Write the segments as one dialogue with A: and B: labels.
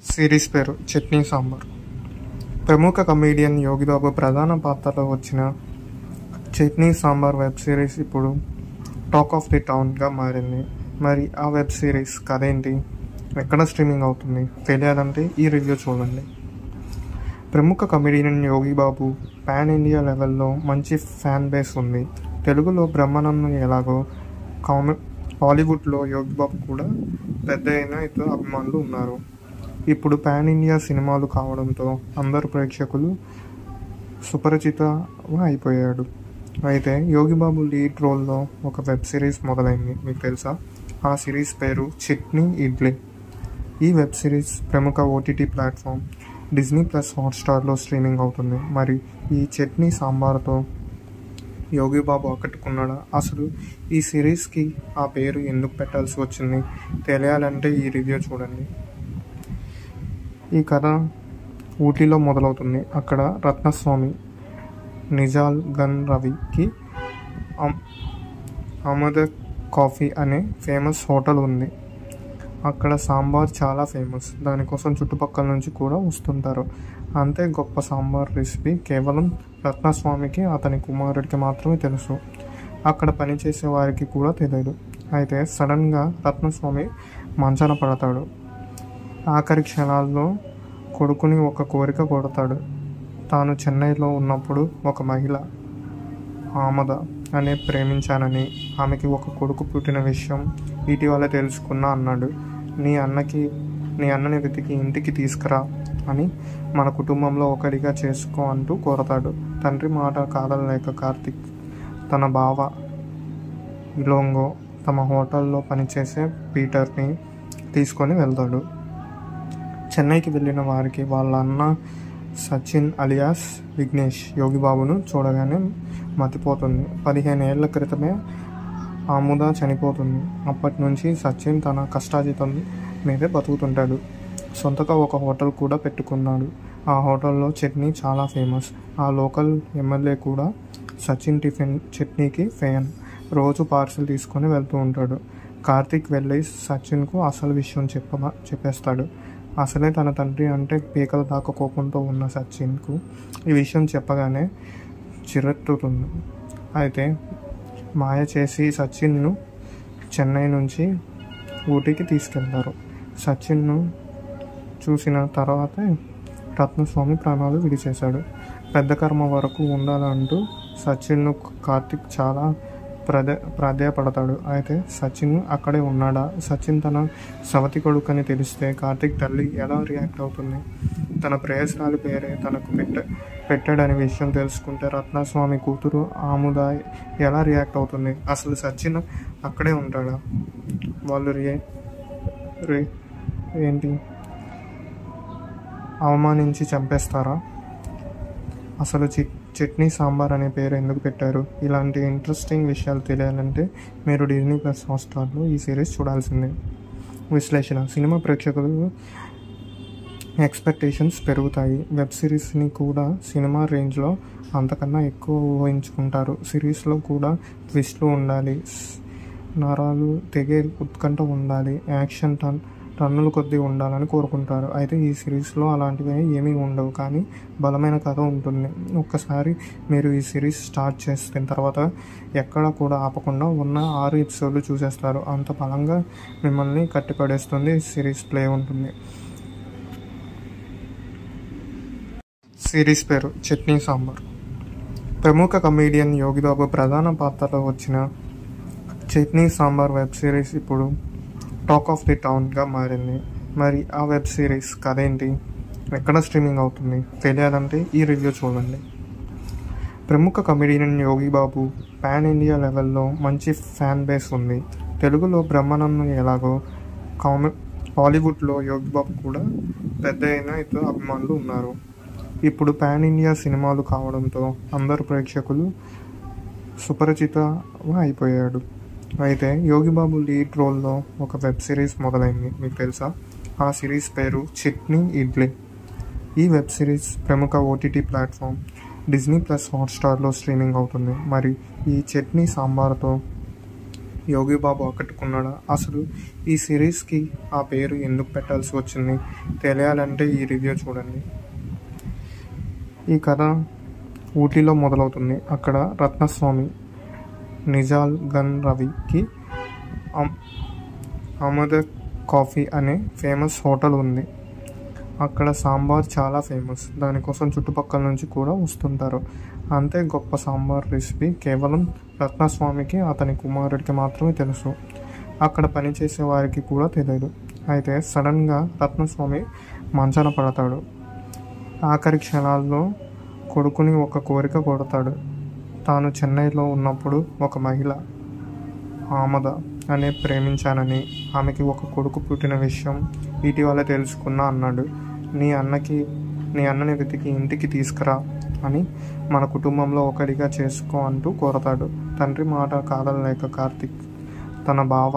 A: series పేరు చట్నీ సాంబార్ ప్రముఖ comedian Yogi Babu ప్రధాన పాత్రలో వచ్చిన చట్నీ సాంబార్ వెబ్ సిరీస్ ఇప్పుడు టాక్ ఆఫ్ ది టౌన్గా మారింది మరి ఆ వెబ్ సిరీస్ కథ ఏంటి ఎక్కడ స్ట్రీమింగ్ అవుతుంది తెలియాలంటే ఈ రివ్యూ చూడండి ప్రముఖ కమెడియన్ యోగిబాబు పాన్ ఇండియా లెవెల్లో మంచి ఫ్యాన్ బేస్ ఉంది తెలుగులో బ్రహ్మానందం ఎలాగో కామె హాలీవుడ్లో యోగిబాబు కూడా పెద్ద అయిన ఇతర అభిమానులు ఉన్నారు ఇప్పుడు పాన్ ఇండియా సినిమాలు కావడంతో అందరు ప్రేక్షకులు సుపరిచిత అయిపోయాడు అయితే యోగిబాబు లీడ్ రోల్లో ఒక వెబ్ సిరీస్ మొదలైంది మీకు తెలుసా ఆ సిరీస్ పేరు చట్నీ ఇడ్లీ ఈ వెబ్ సిరీస్ ప్రముఖ ఓటీటీ ప్లాట్ఫామ్ డిజ్నీ ప్లస్ హాట్స్టార్లో స్ట్రీమింగ్ అవుతుంది మరి ఈ చట్నీ సాంబార్తో యోగిబాబు ఆకట్టుకున్నాడా అసలు ఈ సిరీస్కి ఆ పేరు ఎందుకు పెట్టాల్సి వచ్చింది తెలియాలంటే ఈ రివ్యూ చూడండి ఈ కథ ఊటీలో మొదలవుతుంది అక్కడ రత్నస్వామి నిజాల్ గన్ రవికి అమ్- అమద కాఫీ అనే ఫేమస్ హోటల్ ఉంది అక్కడ సాంబార్ చాలా ఫేమస్ దానికోసం చుట్టుపక్కల నుంచి కూడా వస్తుంటారు అంతే గొప్ప సాంబార్ రెసిపీ కేవలం రత్నస్వామికి అతని కుమారుడికి మాత్రమే తెలుసు అక్కడ పనిచేసే వారికి కూడా తెలియదు అయితే సడన్గా రత్నస్వామి మంచాన పడతాడు ఆఖరి క్షణాల్లో కొడుకుని ఒక కోరిక కొడతాడు తాను చెన్నైలో ఉన్నప్పుడు ఒక మహిళ ఆమద అనే ప్రేమించానని ఆమెకి ఒక కొడుకు పుట్టిన విషయం ఇటీవల తెలుసుకున్నా అన్నాడు నీ అన్నకి నీ అన్నని వెతికి ఇంటికి తీసుకురా అని మన కుటుంబంలో ఒకడిగా చేసుకో అంటూ కోరతాడు తండ్రి మాట కాదలేక కార్తిక్ తన బావ ఇలోంగో తమ హోటల్లో పనిచేసే పీటర్ని తీసుకొని వెళ్తాడు చెన్నైకి వెళ్ళిన వారికి వాళ్ళ అన్న సచిన్ అలియాస్ విఘ్నేష్ యోగిబాబును చూడగానే మతిపోతుంది పదిహేను ఏళ్ల క్రితమే ఆముద చనిపోతుంది అప్పటి నుంచి సచిన్ తన కష్టాజితం మీదే బతుకుతుంటాడు సొంతగా ఒక హోటల్ కూడా పెట్టుకున్నాడు ఆ హోటల్లో చట్నీ చాలా ఫేమస్ ఆ లోకల్ ఎమ్మెల్యే కూడా సచిన్ టిఫిన్ చట్నీకి ఫ్యాన్ రోజు పార్సిల్ తీసుకొని వెళ్తూ ఉంటాడు కార్తీక్ వెళ్ళి సచిన్కు అసలు విషయం చెప్ప చెప్పేస్తాడు అసలే తన తండ్రి అంటే పీకల దాకా కోపంతో ఉన్న సచిన్కు ఈ విషయం చెప్పగానే చిరెత్తుతుంది అయితే మాయ చేసి సచిన్ను చెన్నై నుంచి ఊటీకి తీసుకెళ్తారు సచిన్ను చూసిన తర్వాతే రత్నస్వామి ప్రాణాలు విడిచేశాడు పెద్ద కర్మ వరకు ఉండాలంటూ సచిన్ను కార్తిక్ చాలా ప్రద ప్రాధాయపడతాడు అయితే సచిన్ అక్కడే ఉన్నాడా సచిన్ తన సవతి కొడుకని తెలిస్తే కార్తిక్ తల్లి ఎలా రియాక్ట్ అవుతుంది తన ప్రేయస్రాలి పేరే తనకు పెట్ట పెట్టాడనే విషయం తెలుసుకుంటే రత్నస్వామి కూతురు ఆముద ఎలా రియాక్ట్ అవుతుంది అసలు సచిన్ అక్కడే ఉంటాడా వాళ్ళు రియే రే ఏంటి అవమానించి చంపేస్తారా అసలు చి చట్నీ సాంబార్ అనే పేరు ఎందుకు పెట్టారు ఇలాంటి ఇంట్రెస్టింగ్ విషయాలు తెలియాలంటే మీరు డిజ్నీ ప్లస్ హాట్స్టార్లో ఈ సిరీస్ చూడాల్సిందే విశ్లేషణ సినిమా ప్రేక్షకులు ఎక్స్పెక్టేషన్స్ పెరుగుతాయి వెబ్ సిరీస్ని కూడా సినిమా రేంజ్లో అంతకన్నా ఎక్కువ ఊహించుకుంటారు సిరీస్లో కూడా ట్విస్ట్లు ఉండాలి నరాలు తెగే ఉత్కంఠ ఉండాలి యాక్షన్ టన్ టన్నుల కొద్దీ ఉండాలని కోరుకుంటారు అయితే ఈ సిరీస్లో అలాంటివి ఏమీ ఉండవు కానీ బలమైన కథ ఉంటుంది ఒక్కసారి మీరు ఈ సిరీస్ స్టార్ట్ చేసిన తర్వాత ఎక్కడ కూడా ఆపకుండా ఉన్న ఆరు ఎపిసోడ్లు చూసేస్తారు అంత బలంగా మిమ్మల్ని కట్టిపడేస్తుంది సిరీస్ ప్లే ఉంటుంది సిరీస్ పేరు చట్నీ సాంబార్ ప్రముఖ కమేడియన్ యోగిబాబు ప్రధాన పాత్రలో వచ్చిన చట్నీ సాంబార్ వెబ్ సిరీస్ ఇప్పుడు టాక్ ఆఫ్ ది టౌన్గా మారింది మరి ఆ వెబ్ సిరీస్ కథ ఏంటి ఎక్కడ స్ట్రీమింగ్ అవుతుంది తెలియాలంటే ఈ రివ్యూ చూడండి ప్రముఖ కమెడియన్ యోగిబాబు పాన్ ఇండియా లెవెల్లో మంచి ఫ్యాన్ బేస్ ఉంది తెలుగులో బ్రహ్మానందం ఎలాగో కామె హాలీవుడ్లో యోగిబాబు కూడా పెద్ద అయిన ఇతర అభిమానులు ఉన్నారు ఇప్పుడు పాన్ ఇండియా సినిమాలు కావడంతో అందరు ప్రేక్షకులు సుపరిచిత అయిపోయాడు అయితే యోగిబాబు లీడ్ రోల్లో ఒక వెబ్ సిరీస్ మొదలైంది మీకు తెలుసా ఆ సిరీస్ పేరు చట్నీ ఇడ్లీ ఈ వెబ్ సిరీస్ ప్రముఖ ఓటీటీ ప్లాట్ఫామ్ డిజ్నీ ప్లస్ హాట్స్టార్లో స్ట్రీమింగ్ అవుతుంది మరి ఈ చట్నీ సాంబార్తో యోగి బాబు ఆకట్టుకున్నాడా అసలు ఈ సిరీస్కి ఆ పేరు ఎందుకు పెట్టాల్సి వచ్చింది తెలియాలంటే ఈ రివ్యూ చూడండి ఈ కథ ఊటీలో మొదలవుతుంది అక్కడ రత్నస్వామి నిజాల్ గన్ రవికి అమ్- అమద కాఫీ అనే ఫేమస్ హోటల్ ఉంది అక్కడ సాంబార్ చాలా ఫేమస్ దానికోసం చుట్టుపక్కల నుంచి కూడా వస్తుంటారు అంతే గొప్ప సాంబార్ రెసిపీ కేవలం రత్నస్వామికి అతని కుమారుడికి మాత్రమే తెలుసు అక్కడ పనిచేసే వారికి కూడా తెలియదు అయితే సడన్గా రత్నస్వామి మంచాన పడతాడు ఆఖరి క్షణాల్లో కొడుకుని ఒక కోరిక కొడతాడు తాను చెన్నైలో ఉన్నప్పుడు ఒక మహిళ ఆమద అనే ప్రేమించానని ఆమెకి ఒక కొడుకు పుట్టిన విషయం ఇటీవల తెలుసుకున్నా అన్నాడు నీ అన్నకి నీ అన్నని వెతికి ఇంటికి తీసుకురా అని మన కుటుంబంలో ఒకడిగా చేసుకో అంటూ కోరతాడు తండ్రి మాట కాదనలేక కార్తిక్ తన బావ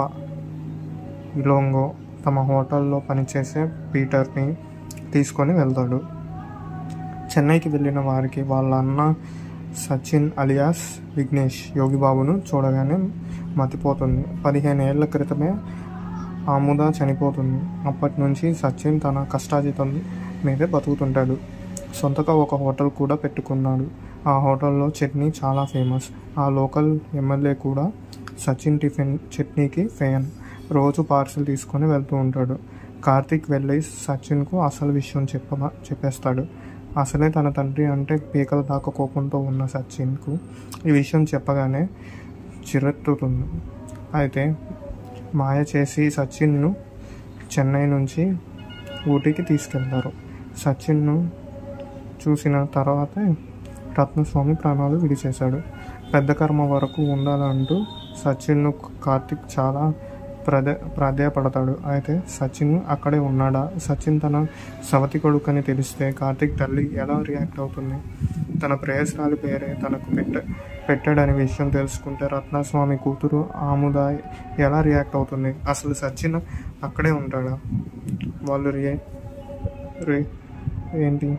A: ఇలోంగో తమ హోటల్లో పనిచేసే పీటర్ని తీసుకొని వెళ్తాడు చెన్నైకి వెళ్ళిన వారికి వాళ్ళ అన్న సచిన్ అలియాస్ విఘ్నేష్ యోగిబాబును చూడగానే మతిపోతుంది పదిహేను ఏళ్ల క్రితమే ఆముద చనిపోతుంది అప్పటి నుంచి సచిన్ తన కష్టాజీతం మీదే బతుకుతుంటాడు సొంతగా ఒక హోటల్ కూడా పెట్టుకున్నాడు ఆ హోటల్లో చట్నీ చాలా ఫేమస్ ఆ లోకల్ ఎమ్మెల్యే కూడా సచిన్ టిఫిన్ చట్నీకి ఫ్యాన్ రోజు పార్సిల్ తీసుకొని వెళ్తూ ఉంటాడు కార్తిక్ వెళ్ళి సచిన్కు అసలు విషయం చెప్ప చెప్పేస్తాడు అసలే తన తండ్రి అంటే పీకల దాకా కోపంతో ఉన్న సచిన్కు ఈ విషయం చెప్పగానే చిరెత్తుతుంది అయితే మాయ చేసి సచిన్ను చెన్నై నుంచి ఊటీకి తీసుకెళ్తారు సచిన్ను చూసిన తర్వాతే రత్నస్వామి ప్రాణాలు విడిచేశాడు పెద్ద కర్మ వరకు ఉండాలంటూ సచిన్ను కార్తిక్ చాలా ప్రదే ప్రాధాయపడతాడు అయితే సచిన్ అక్కడే ఉన్నాడా సచిన్ తన సవతి కొడుకని తెలిస్తే కార్తిక్ తల్లి ఎలా రియాక్ట్ అవుతుంది తన ప్రేయస్రాలి పేరే తనకు పెట్ట పెట్టాడనే విషయం తెలుసుకుంటే రత్నస్వామి కూతురు ఆముద ఎలా రియాక్ట్ అవుతుంది అసలు సచిన్ అక్కడే ఉంటాడా వాళ్ళు రియే రే ఏంటి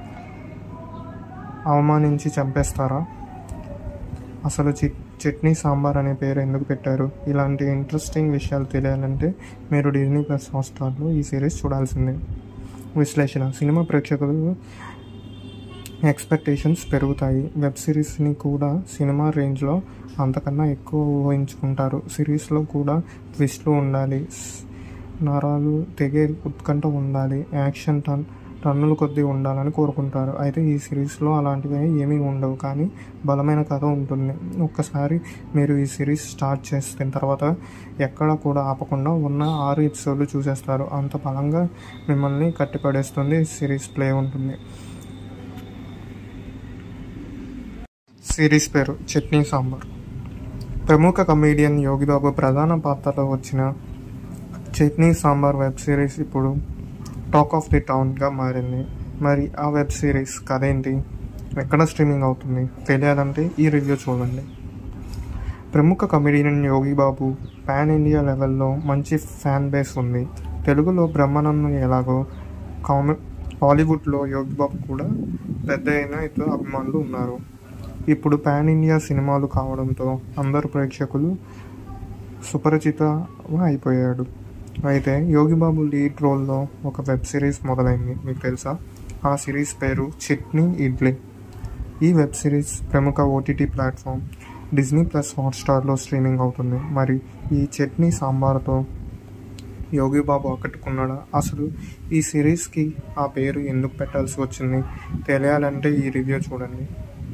A: అవమానించి చంపేస్తారా అసలు చి చట్నీ సాంబార్ అనే పేరు ఎందుకు పెట్టారు ఇలాంటి ఇంట్రెస్టింగ్ విషయాలు తెలియాలంటే మీరు డిజ్నీ ప్లస్ హాట్స్టార్లో ఈ సిరీస్ చూడాల్సిందే విశ్లేషణ సినిమా ప్రేక్షకులు ఎక్స్పెక్టేషన్స్ పెరుగుతాయి వెబ్ సిరీస్ని కూడా సినిమా రేంజ్లో అంతకన్నా ఎక్కువ ఊహించుకుంటారు సిరీస్లో కూడా ట్విస్ట్లు ఉండాలి స్- నరాలు తెగే ఉత్కంఠ ఉండాలి యాక్షన్ టన్ టన్నుల కొద్దీ ఉండాలని కోరుకుంటారు అయితే ఈ సిరీస్లో అలాంటివి ఏమీ ఉండవు కానీ బలమైన కథ ఉంటుంది ఒక్కసారి మీరు ఈ సిరీస్ స్టార్ట్ చేసిన తర్వాత ఎక్కడ కూడా ఆపకుండా ఉన్న ఆరు ఎపిసోడ్లు చూసేస్తారు అంత బలంగా మిమ్మల్ని కట్టిపడేస్తుంది సిరీస్ ప్లే ఉంటుంది సిరీస్ పేరు చట్నీ సాంబార్ ప్రముఖ కమేడియన్ యోగిబాబు ప్రధాన పాత్రలో వచ్చిన చట్నీ సాంబార్ వెబ్ సిరీస్ ఇప్పుడు టాక్ ఆఫ్ ది టౌన్గా మారింది మరి ఆ వెబ్ సిరీస్ కథ ఏంటి ఎక్కడ స్ట్రీమింగ్ అవుతుంది తెలియాలంటే ఈ రివ్యూ చూడండి ప్రముఖ comedian Yogi Babu pan India లెవెల్లో మంచి ఫ్యాన్ బేస్ ఉంది తెలుగులో బ్రహ్మానందం ఎలాగో కామె హాలీవుడ్లో యోగి బాబు కూడా పెద్ద అయిన ఇతర అభిమానులు ఉన్నారు ఇప్పుడు పాన్ ఇండియా సినిమాలు కావడంతో అందరు ప్రేక్షకులు సుపరిచిత అయిపోయాడు అయితే యోగిబాబు లీడ్ రోల్లో ఒక వెబ్ సిరీస్ మొదలైంది మీకు తెలుసా ఆ సిరీస్ పేరు చట్నీ ఇడ్లీ ఈ వెబ్ సిరీస్ ప్రముఖ ఓటీటీ ప్లాట్ఫామ్ డిజ్నీ ప్లస్ హాట్స్టార్లో స్ట్రీమింగ్ అవుతుంది మరి ఈ చట్నీ సాంబార్తో యోగిబాబు ఆకట్టుకున్నాడా అసలు ఈ సిరీస్కి ఆ పేరు ఎందుకు పెట్టాల్సి వచ్చింది తెలియాలంటే ఈ రివ్యూ చూడండి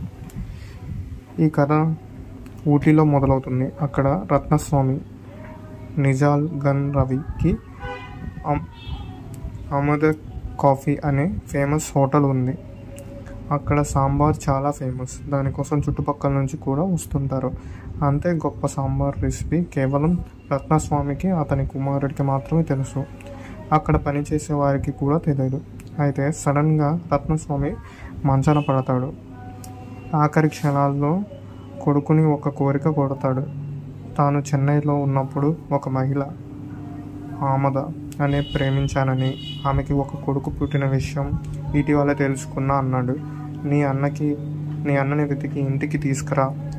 A: ఈ కథ ఊటీలో మొదలవుతుంది అక్కడ రత్నస్వామి నిజాల్ గన్ రవికి అమ్- అమద కాఫీ అనే ఫేమస్ హోటల్ ఉంది అక్కడ సాంబార్ చాలా ఫేమస్ దానికోసం చుట్టుపక్కల నుంచి కూడా వస్తుంటారు అంతే గొప్ప సాంబార్ రెసిపీ కేవలం రత్నస్వామికి అతని కుమారుడికి మాత్రమే తెలుసు అక్కడ పనిచేసే వారికి కూడా తెలియదు అయితే సడన్గా రత్నస్వామి మంచాన పడతాడు ఆఖరి క్షణాల్లో కొడుకుని ఒక కోరిక కొడతాడు తాను చెన్నైలో ఉన్నప్పుడు ఒక మహిళ ఆమద అనే ప్రేమించానని ఆమెకి ఒక కొడుకు పుట్టిన విషయం ఇటీవల తెలుసుకున్నా అన్నాడు నీ అన్నకి నీ అన్నని వెతికి ఇంటికి తీసుకురా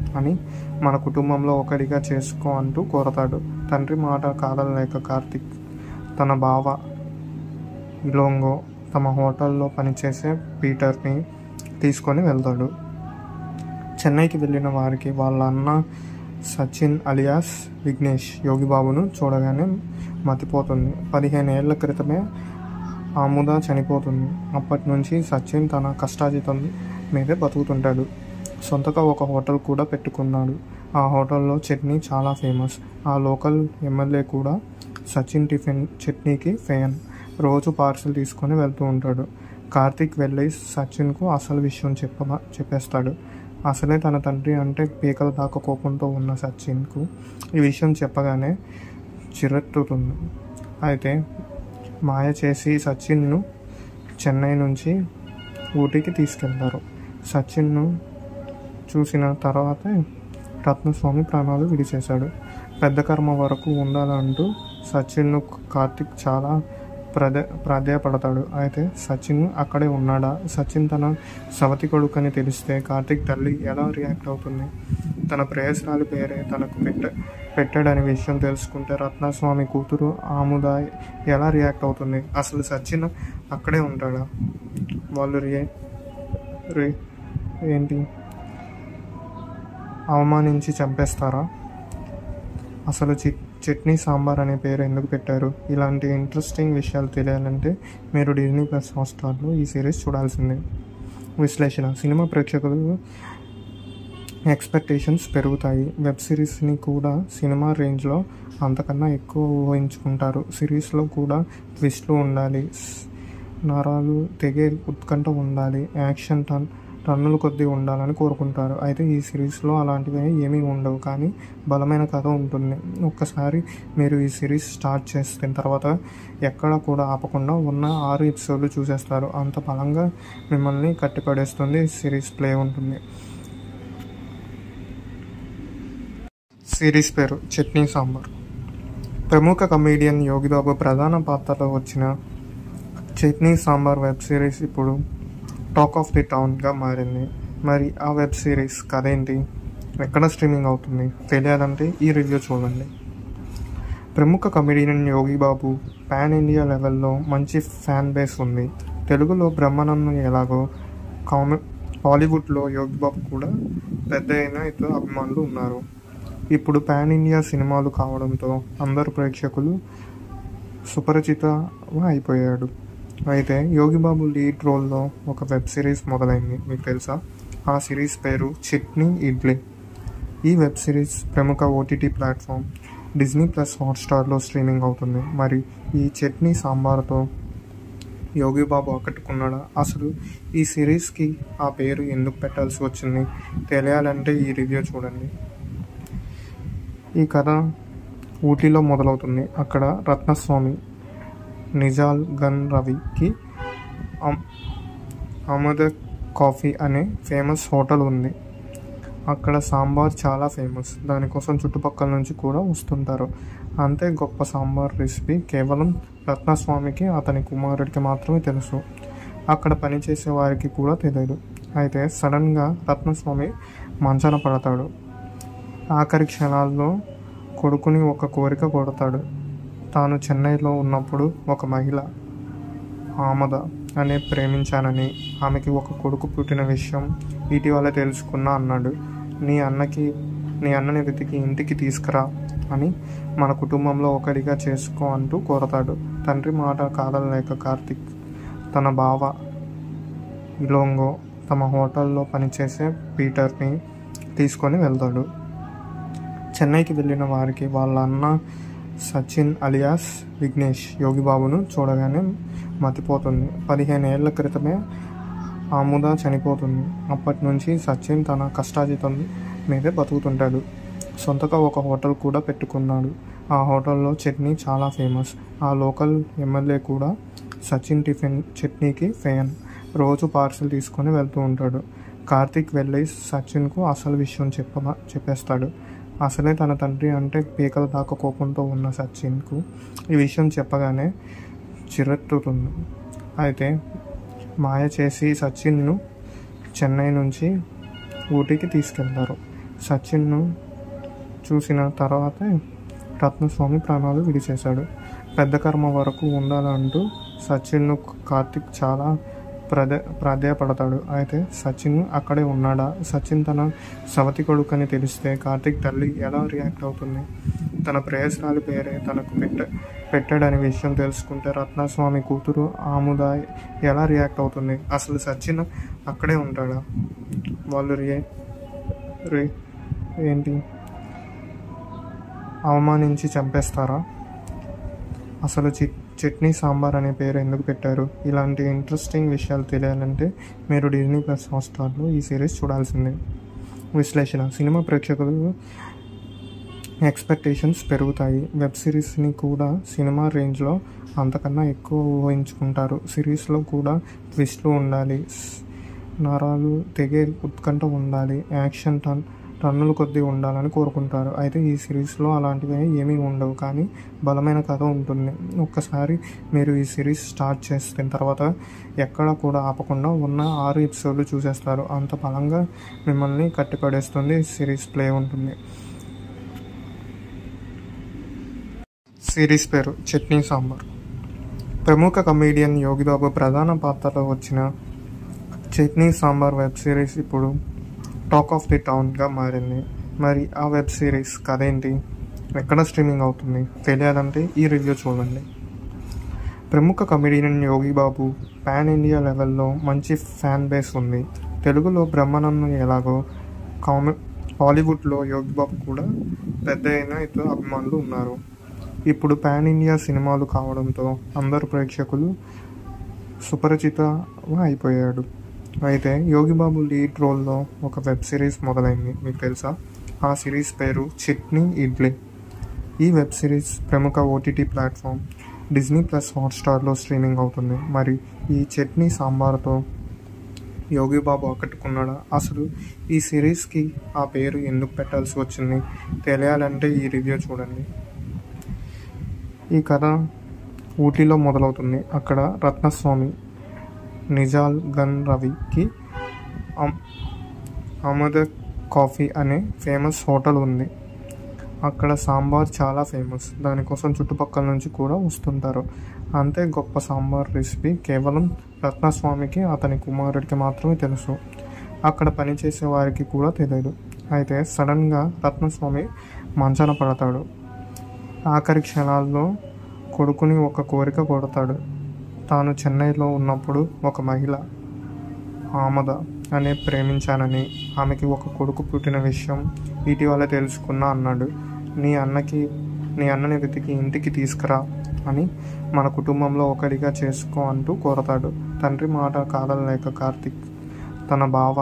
A: అని మన కుటుంబంలో ఒకరిగా చేసుకో అంటూ కోరతాడు తండ్రి మాట కాదనలేక కార్తిక్ తన బావ ఇలోంగో తమ హోటల్లో పనిచేసే పీటర్ని తీసుకొని వెళ్తాడు చెన్నైకి వెళ్ళిన వారికి వాళ్ళ అన్న సచిన్ అలియాస్ విఘ్నేష్ యోగిబాబును చూడగానే మతిపోతుంది పదిహేను ఏళ్ల క్రితమే ఆముద చనిపోతుంది అప్పటి నుంచి సచిన్ తన కష్టాజితం మీదే బతుకుతుంటాడు సొంతగా ఒక హోటల్ కూడా పెట్టుకున్నాడు ఆ హోటల్లో చట్నీ చాలా ఫేమస్ ఆ లోకల్ ఎమ్మెల్యే కూడా సచిన్ టిఫిన్ చట్నీకి ఫ్యాన్ రోజు పార్సల్ తీసుకొని వెళ్తూ ఉంటాడు కార్తీక్ వెళ్ళి సచిన్కు అసలు విషయం చెప్ప చెప్పేస్తాడు అసలే తన తండ్రి అంటే పీకల దాకా కోపంతో ఉన్న సచిన్కు ఈ విషయం చెప్పగానే చిరెత్తుతుంది అయితే మాయ చేసి సచిన్ను చెన్నై నుంచి ఊటీకి తీసుకెళ్తారు సచిన్ను చూసిన తర్వాతే రత్నస్వామి ప్రాణాలు విడిచేశాడు పెద్ద కర్మ వరకు ఉండాలంటూ సచిన్ను కార్తిక్ చాలా ప్రదే ప్రాధేయపడతాడు అయితే సచిన్ అక్కడే ఉన్నాడా సచిన్ తన సవతి కొడుకు అని తెలిస్తే కార్తిక్ తల్లి ఎలా రియాక్ట్ అవుతుంది తన ప్రేయస్రాలి పేరే తనకు పెట్ట పెట్టాడనే విషయం తెలుసుకుంటే రత్నస్వామి కూతురు ఆముద ఎలా రియాక్ట్ అవుతుంది అసలు సచిన్ అక్కడే ఉంటాడా వాళ్ళు రియే రే ఏంటి అవమానించి చంపేస్తారా అసలు చి చట్నీ సాంబార్ అనే పేరు ఎందుకు పెట్టారు ఇలాంటి ఇంట్రెస్టింగ్ విషయాలు తెలియాలంటే మీరు డిజ్నీ ప్లస్ హాట్స్టార్లో ఈ సిరీస్ చూడాల్సిందే విశ్లేషణ సినిమా ప్రేక్షకులు ఎక్స్పెక్టేషన్స్ పెరుగుతాయి వెబ్ సిరీస్ని కూడా సినిమా రేంజ్లో అంతకన్నా ఎక్కువ ఊహించుకుంటారు సిరీస్లో కూడా ట్విస్ట్లు ఉండాలి నరాలు తెగే ఉత్కంఠ ఉండాలి యాక్షన్ టన్ టన్నుల కొద్దీ ఉండాలని కోరుకుంటారు అయితే ఈ సిరీస్లో అలాంటివి ఏమీ ఉండవు కానీ బలమైన కథ ఉంటుంది ఒక్కసారి మీరు ఈ సిరీస్ స్టార్ట్ చేసిన తర్వాత ఎక్కడ కూడా ఆపకుండా ఉన్న ఆరు ఎపిసోడ్లు చూసేస్తారు అంత బలంగా మిమ్మల్ని కట్టిపడేస్తుంది సిరీస్ ప్లే ఉంటుంది సిరీస్ పేరు చట్నీ సాంబార్ ప్రముఖ కమేడియన్ యోగిబాబు ప్రధాన పాత్రలో వచ్చిన చట్నీ సాంబార్ వెబ్ సిరీస్ ఇప్పుడు టాక్ ఆఫ్ ది టౌన్గా మారింది మరి ఆ వెబ్ సిరీస్ కథ ఏంటి ఎక్కడ స్ట్రీమింగ్ అవుతుంది తెలియాలంటే ఈ రివ్యూ చూడండి ప్రముఖ comedian Yogi Babu pan India లెవెల్లో మంచి ఫ్యాన్ బేస్ ఉంది తెలుగులో బ్రహ్మానందం ఎలాగో కామె హాలీవుడ్లో యోగి బాబు కూడా పెద్ద అయిన ఇతర అభిమానులు ఉన్నారు ఇప్పుడు పాన్ ఇండియా సినిమాలు కావడంతో అందరు ప్రేక్షకులు సుపరిచిత అయిపోయాడు అయితే యోగిబాబు లీడ్ రోల్లో ఒక వెబ్ సిరీస్ మొదలైంది మీకు తెలుసా ఆ సిరీస్ పేరు చట్నీ ఇడ్లీ ఈ వెబ్ సిరీస్ ప్రముఖ ఓటీటీ ప్లాట్ఫామ్ డిజ్నీ ప్లస్ హాట్స్టార్లో స్ట్రీమింగ్ అవుతుంది మరి ఈ చట్నీ సాంబార్తో యోగిబాబు ఆకట్టుకున్నాడా అసలు ఈ సిరీస్కి ఆ పేరు ఎందుకు పెట్టాల్సి వచ్చింది తెలియాలంటే ఈ రివ్యూ చూడండి ఈ కథ ఊటీలో మొదలవుతుంది అక్కడ రత్నస్వామి నిజాల్ గన్ రవికి అమ్- అమద కాఫీ అనే ఫేమస్ హోటల్ ఉంది అక్కడ సాంబార్ చాలా ఫేమస్ దానికోసం చుట్టుపక్కల నుంచి కూడా వస్తుంటారు అంతే గొప్ప సాంబార్ రెసిపీ కేవలం రత్నస్వామికి అతని కుమారుడికి మాత్రమే తెలుసు అక్కడ పనిచేసే వారికి కూడా తెలియదు అయితే సడన్గా రత్నస్వామి మంచాన పడతాడు ఆఖరి క్షణాల్లో కొడుకుని ఒక కోరిక కొడతాడు తాను చెన్నైలో ఉన్నప్పుడు ఒక మహిళ ఆమద అనే ప్రేమించానని ఆమెకి ఒక కొడుకు పుట్టిన విషయం ఇటీవల తెలుసుకున్నా అన్నాడు నీ అన్నకి నీ అన్నని వెతికి ఇంటికి తీసుకురా అని మన కుటుంబంలో ఒకరిగా చేసుకో అంటూ కోరతాడు తండ్రి మాట కాదనలేక కార్తిక్ తన బావ ఇలోంగో తమ హోటల్లో పనిచేసే పీటర్ని తీసుకొని వెళ్తాడు చెన్నైకి వెళ్ళిన వారికి వాళ్ళ అన్న సచిన్ అలియాస్ విఘ్నేష్ యోగిబాబును చూడగానే మతిపోతుంది పదిహేను ఏళ్ల క్రితమే ఆముద చనిపోతుంది అప్పటి నుంచి సచిన్ తన కష్టాజితం మీదే బతుకుతుంటాడు సొంతగా ఒక హోటల్ కూడా పెట్టుకున్నాడు ఆ హోటల్లో చట్నీ చాలా ఫేమస్ ఆ లోకల్ ఎమ్మెల్యే కూడా సచిన్ టిఫిన్ చట్నీకి ఫ్యాన్ రోజు పార్సల్ తీసుకొని వెళ్తూ ఉంటాడు కార్తిక్ వెళ్ళి సచిన్కు అసలు విషయం చెప్ప చెప్పేస్తాడు అసలే తన తండ్రి అంటే పీకల దాకా కోపంతో ఉన్న సచిన్కు ఈ విషయం చెప్పగానే చిరెత్తుతుంది అయితే మాయ చేసి సచిన్ను చెన్నై నుంచి ఊటీకి తీసుకెళ్తారు సచిన్ను చూసిన తర్వాతే రత్నస్వామి ప్రాణాలు విడిచేశాడు పెద్ద కర్మ వరకు ఉండాలంటూ సచిన్ను కార్తిక్ చాలా ప్రదే ప్రాధేయపడతాడు అయితే సచిన్ అక్కడే ఉన్నాడా సచిన్ తన సవతి కొడుకని తెలిస్తే కార్తిక్ తల్లి ఎలా రియాక్ట్ అవుతుంది తన ప్రేయస్రాలి పేరే తనకు పెట్ట పెట్టాడనే విషయం తెలుసుకుంటే రత్నస్వామి కూతురు ఆముద ఎలా రియాక్ట్ అవుతుంది అసలు సచిన్ అక్కడే ఉంటాడా వాళ్ళు రియే రే ఏంటి అవమానించి చంపేస్తారా అసలు చి చట్నీ సాంబార్ అనే పేరు ఎందుకు పెట్టారు ఇలాంటి ఇంట్రెస్టింగ్ విషయాలు తెలియాలంటే మీరు డిజ్నీ ప్లస్ హాట్స్టార్లో ఈ సిరీస్ చూడాల్సిందే విశ్లేషణ సినిమా ప్రేక్షకులు ఎక్స్పెక్టేషన్స్ పెరుగుతాయి వెబ్ సిరీస్ని కూడా సినిమా రేంజ్లో అంతకన్నా ఎక్కువ ఊహించుకుంటారు సిరీస్లో కూడా ట్విస్ట్లు ఉండాలి నరాలు తెగే ఉత్కంఠ ఉండాలి యాక్షన్ టన్ టన్నుల కొద్దీ ఉండాలని కోరుకుంటారు అయితే ఈ సిరీస్లో అలాంటివి ఏమీ ఉండవు కానీ బలమైన కథ ఉంటుంది ఒక్కసారి మీరు ఈ సిరీస్ స్టార్ట్ చేసిన తర్వాత ఎక్కడ కూడా ఆపకుండా ఉన్న ఆరు ఎపిసోడ్లు చూసేస్తారు అంత బలంగా మిమ్మల్ని కట్టిపడేస్తుంది సిరీస్ ప్లే ఉంటుంది సిరీస్ పేరు చట్నీ సాంబార్ ప్రముఖ కమేడియన్ యోగిబాబు ప్రధాన పాత్రలో వచ్చిన చట్నీ సాంబార్ వెబ్ సిరీస్ ఇప్పుడు టాక్ ఆఫ్ ది టౌన్గా మారింది మరి ఆ వెబ్ సిరీస్ కథ ఏంటి ఎక్కడ స్ట్రీమింగ్ అవుతుంది తెలియాలంటే ఈ రివ్యూ చూడండి ప్రముఖ comedian Yogi Babu pan India లెవెల్లో మంచి ఫ్యాన్ బేస్ ఉంది తెలుగులో బ్రహ్మానందం ఎలాగో కామె హాలీవుడ్లో యోగి బాబు కూడా పెద్ద అయిన ఇతర అభిమానులు ఉన్నారు ఇప్పుడు పాన్ ఇండియా సినిమాలు కావడంతో అందరు ప్రేక్షకులు సుపరిచిత అయిపోయాడు అయితే యోగిబాబు లీడ్ రోల్లో ఒక వెబ్ సిరీస్ మొదలైంది మీకు తెలుసా ఆ సిరీస్ పేరు చట్నీ ఇడ్లీ ఈ వెబ్ సిరీస్ ప్రముఖ ఓటీటీ ప్లాట్ఫామ్ డిజ్నీ ప్లస్ హాట్స్టార్లో స్ట్రీమింగ్ అవుతుంది మరి ఈ చట్నీ సాంబార్తో యోగిబాబు ఆకట్టుకున్నాడా అసలు ఈ సిరీస్కి ఆ పేరు ఎందుకు పెట్టాల్సి వచ్చింది తెలియాలంటే ఈ రివ్యూ చూడండి ఈ కథ ఊటీలో మొదలవుతుంది అక్కడ రత్నస్వామి నిజాల్ గన్ రవికి అమ్- అమద కాఫీ అనే ఫేమస్ హోటల్ ఉంది అక్కడ సాంబార్ చాలా ఫేమస్ దానికోసం చుట్టుపక్కల నుంచి కూడా వస్తుంటారు అంతే గొప్ప సాంబార్ రెసిపీ కేవలం రత్నస్వామికి అతని కుమారుడికి మాత్రమే తెలుసు అక్కడ పనిచేసే వారికి కూడా తెలియదు అయితే సడన్గా రత్నస్వామి మంచాన పడతాడు ఆఖరి క్షణాల్లో కొడుకుని ఒక కోరిక కొడతాడు తాను చెన్నైలో ఉన్నప్పుడు ఒక మహిళ ఆమద అనే ప్రేమించానని ఆమెకి ఒక కొడుకు పుట్టిన విషయం ఇటీవల తెలుసుకున్నా అన్నాడు నీ అన్నకి నీ అన్నని వెతికి ఇంటికి తీసుకురా అని మన కుటుంబంలో ఒకరిగా చేసుకో అంటూ కోరతాడు తండ్రి మాట కాదలేక కార్తిక్ తన బావ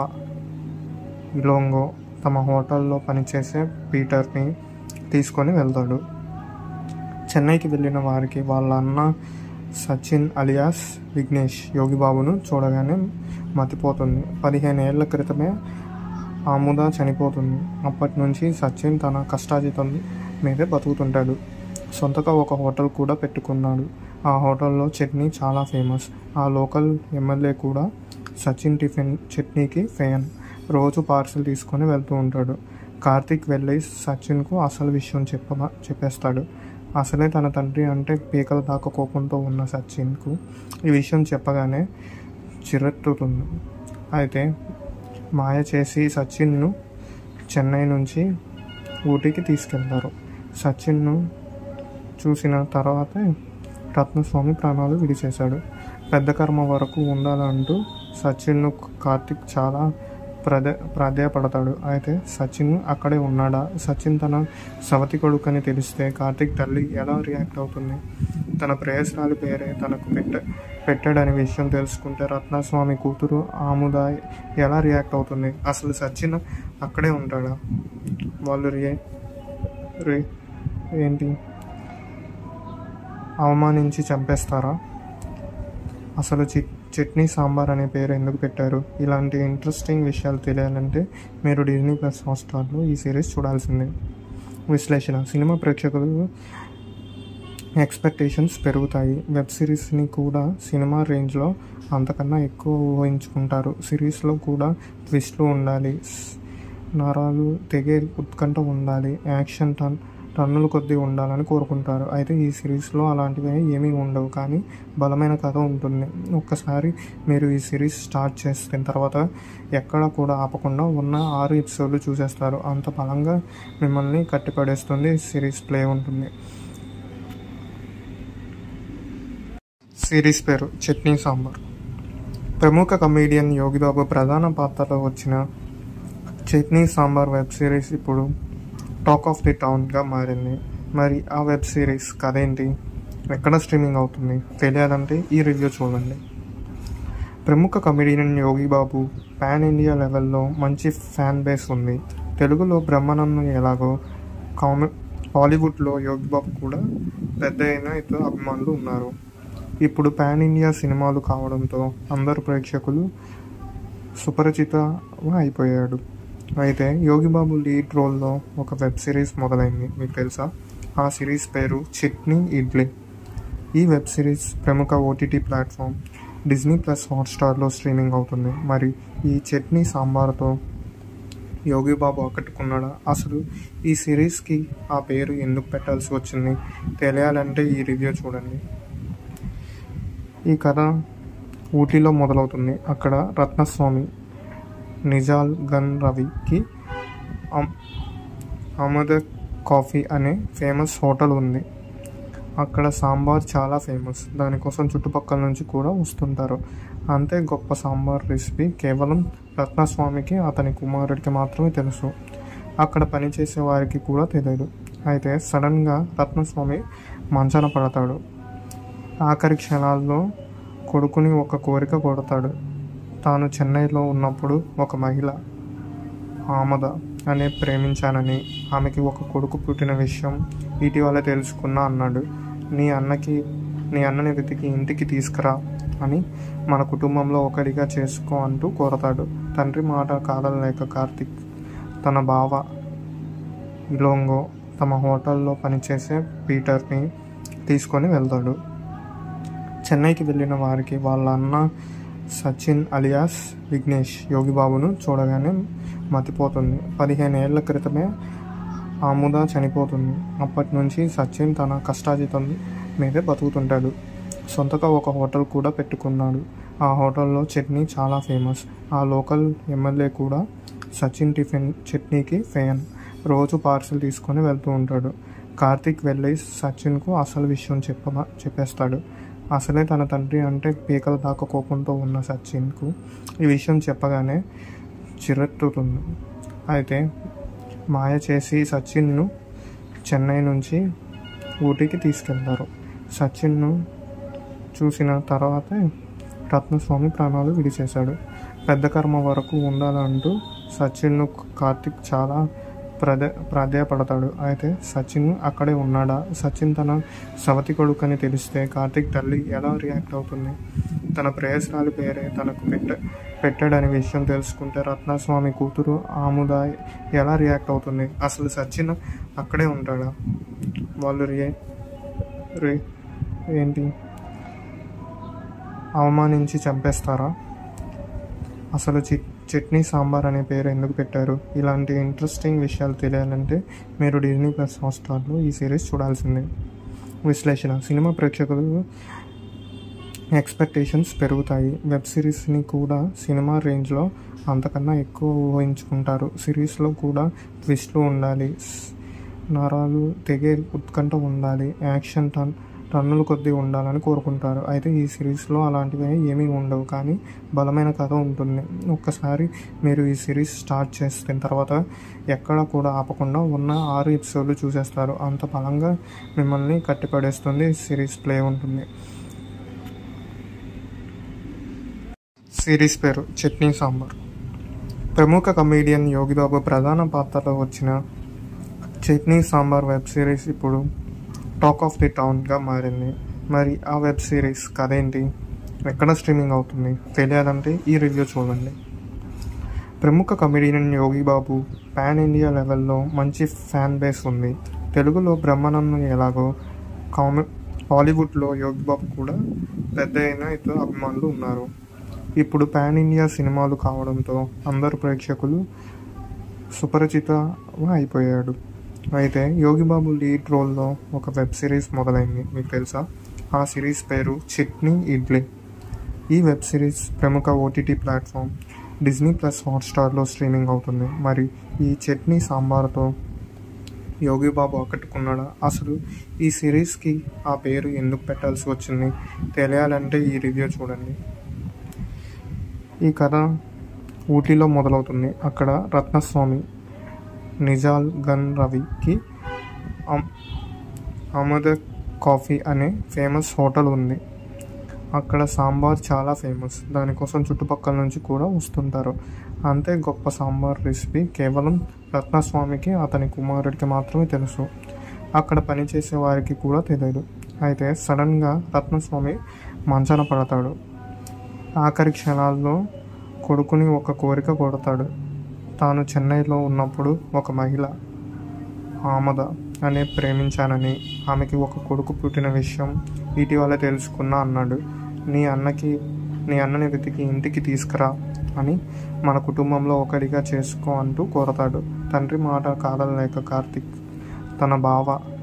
A: ఇలోంగో తమ హోటల్లో పనిచేసే పీటర్ని తీసుకొని వెళ్తాడు చెన్నైకి వెళ్ళిన వారికి వాళ్ళ అన్న సచిన్ అలియాస్ విఘ్నేష్ యోగిబాబును చూడగానే మతిపోతుంది పదిహేను ఏళ్ల క్రితమే ఆముద చనిపోతుంది అప్పటి నుంచి సచిన్ తన కష్టాజితం మీదే బతుకుతుంటాడు సొంతగా ఒక హోటల్ కూడా పెట్టుకున్నాడు ఆ హోటల్లో చట్నీ చాలా ఫేమస్ ఆ లోకల్ ఎమ్మెల్యే కూడా సచిన్ టిఫిన్ చట్నీకి ఫ్యాన్ రోజు పార్సిల్ తీసుకొని వెళ్తూ ఉంటాడు కార్తీక్ వెళ్ళి సచిన్కు అసలు విషయం చెప్ప చెప్పేస్తాడు అసలే తన తండ్రి అంటే పీకల దాకా కోపంతో ఉన్న సచిన్కు ఈ విషయం చెప్పగానే చిరెత్తుతుంది అయితే మాయ చేసి సచిన్ను చెన్నై నుంచి ఊటీకి తీసుకెళ్తారు సచిన్ను చూసిన తర్వాతే రత్నస్వామి ప్రాణాలు విడిచేశాడు పెద్ద కర్మ వరకు ఉండాలంటూ సచిన్ను కార్తిక్ చాలా ప్రదే ప్రాధేయపడతాడు అయితే సచిన్ అక్కడే ఉన్నాడా సచిన్ తన సవతి కొడుకని తెలిస్తే కార్తిక్ తల్లి ఎలా రియాక్ట్ అవుతుంది తన ప్రేయస్రాలి పేరే తనకు పెట్ట పెట్టాడనే విషయం తెలుసుకుంటే రత్నస్వామి కూతురు ఆముద ఎలా రియాక్ట్ అవుతుంది అసలు సచిన్ అక్కడే ఉంటాడా వాళ్ళు రియే రే ఏంటి అవమానించి చంపేస్తారా అసలు చి చట్నీ సాంబార్ అనే పేరు ఎందుకు పెట్టారు ఇలాంటి ఇంట్రెస్టింగ్ విషయాలు తెలియాలంటే మీరు డిజ్నీ ప్లస్ హాట్స్టార్లో ఈ సిరీస్ చూడాల్సిందే విశ్లేషణ సినిమా ప్రేక్షకులు ఎక్స్పెక్టేషన్స్ పెరుగుతాయి వెబ్ సిరీస్ని కూడా సినిమా రేంజ్లో అంతకన్నా ఎక్కువ ఊహించుకుంటారు సిరీస్లో కూడా ట్విస్ట్లు ఉండాలి నరాలు తెగే ఉత్కంఠ ఉండాలి యాక్షన్ టన్ టన్నుల కొద్దీ ఉండాలని కోరుకుంటారు అయితే ఈ సిరీస్లో అలాంటివి ఏమీ ఉండవు కానీ బలమైన కథ ఉంటుంది ఒక్కసారి మీరు ఈ సిరీస్ స్టార్ట్ చేసిన తర్వాత ఎక్కడ కూడా ఆపకుండా ఉన్న ఆరు ఎపిసోడ్లు చూసేస్తారు అంత బలంగా మిమ్మల్ని కట్టిపడేస్తుంది సిరీస్ ప్లే ఉంటుంది సిరీస్ పేరు చట్నీ సాంబార్ ప్రముఖ కమేడియన్ యోగిబాబు ప్రధాన పాత్రలో వచ్చిన చట్నీ సాంబార్ వెబ్ సిరీస్ ఇప్పుడు టాక్ ఆఫ్ ది టౌన్గా మారింది మరి ఆ వెబ్ సిరీస్ కథ ఏంటి ఎక్కడ స్ట్రీమింగ్ అవుతుంది తెలియాలంటే ఈ రివ్యూ చూడండి ప్రముఖ comedian Yogi Babu pan India లెవెల్లో మంచి ఫ్యాన్ బేస్ ఉంది తెలుగులో బ్రహ్మానందం ఎలాగో కామె హాలీవుడ్లో యోగి బాబు కూడా పెద్ద అయిన ఇతర అభిమానులు ఉన్నారు ఇప్పుడు పాన్ ఇండియా సినిమాలు కావడంతో అందరు ప్రేక్షకులు సుపరిచిత అయిపోయాడు అయితే యోగిబాబు లీడ్ రోల్లో ఒక వెబ్ సిరీస్ మొదలైంది మీకు తెలుసా ఆ సిరీస్ పేరు చట్నీ ఇడ్లీ ఈ వెబ్ సిరీస్ ప్రముఖ ఓటీటీ ప్లాట్ఫామ్ డిజ్నీ ప్లస్ హాట్స్టార్లో స్ట్రీమింగ్ అవుతుంది మరి ఈ చట్నీ సాంబార్తో యోగిబాబు ఆకట్టుకున్నాడా అసలు ఈ సిరీస్కి ఆ పేరు ఎందుకు పెట్టాల్సి వచ్చింది తెలియాలంటే ఈ రివ్యూ చూడండి ఈ కథ ఊటీలో మొదలవుతుంది అక్కడ రత్నస్వామి నిజాల్ గన్ రవికి అమ్- అమద కాఫీ అనే ఫేమస్ హోటల్ ఉంది అక్కడ సాంబార్ చాలా ఫేమస్ దానికోసం చుట్టుపక్కల నుంచి కూడా వస్తుంటారు అంతే గొప్ప సాంబార్ రెసిపీ కేవలం రత్నస్వామికి అతని కుమారుడికి మాత్రమే తెలుసు అక్కడ పనిచేసే వారికి కూడా తెలియదు అయితే సడన్గా రత్నస్వామి మంచాన పడతాడు ఆఖరి క్షణాల్లో కొడుకుని ఒక కోరిక కొడతాడు తాను చెన్నైలో ఉన్నప్పుడు ఒక మహిళ ఆమద అనే ప్రేమించానని ఆమెకి ఒక కొడుకు పుట్టిన విషయం ఇటీవల తెలుసుకున్నా అన్నాడు నీ అన్నకి నీ అన్నని వెతికి ఇంటికి తీసుకురా అని మన కుటుంబంలో ఒకరిగా చేసుకో అంటూ కోరతాడు తండ్రి మాట కాదలేక కార్తిక్ తన బావ ఇలోంగో తమ హోటల్లో పనిచేసే పీటర్ని తీసుకొని వెళ్తాడు చెన్నైకి వెళ్ళిన వారికి వాళ్ళ అన్న సచిన్ అలియాస్ విఘ్నేష్ యోగిబాబును చూడగానే మతిపోతుంది పదిహేను ఏళ్ల క్రితమే ఆముద చనిపోతుంది అప్పటి నుంచి సచిన్ తన కష్టాజితం మీదే బతుకుతుంటాడు సొంతగా ఒక హోటల్ కూడా పెట్టుకున్నాడు ఆ హోటల్లో చట్నీ చాలా ఫేమస్ ఆ లోకల్ ఎమ్మెల్యే కూడా సచిన్ టిఫిన్ చట్నీకి ఫ్యాన్ రోజు పార్సిల్ తీసుకొని వెళ్తూ ఉంటాడు కార్తీక్ వెళ్ళి సచిన్కు అసలు విషయం చెప్ప చెప్పేస్తాడు అసలే తన తండ్రి అంటే పీకల దాకా కోపంతో ఉన్న సచిన్కు ఈ విషయం చెప్పగానే చిరెత్తుతుంది అయితే మాయ చేసి సచిన్ను చెన్నై నుంచి ఊటీకి తీసుకెళ్తారు సచిన్ను చూసిన తర్వాతే రత్నస్వామి ప్రాణాలు విడిచేశాడు పెద్ద కర్మ వరకు ఉండాలంటూ సచిన్ను కార్తిక్ చాలా ప్రదే ప్రాధేయపడతాడు అయితే సచిన్ అక్కడే ఉన్నాడా సచిన్ తన సవతి కొడుకని తెలిస్తే కార్తిక్ తల్లి ఎలా రియాక్ట్ అవుతుంది తన ప్రేయస్రాలు పేరే తనకు పెట్ట పెట్టాడనే విషయం తెలుసుకుంటే రత్నస్వామి కూతురు ఆముద ఎలా రియాక్ట్ అవుతుంది అసలు సచిన్ అక్కడే ఉంటాడా వాళ్ళు రియే రే ఏంటి అవమానించి చంపేస్తారా అసలు చి చట్నీ సాంబార్ అనే పేరు ఎందుకు పెట్టారు ఇలాంటి ఇంట్రెస్టింగ్ విషయాలు తెలియాలంటే మీరు డిజ్నీ ప్లస్ హాట్స్టార్లో ఈ సిరీస్ చూడాల్సిందే విశ్లేషణ సినిమా ప్రేక్షకులు ఎక్స్పెక్టేషన్స్ పెరుగుతాయి వెబ్ సిరీస్ని కూడా సినిమా రేంజ్లో అంతకన్నా ఎక్కువ ఊహించుకుంటారు సిరీస్లో కూడా ట్విస్ట్లు ఉండాలి నరాలు తెగే ఉత్కంఠ ఉండాలి యాక్షన్ టన్ టన్నుల కొద్దీ ఉండాలని కోరుకుంటారు అయితే ఈ సిరీస్లో అలాంటివి ఏమీ ఉండవు కానీ బలమైన కథ ఉంటుంది ఒక్కసారి మీరు ఈ సిరీస్ స్టార్ట్ చేసిన తర్వాత ఎక్కడ కూడా ఆపకుండా ఉన్న ఆరు ఎపిసోడ్లు చూసేస్తారు అంత బలంగా మిమ్మల్ని కట్టిపడేస్తుంది సిరీస్ ప్లే ఉంటుంది సిరీస్ పేరు చట్నీ సాంబార్ ప్రముఖ కమేడియన్ యోగిబాబు ప్రధాన పాత్రలో వచ్చిన చట్నీ సాంబార్ వెబ్ సిరీస్ ఇప్పుడు టాక్ ఆఫ్ ది టౌన్గా మారింది మరి ఆ వెబ్ సిరీస్ కథ ఏంటి ఎక్కడ స్ట్రీమింగ్ అవుతుంది తెలియాలంటే ఈ రివ్యూ చూడండి ప్రముఖ comedian Yogi Babu pan India లెవెల్లో మంచి ఫ్యాన్ బేస్ ఉంది తెలుగులో బ్రహ్మానందం ఎలాగో కామె హాలీవుడ్లో యోగి బాబు కూడా పెద్ద అయిన ఇతర అభిమానులు ఉన్నారు ఇప్పుడు పాన్ ఇండియా సినిమాలు కావడంతో అందరు ప్రేక్షకులు సుపరిచిత అయిపోయాడు అయితే యోగిబాబు లీడ్ రోల్లో ఒక వెబ్ సిరీస్ మొదలైంది మీకు తెలుసా ఆ సిరీస్ పేరు చట్నీ ఇడ్లీ ఈ వెబ్ సిరీస్ ప్రముఖ ఓటీటీ ప్లాట్ఫామ్ డిజ్నీ ప్లస్ హాట్స్టార్లో స్ట్రీమింగ్ అవుతుంది మరి ఈ చట్నీ సాంబార్తో యోగి బాబు ఆకట్టుకున్నాడా అసలు ఈ సిరీస్కి ఆ పేరు ఎందుకు పెట్టాల్సి వచ్చింది తెలియాలంటే ఈ రివ్యూ చూడండి ఈ కథ ఊటీలో మొదలవుతుంది అక్కడ రత్నస్వామి నిజాల్ గన్ రవికి అమ్- అమద కాఫీ అనే ఫేమస్ హోటల్ ఉంది అక్కడ సాంబార్ చాలా ఫేమస్ దానికోసం చుట్టుపక్కల నుంచి కూడా వస్తుంటారు అంతే గొప్ప సాంబార్ రెసిపీ కేవలం రత్నస్వామికి అతని కుమారుడికి మాత్రమే తెలుసు అక్కడ పనిచేసే వారికి కూడా తెలియదు అయితే సడన్గా రత్నస్వామి మంచాన పడతాడు ఆఖరి క్షణాల్లో కొడుకుని ఒక కోరిక కొడతాడు తాను చెన్నైలో ఉన్నప్పుడు ఒక మహిళ ఆమద అనే ప్రేమించానని ఆమెకి ఒక కొడుకు పుట్టిన విషయం ఇటీవల తెలుసుకున్నా అన్నాడు నీ అన్నకి నీ అన్నని వెతికి ఇంటికి తీసుకురా అని మన కుటుంబంలో ఒకడిగా చేసుకో అంటూ కోరతాడు తండ్రి మాట కాదనలేక కార్తిక్ తన బావ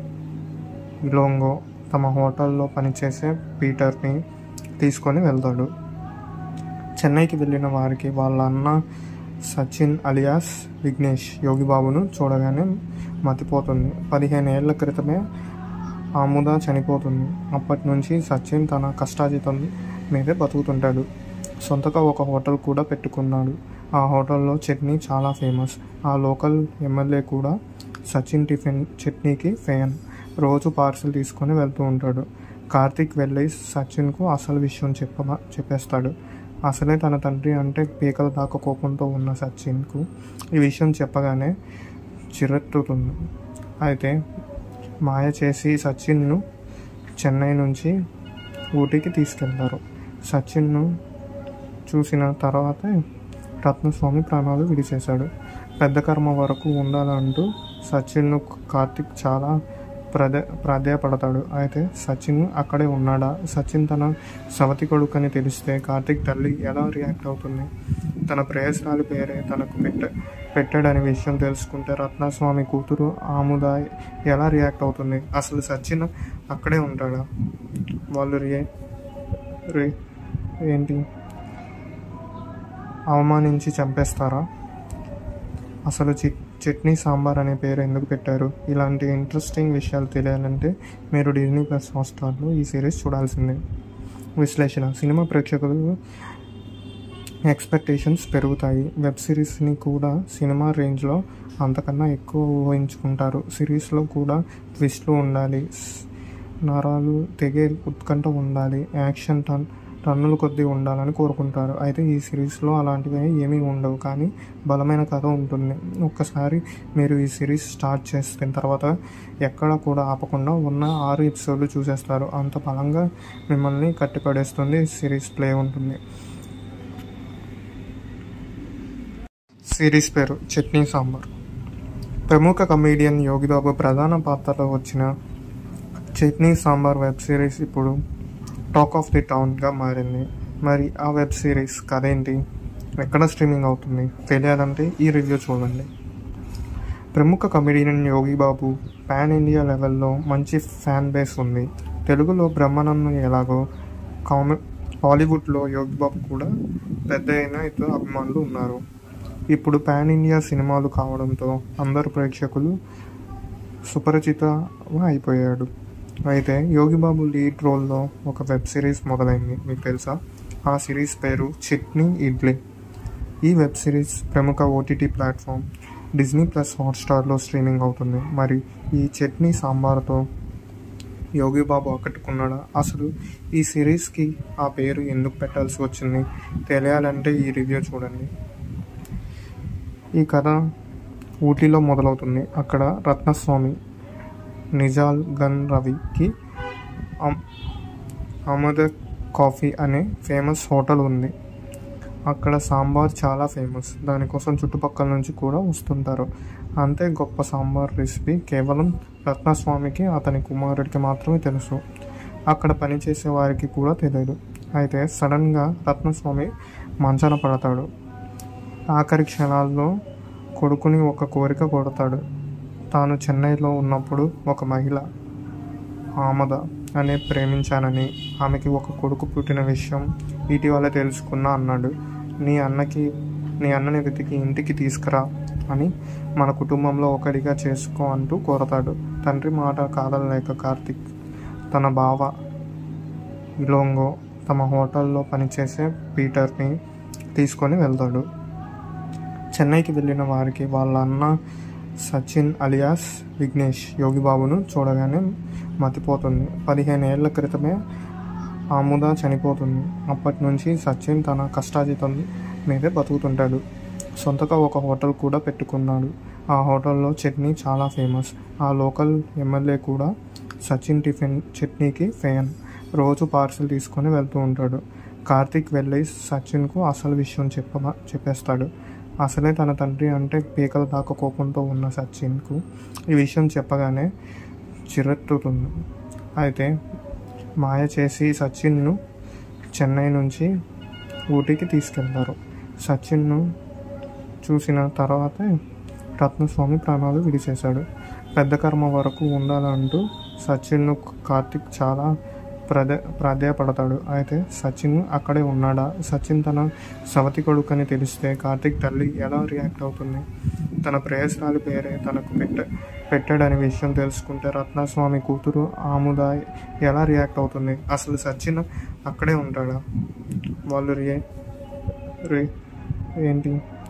A: ఇలోంగో తమ హోటల్లో పనిచేసే పీటర్ని తీసుకొని వెళ్తాడు చెన్నైకి వెళ్ళిన వారికి వాళ్ళ అన్న సచిన్ అలియాస్ విఘ్నేష్ యోగిబాబును చూడగానే మతిపోతుంది పదిహేను ఏళ్ల క్రితమే ఆముద చనిపోతుంది అప్పటి నుంచి సచిన్ తన కష్టాజీతం మీదే బతుకుతుంటాడు సొంతగా ఒక హోటల్ కూడా పెట్టుకున్నాడు ఆ హోటల్లో చట్నీ చాలా ఫేమస్ ఆ లోకల్ ఎమ్మెల్యే కూడా సచిన్ టిఫిన్ చట్నీకి ఫ్యాన్ రోజు పార్సిల్ తీసుకొని వెళ్తూ ఉంటాడు కార్తిక్ వెళ్ళి సచిన్కు అసలు విషయం చెప్ప చెప్పేస్తాడు అసలే తన తండ్రి అంటే పీకల దాకా కోపంతో ఉన్న సచిన్కు ఈ విషయం చెప్పగానే చిరెత్తుతుంది అయితే మాయ చేసి సచిన్ను చెన్నై నుంచి ఊటీకి తీసుకెళ్తారు సచిన్ను చూసిన తర్వాత రత్నస్వామి ప్రాణాలు విడిచేశాడు పెద్ద కర్మ వరకు ఉండాలంటూ సచిన్ను కార్తిక్ చాలా ప్రదే ప్రాధేయపడతాడు అయితే సచిన్ అక్కడే ఉన్నాడా సచిన్ తన సవతి కొడుకని తెలిస్తే కార్తిక్ తల్లి ఎలా రియాక్ట్ అవుతుంది తన ప్రేయస్రాలి పేరే తనకు పెట్ట పెట్టాడనే విషయం తెలుసుకుంటే రత్నస్వామి కూతురు ఆముద ఎలా రియాక్ట్ అవుతుంది అసలు సచిన్ అక్కడే ఉంటాడా వాళ్ళు రియే రే ఏంటి అవమానించి చంపేస్తారా అసలు చి చట్నీ సాంబార్ అనే పేరు ఎందుకు పెట్టారు ఇలాంటి ఇంట్రెస్టింగ్ విషయాలు తెలియాలంటే మీరు డిజ్నీ ప్లస్ హాట్స్టార్లో ఈ సిరీస్ చూడాల్సిందే విశ్లేషణ సినిమా ప్రేక్షకులు ఎక్స్పెక్టేషన్స్ పెరుగుతాయి వెబ్ సిరీస్ని కూడా సినిమా రేంజ్లో అంతకన్నా ఎక్కువ ఊహించుకుంటారు సిరీస్లో కూడా ట్విస్ట్లు ఉండాలి స్- నరాలు తెగే ఉత్కంఠ ఉండాలి యాక్షన్ టన్ టన్నుల కొద్దీ ఉండాలని కోరుకుంటారు అయితే ఈ సిరీస్లో అలాంటివి ఏమీ ఉండవు కానీ బలమైన కథ ఉంటుంది ఒక్కసారి మీరు ఈ సిరీస్ స్టార్ట్ చేసిన తర్వాత ఎక్కడ కూడా ఆపకుండా ఉన్న ఆరు ఎపిసోడ్లు చూసేస్తారు అంత బలంగా మిమ్మల్ని కట్టిపడేస్తుంది సిరీస్ ప్లే ఉంటుంది సిరీస్ పేరు చట్నీ సాంబార్ ప్రముఖ కమేడియన్ యోగిబాబు ప్రధాన పాత్రలో వచ్చిన చట్నీ సాంబార్ వెబ్ సిరీస్ ఇప్పుడు టాక్ ఆఫ్ ది టౌన్గా మారింది మరి ఆ వెబ్ సిరీస్ కథ ఏంటి ఎక్కడ స్ట్రీమింగ్ అవుతుంది తెలియాలంటే ఈ రివ్యూ చూడండి ప్రముఖ comedian Yogi Babu pan India లెవెల్లో మంచి ఫ్యాన్ బేస్ ఉంది తెలుగులో బ్రహ్మానందం ఎలాగో కామె హాలీవుడ్లో యోగి బాబు కూడా పెద్ద అయిన ఇతర అభిమానులు ఉన్నారు ఇప్పుడు పాన్ ఇండియా సినిమాలు కావడంతో అందరు ప్రేక్షకులు సుపరిచిత అయిపోయాడు అయితే యోగిబాబు లీడ్ రోల్లో ఒక వెబ్ సిరీస్ మొదలైంది మీకు తెలుసా ఆ సిరీస్ పేరు చట్నీ ఇడ్లీ ఈ వెబ్ సిరీస్ ప్రముఖ ఓటీటీ ప్లాట్ఫామ్ డిజ్నీ ప్లస్ హాట్స్టార్లో స్ట్రీమింగ్ అవుతుంది మరి ఈ చట్నీ సాంబార్తో యోగి బాబు ఆకట్టుకున్నాడా అసలు ఈ సిరీస్కి ఆ పేరు ఎందుకు పెట్టాల్సి వచ్చింది తెలియాలంటే ఈ రివ్యూ చూడండి ఈ కథ ఊటీలో మొదలవుతుంది అక్కడ రత్నస్వామి నిజాల్ గన్ రవికి అమ్- అమద కాఫీ అనే ఫేమస్ హోటల్ ఉంది అక్కడ సాంబార్ చాలా ఫేమస్ దానికోసం చుట్టుపక్కల నుంచి కూడా వస్తుంటారు అంతే గొప్ప సాంబార్ రెసిపీ కేవలం రత్నస్వామికి అతని కుమారుడికి మాత్రమే తెలుసు అక్కడ పనిచేసే వారికి కూడా తెలియదు అయితే సడన్గా రత్నస్వామి మంచాన పడతాడు ఆఖరి క్షణాల్లో కొడుకుని ఒక కోరిక కొడతాడు తాను చెన్నైలో ఉన్నప్పుడు ఒక మహిళ ఆమద అనే ప్రేమించానని ఆమెకి ఒక కొడుకు పుట్టిన విషయం ఇటీవల తెలుసుకున్నా అన్నాడు నీ అన్నకి నీ అన్నని వెతికి ఇంటికి తీసుకురా అని మన కుటుంబంలో ఒకడిగా చేసుకో అంటూ కోరతాడు తండ్రి మాట కాదలేక కార్తిక్ తన బావ ఇలోంగో తమ హోటల్లో పనిచేసే పీటర్ని తీసుకొని వెళ్తాడు చెన్నైకి వెళ్ళిన వారికి వాళ్ళ అన్న సచిన్ అలియాస్ విఘ్నేష్ యోగిబాబును చూడగానే మతిపోతుంది పదిహేను ఏళ్ల క్రితమే ఆముద చనిపోతుంది అప్పటి నుంచి సచిన్ తన కష్టాజితం మీదే బతుకుతుంటాడు సొంతగా ఒక హోటల్ కూడా పెట్టుకున్నాడు ఆ హోటల్లో చట్నీ చాలా ఫేమస్ ఆ లోకల్ ఎమ్మెల్యే కూడా సచిన్ టిఫిన్ చట్నీకి ఫ్యాన్ రోజు పార్సిల్ తీసుకొని వెళ్తూ ఉంటాడు కార్తీక్ వెళ్ళి సచిన్కు అసలు విషయం చెప్ప చెప్పేస్తాడు అసలే తన తండ్రి అంటే పీకల దాకా కోపంతో ఉన్న సచిన్కు ఈ విషయం చెప్పగానే చిరెత్తుతుంది అయితే మాయ చేసి సచిన్ను చెన్నై నుంచి ఊటీకి తీసుకెళ్తారు సచిన్ను చూసిన తర్వాతే రత్నస్వామి ప్రాణాలు విడిచేశాడు పెద్ద కర్మ వరకు ఉండాలంటూ సచిన్ను కార్తిక్ చాలా ప్రదే ప్రాధేయపడతాడు అయితే సచిన్ అక్కడే ఉన్నాడా సచిన్ తన సవతి కొడుకని తెలిస్తే కార్తిక్ తల్లి ఎలా రియాక్ట్ అవుతుంది తన ప్రేయస్రాలి పేరే తనకు పెట్ట పెట్టాడనే విషయం తెలుసుకుంటే రత్నస్వామి కూతురు ఆముద ఎలా రియాక్ట్ అవుతుంది అసలు సచిన్ అక్కడే ఉంటాడా వాళ్ళు రియే రే ఏంటి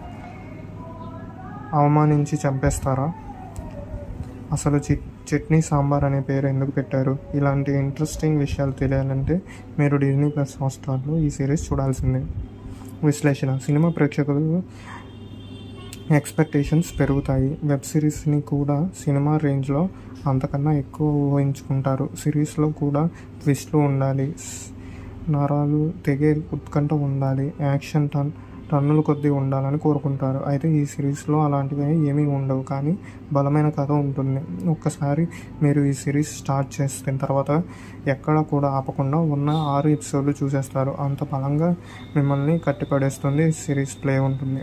A: అవమానించి చంపేస్తారా అసలు చి చట్నీ సాంబార్ అనే పేరు ఎందుకు పెట్టారు ఇలాంటి ఇంట్రెస్టింగ్ విషయాలు తెలియాలంటే మీరు డిజ్నీ ప్లస్ హాట్స్టార్లో ఈ సిరీస్ చూడాల్సిందే విశ్లేషణ సినిమా ప్రేక్షకులు ఎక్స్పెక్టేషన్స్ పెరుగుతాయి వెబ్ సిరీస్ని కూడా సినిమా రేంజ్లో అంతకన్నా ఎక్కువ ఊహించుకుంటారు సిరీస్లో కూడా ట్విస్ట్లు ఉండాలి నరాలు తెగే ఉత్కంఠ ఉండాలి యాక్షన్ టన్ టన్నుల కొద్దీ ఉండాలని కోరుకుంటారు అయితే ఈ సిరీస్లో అలాంటివి ఏమీ ఉండవు కానీ బలమైన కథ ఉంటుంది ఒక్కసారి మీరు ఈ సిరీస్ స్టార్ట్ చేసిన తర్వాత ఎక్కడ కూడా ఆపకుండా ఉన్న ఆరు ఎపిసోడ్లు చూసేస్తారు అంత బలంగా మిమ్మల్ని కట్టిపడేస్తుంది సిరీస్ ప్లే ఉంటుంది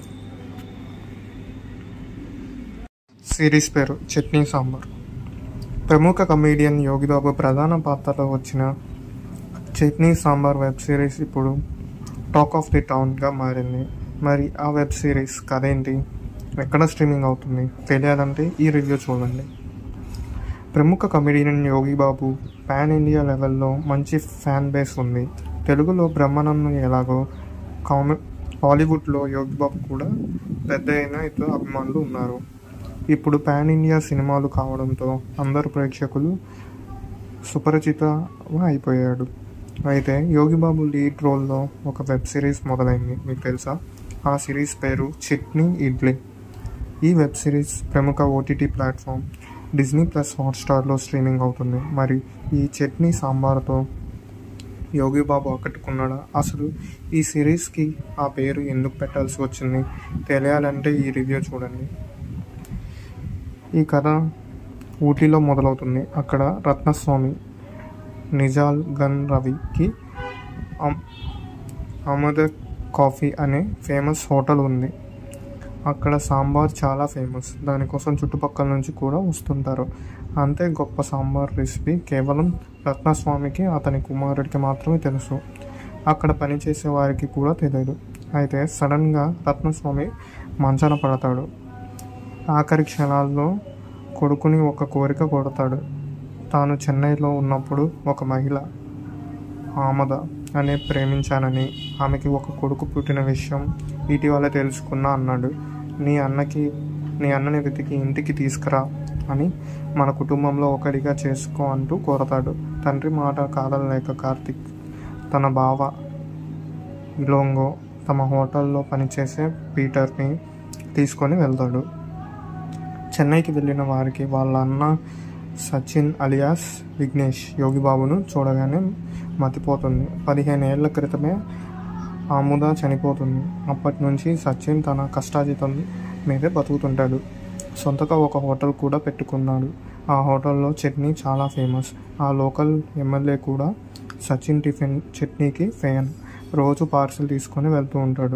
A: సిరీస్ పేరు చట్నీ సాంబార్ ప్రముఖ కమేడియన్ యోగిబాబు ప్రధాన పాత్రలో వచ్చిన చట్నీ సాంబార్ వెబ్ సిరీస్ ఇప్పుడు టాక్ ఆఫ్ ది టౌన్గా మారింది మరి ఆ వెబ్ సిరీస్ కథ ఏంటి ఎక్కడ స్ట్రీమింగ్ అవుతుంది తెలియాలంటే ఈ రివ్యూ చూడండి ప్రముఖ comedian Yogi Babu pan India లెవెల్లో మంచి ఫ్యాన్ బేస్ ఉంది తెలుగులో బ్రహ్మానందం ఎలాగో కామె హాలీవుడ్లో యోగి బాబు కూడా పెద్ద అయిన ఇతర అభిమానులు ఉన్నారు ఇప్పుడు పాన్ ఇండియా సినిమాలు కావడంతో అందరు ప్రేక్షకులు సుపరిచిత అయిపోయాడు అయితే యోగిబాబు లీడ్ రోల్లో ఒక వెబ్ సిరీస్ మొదలైంది మీకు తెలుసా ఆ సిరీస్ పేరు చట్నీ ఇడ్లీ ఈ వెబ్ సిరీస్ ప్రముఖ ఓటీటీ ప్లాట్ఫామ్ డిజ్నీ ప్లస్ హాట్స్టార్లో స్ట్రీమింగ్ అవుతుంది మరి ఈ చట్నీ సాంబార్తో యోగిబాబు ఆకట్టుకున్నాడా అసలు ఈ సిరీస్కి ఆ పేరు ఎందుకు పెట్టాల్సి వచ్చింది తెలియాలంటే ఈ రివ్యూ చూడండి ఈ కథ ఊటీలో మొదలవుతుంది అక్కడ రత్నస్వామి నిజాల్ గన్ రవికి అమ్- అమద కాఫీ అనే ఫేమస్ హోటల్ ఉంది అక్కడ సాంబార్ చాలా ఫేమస్ దానికోసం చుట్టుపక్కల నుంచి కూడా వస్తుంటారు అంతే గొప్ప సాంబార్ రెసిపీ కేవలం రత్నస్వామికి అతని కుమారుడికి మాత్రమే తెలుసు అక్కడ పనిచేసే వారికి కూడా తెలియదు అయితే సడన్గా రత్నస్వామి మంచాన పడతాడు ఆఖరి క్షణాల్లో కొడుకుని ఒక కోరిక కొడతాడు తాను చెన్నైలో ఉన్నప్పుడు ఒక మహిళ ఆమద అనే ప్రేమించానని ఆమెకి ఒక కొడుకు పుట్టిన విషయం ఇటీవల తెలుసుకున్నా అన్నాడు నీ అన్నకి నీ అన్నని వెతికి ఇంటికి తీసుకురా అని మన కుటుంబంలో ఒకడిగా చేసుకో అంటూ కోరతాడు తండ్రి మాట కాదలేక కార్తిక్ తన బావ ఇలోంగో తమ హోటల్లో పనిచేసే పీటర్ని తీసుకొని వెళ్తాడు చెన్నైకి వెళ్ళిన వారికి వాళ్ళ అన్న సచిన్ అలియాస్ విఘ్నేష్ యోగిబాబును చూడగానే మతిపోతుంది పదిహేను ఏళ్ల క్రితమే ఆముద చనిపోతుంది అప్పటి నుంచి సచిన్ తన కష్టాజితం మీదే బతుకుతుంటాడు సొంతగా ఒక హోటల్ కూడా పెట్టుకున్నాడు ఆ హోటల్లో చట్నీ చాలా ఫేమస్ ఆ లోకల్ ఎమ్మెల్యే కూడా సచిన్ టిఫిన్ చట్నీకి ఫ్యాన్ రోజు పార్సిల్ తీసుకొని వెళ్తూ ఉంటాడు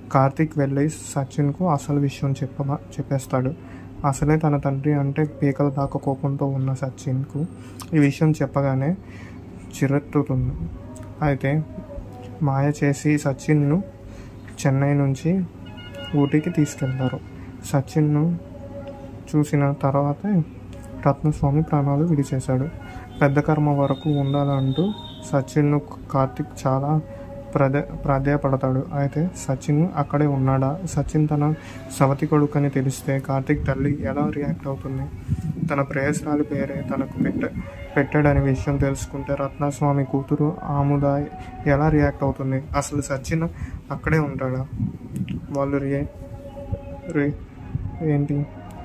A: కార్తిక్ వెళ్ళి సచిన్కు అసలు విషయం చెప్ప చెప్పేస్తాడు అసలే తన తండ్రి అంటే పీకల దాకా కోపంతో ఉన్న సచిన్కు ఈ విషయం చెప్పగానే చిరెత్తుతుంది అయితే మాయ చేసి సచిన్ను చెన్నై నుంచి ఊటీకి తీసుకెళ్తారు సచిన్ను చూసిన తర్వాత రత్నస్వామి ప్రాణాలు విడిచేశాడు పెద్ద కర్మ వరకు ఉండాలంటూ సచిన్ను కార్తిక్ చాలా ప్రదే ప్రాధాయపడతాడు అయితే సచిన్ అక్కడే ఉన్నాడా సచిన్ తన సవతి కొడుకని తెలిస్తే కార్తిక్ తల్లి ఎలా రియాక్ట్ అవుతుంది తన ప్రేయస్రాలి పేరే తనకు పెట్ట పెట్టాడనే విషయం తెలుసుకుంటే రత్నస్వామి కూతురు ఆముద ఎలా రియాక్ట్ అవుతుంది అసలు సచిన్ అక్కడే ఉంటాడా వాళ్ళు రియే రే ఏంటి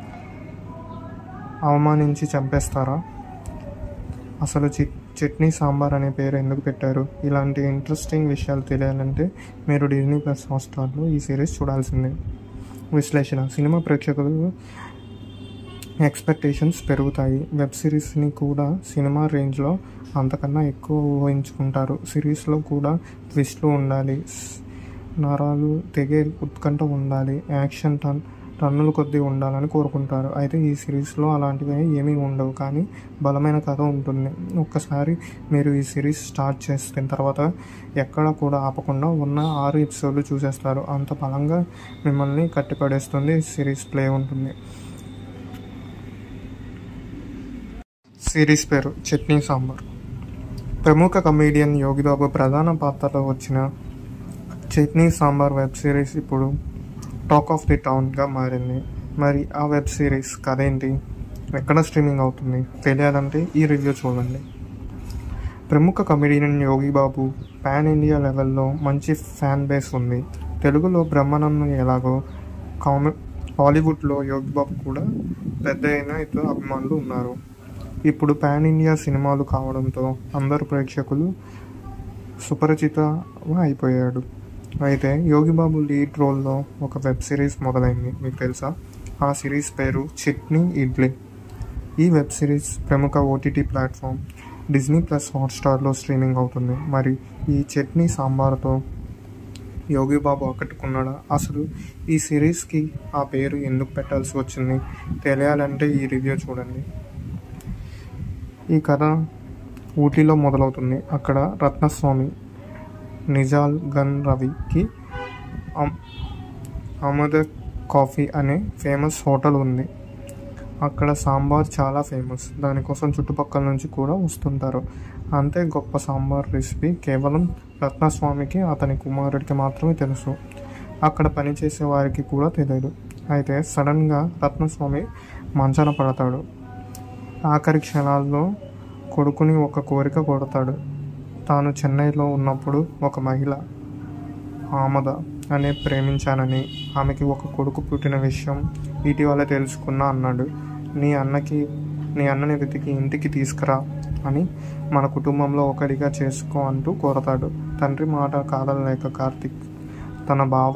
A: అవమానించి చంపేస్తారా అసలు చి చట్నీ సాంబార్ అనే పేరు ఎందుకు పెట్టారు ఇలాంటి ఇంట్రెస్టింగ్ విషయాలు తెలియాలంటే మీరు డిజ్నీ ప్లస్ హాట్స్టార్లో ఈ సిరీస్ చూడాల్సిందే విశ్లేషణ సినిమా ప్రేక్షకులు ఎక్స్పెక్టేషన్స్ పెరుగుతాయి వెబ్ సిరీస్ని కూడా సినిమా రేంజ్లో అంతకన్నా ఎక్కువ ఊహించుకుంటారు సిరీస్లో కూడా ట్విస్ట్లు ఉండాలి నరాలు తెగే ఉత్కంఠ ఉండాలి యాక్షన్ టన్ టన్నుల కొద్దీ ఉండాలని కోరుకుంటారు అయితే ఈ సిరీస్లో అలాంటివి ఏమీ ఉండవు కానీ బలమైన కథ ఉంటుంది ఒక్కసారి మీరు ఈ సిరీస్ స్టార్ట్ చేసిన తర్వాత ఎక్కడ కూడా ఆపకుండా ఉన్న ఆరు ఎపిసోడ్లు చూసేస్తారు అంత బలంగా మిమ్మల్ని కట్టిపడేస్తుంది సిరీస్ ప్లే ఉంటుంది సిరీస్ పేరు చట్నీ సాంబార్ ప్రముఖ కమేడియన్ యోగిబాబు ప్రధాన పాత్రలో వచ్చిన చట్నీ సాంబార్ వెబ్ సిరీస్ ఇప్పుడు టాక్ ఆఫ్ ది టౌన్గా మారింది మరి ఆ వెబ్ సిరీస్ కథ ఏంటి ఎక్కడ స్ట్రీమింగ్ అవుతుంది తెలియాలంటే ఈ రివ్యూ చూడండి ప్రముఖ comedian Yogi Babu pan India లెవెల్లో మంచి ఫ్యాన్ బేస్ ఉంది తెలుగులో బ్రహ్మానందం ఎలాగో కామె హాలీవుడ్లో యోగి బాబు కూడా పెద్ద అయిన ఇతర అభిమానులు ఉన్నారు ఇప్పుడు పాన్ ఇండియా సినిమాలు కావడంతో అందరు ప్రేక్షకులు సుపరిచిత అయిపోయాడు అయితే యోగిబాబు లీడ్ రోల్లో ఒక వెబ్ సిరీస్ మొదలైంది మీకు తెలుసా ఆ సిరీస్ పేరు చట్నీ ఇడ్లీ ఈ వెబ్ సిరీస్ ప్రముఖ ఓటీటీ ప్లాట్ఫామ్ డిజ్నీ ప్లస్ హాట్స్టార్లో స్ట్రీమింగ్ అవుతుంది మరి ఈ చట్నీ సాంబార్తో యోగిబాబు ఆకట్టుకున్నాడా అసలు ఈ సిరీస్కి ఆ పేరు ఎందుకు పెట్టాల్సి వచ్చింది తెలియాలంటే ఈ రివ్యూ చూడండి ఈ కథ ఊటీలో మొదలవుతుంది అక్కడ రత్నస్వామి నిజాల్ గన్ రవికి అమ్- అమద కాఫీ అనే ఫేమస్ హోటల్ ఉంది అక్కడ సాంబార్ చాలా ఫేమస్ దానికోసం చుట్టుపక్కల నుంచి కూడా వస్తుంటారు అంతే గొప్ప సాంబార్ రెసిపీ కేవలం రత్నస్వామికి అతని కుమారుడికి మాత్రమే తెలుసు అక్కడ పనిచేసే వారికి కూడా తెలియదు అయితే సడన్గా రత్నస్వామి మంచాన పడతాడు ఆఖరి క్షణాల్లో కొడుకుని ఒక కోరిక కొడతాడు తాను చెన్నైలో ఉన్నప్పుడు ఒక మహిళ ఆమద అనే ప్రేమించానని ఆమెకి ఒక కొడుకు పుట్టిన విషయం ఇటీవల తెలుసుకున్నా అన్నాడు నీ అన్నకి నీ అన్నని వెతికి ఇంటికి తీసుకురా అని మన కుటుంబంలో ఒకడిగా చేసుకో అంటూ కోరతాడు తండ్రి మాట కాదలేక కార్తిక్ తన బావ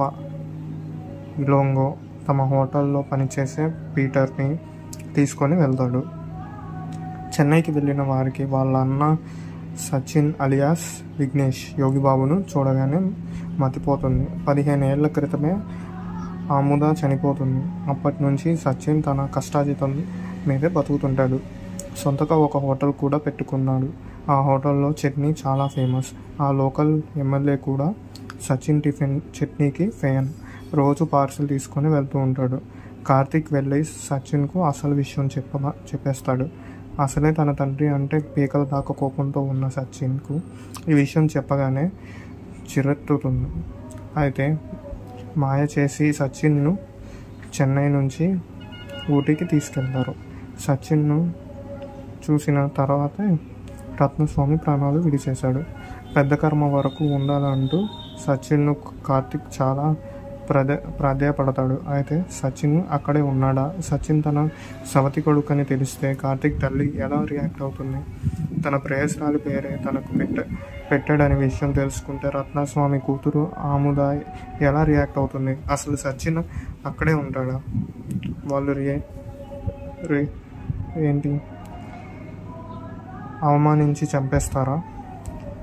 A: ఇలోంగో తమ హోటల్లో పనిచేసే పీటర్ని తీసుకొని వెళ్తాడు చెన్నైకి వెళ్ళిన వారికి వాళ్ళ అన్న సచిన్ అలియాస్ విఘ్నేష్ యోగిబాబును చూడగానే మతిపోతుంది పదిహేను ఏళ్ల క్రితమే ఆముద చనిపోతుంది అప్పటి నుంచి సచిన్ తన కష్టాజితం మీదే బతుకుతుంటాడు సొంతగా ఒక హోటల్ కూడా పెట్టుకున్నాడు ఆ హోటల్లో చట్నీ చాలా ఫేమస్ ఆ లోకల్ ఎమ్మెల్యే కూడా సచిన్ టిఫిన్ చట్నీకి ఫ్యాన్ రోజు పార్సల్ తీసుకొని వెళ్తూ ఉంటాడు కార్తిక్ వెళ్ళి సచిన్కు అసలు విషయం చెప్ప చెప్పేస్తాడు అసలే తన తండ్రి అంటే పీకల దాకా కోపంతో ఉన్న సచిన్కు ఈ విషయం చెప్పగానే చిరెత్తుతుంది అయితే మాయ చేసి సచిన్ను చెన్నై నుంచి ఊటీకి తీసుకెళ్తారు సచిన్ను చూసిన తర్వాత రత్నస్వామి ప్రాణాలు విడిచేశాడు పెద్ద కర్మ వరకు ఉండాలంటూ సచిన్ను కార్తిక్ చాలా ప్రదే ప్రాధాయపడతాడు అయితే సచిన్ అక్కడే ఉన్నాడా సచిన్ తన సవతి కొడుకని తెలిస్తే కార్తిక్ తల్లి ఎలా రియాక్ట్ అవుతుంది తన ప్రేయస్రాలి పేరే తనకు పెట్ట పెట్టాడనే విషయం తెలుసుకుంటే రత్నస్వామి కూతురు ఆముద ఎలా రియాక్ట్ అవుతుంది అసలు సచిన్ అక్కడే ఉంటాడా వాళ్ళు రియే రే ఏంటి అవమానించి చంపేస్తారా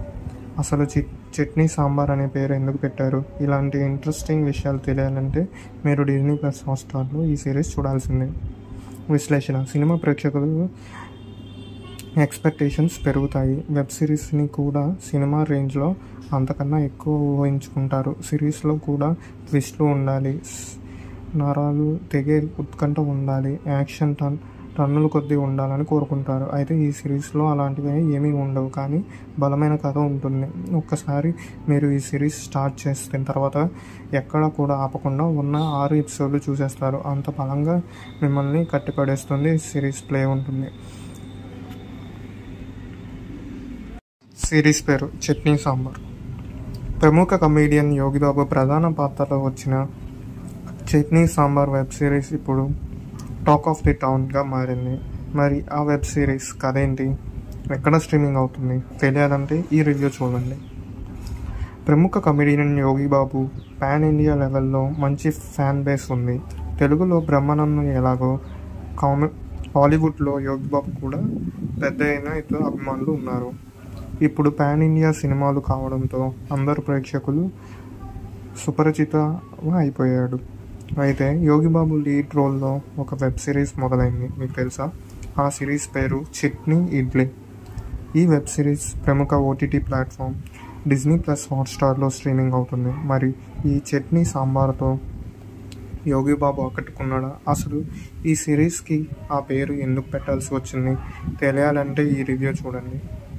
A: అసలు చి చట్నీ సాంబార్ అనే పేరు ఎందుకు పెట్టారు ఇలాంటి ఇంట్రెస్టింగ్ విషయాలు తెలియాలంటే మీరు డిజ్నీ ప్లస్ హాట్స్టార్లో ఈ సిరీస్ చూడాల్సిందే విశ్లేషణ సినిమా ప్రేక్షకులు ఎక్స్పెక్టేషన్స్ పెరుగుతాయి వెబ్ సిరీస్ని కూడా సినిమా రేంజ్లో అంతకన్నా ఎక్కువ ఊహించుకుంటారు సిరీస్లో కూడా ట్విస్ట్లు ఉండాలి నరాలు తెగే ఉత్కంఠ ఉండాలి యాక్షన్ టన్ టన్నుల కొద్దీ ఉండాలని కోరుకుంటారు అయితే ఈ సిరీస్లో అలాంటివి ఏమీ ఉండవు కానీ బలమైన కథ ఉంటుంది ఒక్కసారి మీరు ఈ సిరీస్ స్టార్ట్ చేసిన తర్వాత ఎక్కడ కూడా ఆపకుండా ఉన్న ఆరు ఎపిసోడ్లు చూసేస్తారు అంత బలంగా మిమ్మల్ని కట్టిపడేస్తుంది సిరీస్ ప్లే ఉంటుంది సిరీస్ పేరు చట్నీ సాంబార్ ప్రముఖ కమేడియన్ యోగిబాబు ప్రధాన పాత్రలో వచ్చిన చట్నీ సాంబార్ వెబ్ సిరీస్ ఇప్పుడు టాక్ ఆఫ్ ది టౌన్గా మారింది మరి ఆ వెబ్ సిరీస్ కథ ఏంటి ఎక్కడ స్ట్రీమింగ్ అవుతుంది తెలియాలంటే ఈ రివ్యూ చూడండి ప్రముఖ comedian Yogi Babu pan India లెవెల్లో మంచి ఫ్యాన్ బేస్ ఉంది తెలుగులో బ్రహ్మానందం ఎలాగో కామె హాలీవుడ్లో యోగి బాబు కూడా పెద్ద అయిన ఇద్దరు అభిమానులు ఉన్నారు ఇప్పుడు పాన్ ఇండియా సినిమాలు కావడంతో అందరు ప్రేక్షకులు సుపరిచిత అయిపోయాడు అయితే యోగిబాబు లీడ్ రోల్లో ఒక వెబ్ సిరీస్ మొదలైంది మీకు తెలుసా ఆ సిరీస్ పేరు చట్నీ ఇడ్లీ ఈ వెబ్ సిరీస్ ప్రముఖ ఓటీటీ ప్లాట్ఫామ్ డిజ్నీ ప్లస్ హాట్స్టార్లో స్ట్రీమింగ్ అవుతుంది మరి ఈ చట్నీ సాంబార్తో యోగిబాబు ఆకట్టుకున్నాడా అసలు ఈ సిరీస్కి ఆ పేరు ఎందుకు పెట్టాల్సి వచ్చింది తెలియాలంటే ఈ రివ్యూ చూడండి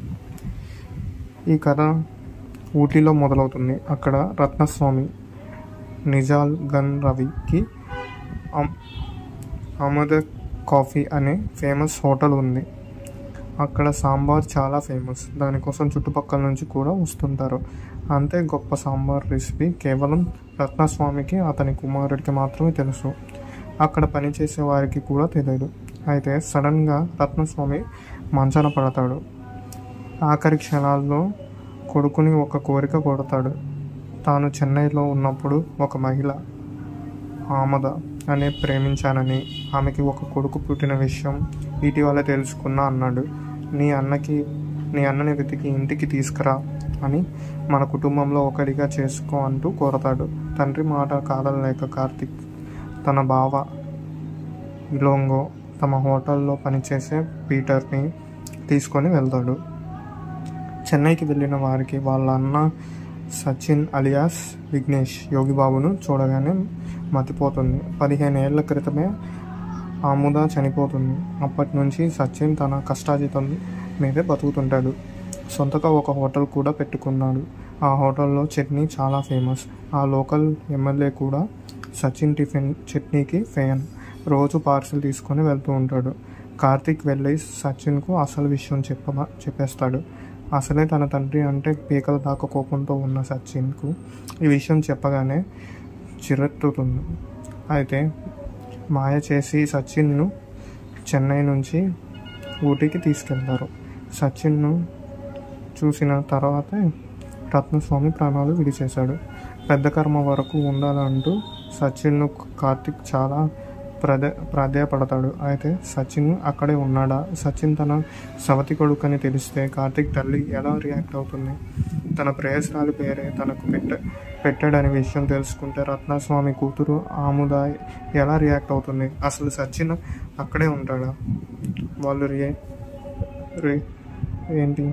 A: ఈ కథ ఊటీలో మొదలవుతుంది అక్కడ రత్నస్వామి నిజాల్ గన్ రవికి అమ్- అమద కాఫీ అనే ఫేమస్ హోటల్ ఉంది అక్కడ సాంబార్ చాలా ఫేమస్ దానికోసం చుట్టుపక్కల నుంచి కూడా వస్తుంటారు అంతే గొప్ప సాంబార్ రెసిపీ కేవలం రత్నస్వామికి అతని కుమారుడికి మాత్రమే తెలుసు అక్కడ పనిచేసే వారికి కూడా తెలియదు అయితే సడన్గా రత్నస్వామి మంచాన పడతాడు ఆఖరి క్షణాల్లో కొడుకుని ఒక కోరిక కొడతాడు తాను చెన్నైలో ఉన్నప్పుడు ఒక మహిళ ఆమద అనే ప్రేమించానని ఆమెకి ఒక కొడుకు పుట్టిన విషయం ఇటీవల తెలుసుకున్నా అన్నాడు నీ అన్నకి నీ అన్నని వెతికి ఇంటికి తీసుకురా అని మన కుటుంబంలో ఒకరిగా చేసుకో అంటూ కోరతాడు తండ్రి మాట కాదనలేక కార్తిక్ తన బావ ఇలోంగో తమ హోటల్లో పనిచేసే పీటర్ని తీసుకొని వెళ్తాడు చెన్నైకి వెళ్ళిన వారికి వాళ్ళ అన్న సచిన్ అలియాస్ విఘ్నేష్ యోగిబాబును చూడగానే మతిపోతుంది పదిహేను ఏళ్ల క్రితమే ఆముద చనిపోతుంది అప్పటి నుంచి సచిన్ తన కష్టాజితం మీదే బతుకుతుంటాడు సొంతగా ఒక హోటల్ కూడా పెట్టుకున్నాడు ఆ హోటల్లో చట్నీ చాలా ఫేమస్ ఆ లోకల్ ఎమ్మెల్యే కూడా సచిన్ టిఫిన్ చట్నీకి ఫ్యాన్ రోజు పార్సిల్ తీసుకొని వెళ్తూ ఉంటాడు కార్తిక్ వెళ్ళి సచిన్కు అసలు విషయం చెప్ప చెప్పేస్తాడు అసలే తన తండ్రి అంటే పీకల దాకా కోపంతో ఉన్న సచిన్కు ఈ విషయం చెప్పగానే చిరెత్తుతుంది అయితే మాయ చేసి సచిన్ను చెన్నై నుంచి ఊటీకి తీసుకెళ్తారు సచిన్ను చూసిన తర్వాతే రత్నస్వామి ప్రాణాలు విడిచేశాడు పెద్ద కర్మ వరకు ఉండాలంటూ సచిన్ను కార్తిక్ చాలా ప్రదే ప్రాధాయపడతాడు అయితే సచిన్ అక్కడే ఉన్నాడా సచిన్ తన సవతి కొడుకని తెలిస్తే కార్తిక్ తల్లి ఎలా రియాక్ట్ అవుతుంది తన ప్రేయస్రాలి పేరే తనకు పెట్ట పెట్టాడనే విషయం తెలుసుకుంటే రత్నస్వామి కూతురు ఆముద ఎలా రియాక్ట్ అవుతుంది అసలు సచిన్ అక్కడే ఉంటాడా వాళ్ళు రియే రే ఏంటి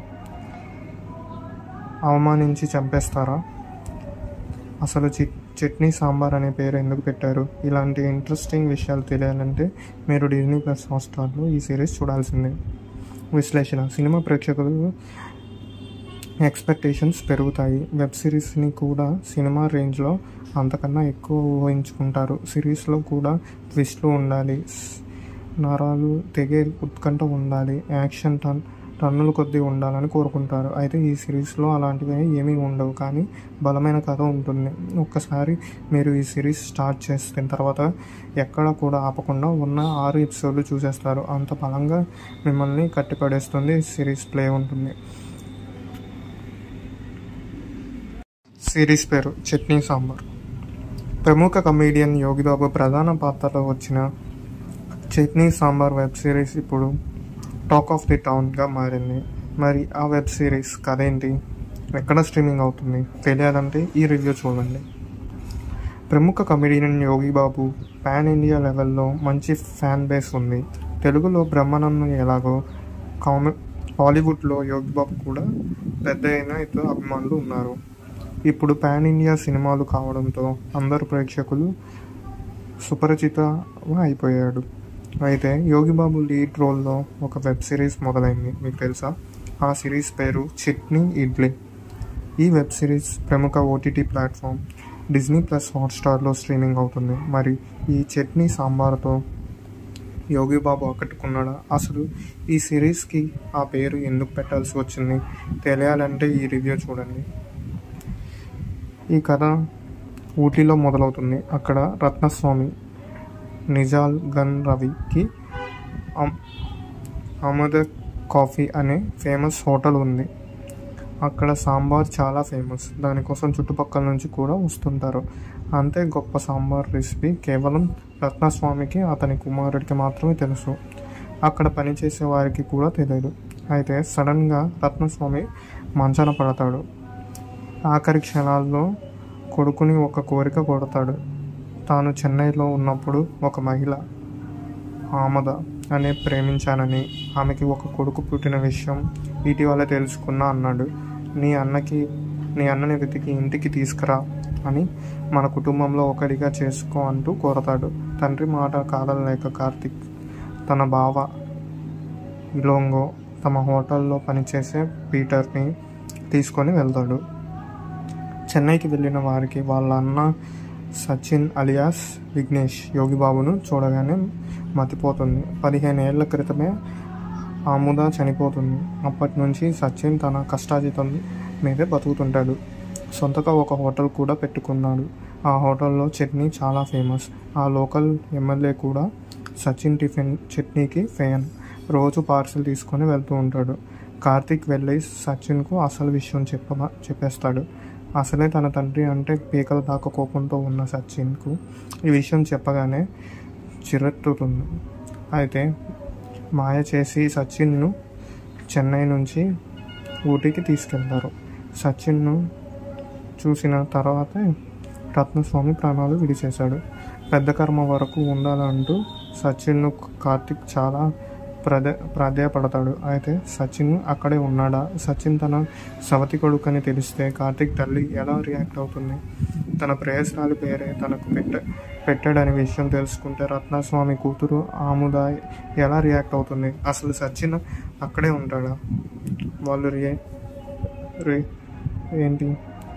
A: అవమానించి చంపేస్తారా అసలు చి చట్నీ సాంబార్ అనే పేరు ఎందుకు పెట్టారు ఇలాంటి ఇంట్రెస్టింగ్ విషయాలు తెలియాలంటే మీరు డిజ్నీ ప్లస్ హాట్స్టార్లో ఈ సిరీస్ చూడాల్సిందే విశ్లేషణ సినిమా ప్రేక్షకులు ఎక్స్పెక్టేషన్స్ పెరుగుతాయి వెబ్ సిరీస్ని కూడా సినిమా రేంజ్లో అంతకన్నా ఎక్కువ ఊహించుకుంటారు సిరీస్లో కూడా ట్విస్ట్లు ఉండాలి నరాలు తెగే ఉత్కంఠ ఉండాలి యాక్షన్ టన్ టన్నుల కొద్దీ ఉండాలని కోరుకుంటారు అయితే ఈ సిరీస్లో అలాంటివి ఏమీ ఉండవు కానీ బలమైన కథ ఉంటుంది ఒక్కసారి మీరు ఈ సిరీస్ స్టార్ట్ చేసిన తర్వాత ఎక్కడ కూడా ఆపకుండా ఉన్న ఆరు ఎపిసోడ్లు చూసేస్తారు అంత బలంగా మిమ్మల్ని కట్టిపడేస్తుంది సిరీస్ ప్లే ఉంటుంది సిరీస్ పేరు చట్నీ సాంబార్ ప్రముఖ కమేడియన్ యోగిబాబు ప్రధాన పాత్రలో వచ్చిన చట్నీ సాంబార్ వెబ్ సిరీస్ ఇప్పుడు టాక్ ఆఫ్ ది టౌన్గా మారింది మరి ఆ వెబ్ సిరీస్ కథ ఏంటి ఎక్కడ స్ట్రీమింగ్ అవుతుంది తెలియాలంటే ఈ రివ్యూ చూడండి ప్రముఖ comedian Yogi Babu pan India లెవెల్లో మంచి ఫ్యాన్ బేస్ ఉంది తెలుగులో బ్రహ్మానందం ఎలాగో కామె హాలీవుడ్లో యోగి బాబు కూడా పెద్ద అయిన ఇతర అభిమానులు ఉన్నారు ఇప్పుడు పాన్ ఇండియా సినిమాలు కావడంతో అందరు ప్రేక్షకులు సుపరిచిత అయిపోయాడు అయితే యోగి బాబు లీడ్ రోల్లో ఒక వెబ్ సిరీస్ మొదలైంది మీకు తెలుసా ఆ సిరీస్ పేరు చట్నీ ఇడ్లీ ఈ వెబ్ సిరీస్ ప్రముఖ ఓటీటీ ప్లాట్ఫామ్ డిజ్నీ ప్లస్ హాట్స్టార్లో స్ట్రీమింగ్ అవుతుంది మరి ఈ చట్నీ సాంబార్తో యోగి బాబు ఆకట్టుకున్నాడా అసలు ఈ సిరీస్కి ఆ పేరు ఎందుకు పెట్టాల్సి వచ్చింది తెలియాలంటే ఈ రివ్యూ చూడండి ఈ కథ ఊటీలో మొదలవుతుంది అక్కడ రత్నస్వామి నిజాల్ గన్ రవికి అమ్- అమద కాఫీ అనే ఫేమస్ హోటల్ ఉంది అక్కడ సాంబార్ చాలా ఫేమస్ దానికోసం చుట్టుపక్కల నుంచి కూడా వస్తుంటారు అంతే గొప్ప సాంబార్ రెసిపీ కేవలం రత్నస్వామికి అతని కుమారుడికి మాత్రమే తెలుసు అక్కడ పనిచేసే వారికి కూడా తెలియదు అయితే సడన్గా రత్నస్వామి మంచాన పడతాడు ఆఖరి క్షణాల్లో కొడుకుని ఒక కోరిక కొడతాడు తాను చెన్నైలో ఉన్నప్పుడు ఒక మహిళ ఆమద అనే ప్రేమించానని ఆమెకి ఒక కొడుకు పుట్టిన విషయం ఇటీవల తెలుసుకున్నా అన్నాడు నీ అన్నకి నీ అన్నని వెతికి ఇంటికి తీసుకురా అని మన కుటుంబంలో ఒకడిగా చేసుకో అంటూ కోరతాడు తండ్రి మాట కాదనలేక కార్తిక్ తన బావ ఇలోంగో తమ హోటల్లో పనిచేసే పీటర్ని తీసుకొని వెళ్తాడు చెన్నైకి వెళ్ళిన వారికి వాళ్ళ అన్న సచిన్ అలియాస్ విఘ్నేష్ యోగిబాబును చూడగానే మతిపోతుంది పదిహేను ఏళ్ల క్రితమే ఆముద చనిపోతుంది అప్పటి నుంచి సచిన్ తన కష్టాజితం మీదే బతుకుతుంటాడు సొంతగా ఒక హోటల్ కూడా పెట్టుకున్నాడు ఆ హోటల్లో చట్నీ చాలా ఫేమస్ ఆ లోకల్ ఎమ్మెల్యే కూడా సచిన్ టిఫిన్ చట్నీకి ఫ్యాన్ రోజు పార్సిల్ తీసుకొని వెళ్తూ ఉంటాడు కార్తీక్ వెళ్ళి సచిన్కు అసలు విషయం చెప్ప చెప్పేస్తాడు అసలే తన తండ్రి అంటే పీకల దాకా కోపంతో ఉన్న సచిన్కు ఈ విషయం చెప్పగానే చిరెత్తుతుంది అయితే మాయ చేసి సచిన్ను చెన్నై నుంచి ఊటీకి తీసుకెళ్తారు సచిన్ను చూసిన తర్వాతే రత్నస్వామి ప్రాణాలు విడిచేశాడు పెద్ద కర్మ వరకు ఉండాలంటూ సచిన్ను కార్తిక్ చాలా ప్రదే ప్రాధేయపడతాడు అయితే సచిన్ అక్కడే ఉన్నాడా సచిన్ తన సవతి కొడుకని తెలిస్తే కార్తిక్ తల్లి ఎలా రియాక్ట్ అవుతుంది తన ప్రేయస్రాలి పేరే తనకు పెట్ట పెట్టాడనే విషయం తెలుసుకుంటే రత్నస్వామి కూతురు ఆముద ఎలా రియాక్ట్ అవుతుంది అసలు సచిన్ అక్కడే ఉంటాడా వాళ్ళు రియే రే ఏంటి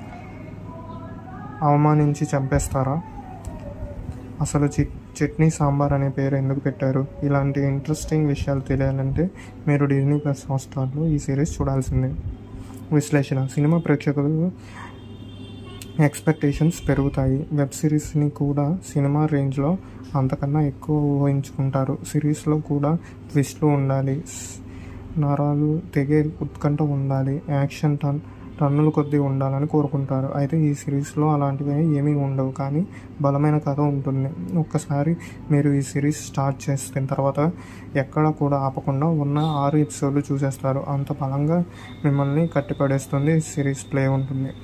A: అవమానించి చంపేస్తారా అసలు చి చట్నీ సాంబార్ అనే పేరు ఎందుకు పెట్టారు ఇలాంటి ఇంట్రెస్టింగ్ విషయాలు తెలియాలంటే మీరు డిజ్నీ ప్లస్ హాట్స్టార్లో ఈ సిరీస్ చూడాల్సిందే విశ్లేషణ సినిమా ప్రేక్షకులు ఎక్స్పెక్టేషన్స్ పెరుగుతాయి వెబ్ సిరీస్ని కూడా సినిమా రేంజ్లో అంతకన్నా ఎక్కువ ఊహించుకుంటారు సిరీస్లో కూడా ట్విస్ట్లు ఉండాలి స్- నరాలు తెగే ఉత్కంఠ ఉండాలి యాక్షన్ టన్ టన్నుల కొద్దీ ఉండాలని కోరుకుంటారు అయితే ఈ సిరీస్లో అలాంటివి ఏమీ ఉండవు కానీ బలమైన కథ ఉంటుంది ఒక్కసారి మీరు ఈ సిరీస్ స్టార్ట్ చేసిన తర్వాత ఎక్కడ కూడా ఆపకుండా ఉన్న ఆరు ఎపిసోడ్లు చూసేస్తారు అంత బలంగా మిమ్మల్ని కట్టిపడేస్తుంది సిరీస్ ప్లే ఉంటుంది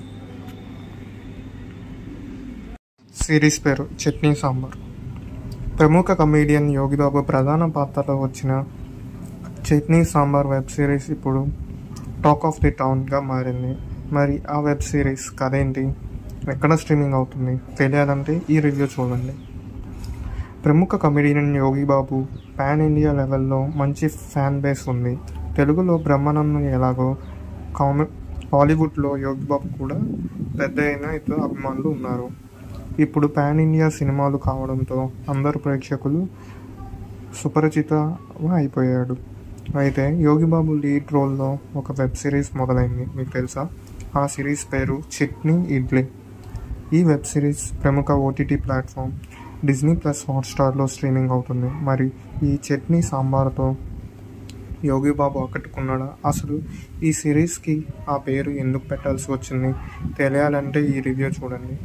A: సిరీస్ పేరు చట్నీ సాంబార్ ప్రముఖ కమేడియన్ యోగిబాబు ప్రధాన పాత్రలో వచ్చిన చట్నీ సాంబార్ వెబ్ సిరీస్ ఇప్పుడు టాక్ ఆఫ్ ది టౌన్గా మారింది మరి ఆ వెబ్ సిరీస్ కథ ఏంటి ఎక్కడ స్ట్రీమింగ్ అవుతుంది తెలియాలంటే ఈ రివ్యూ చూడండి ప్రముఖ comedian Yogi Babu pan India లెవెల్లో మంచి ఫ్యాన్ బేస్ ఉంది తెలుగులో బ్రహ్మానందం ఎలాగో కామె హాలీవుడ్లో యోగి బాబు కూడా పెద్ద అయిన ఇతర అభిమానులు ఉన్నారు ఇప్పుడు పాన్ ఇండియా సినిమాలు కావడంతో అందరు ప్రేక్షకులు సుపరిచిత అయిపోయాడు అయితే యోగిబాబు లీడ్ రోల్లో ఒక వెబ్ సిరీస్ మొదలైంది మీకు తెలుసా ఆ సిరీస్ పేరు చట్నీ ఇడ్లీ ఈ వెబ్ సిరీస్ ప్రముఖ ఓటీటీ ప్లాట్ఫామ్ డిజ్నీ ప్లస్ హాట్స్టార్లో స్ట్రీమింగ్ అవుతుంది మరి ఈ చట్నీ సాంబార్తో యోగి బాబు ఆకట్టుకున్నాడా అసలు ఈ సిరీస్కి ఆ పేరు ఎందుకు పెట్టాల్సి వచ్చింది తెలియాలంటే ఈ రివ్యూ చూడండి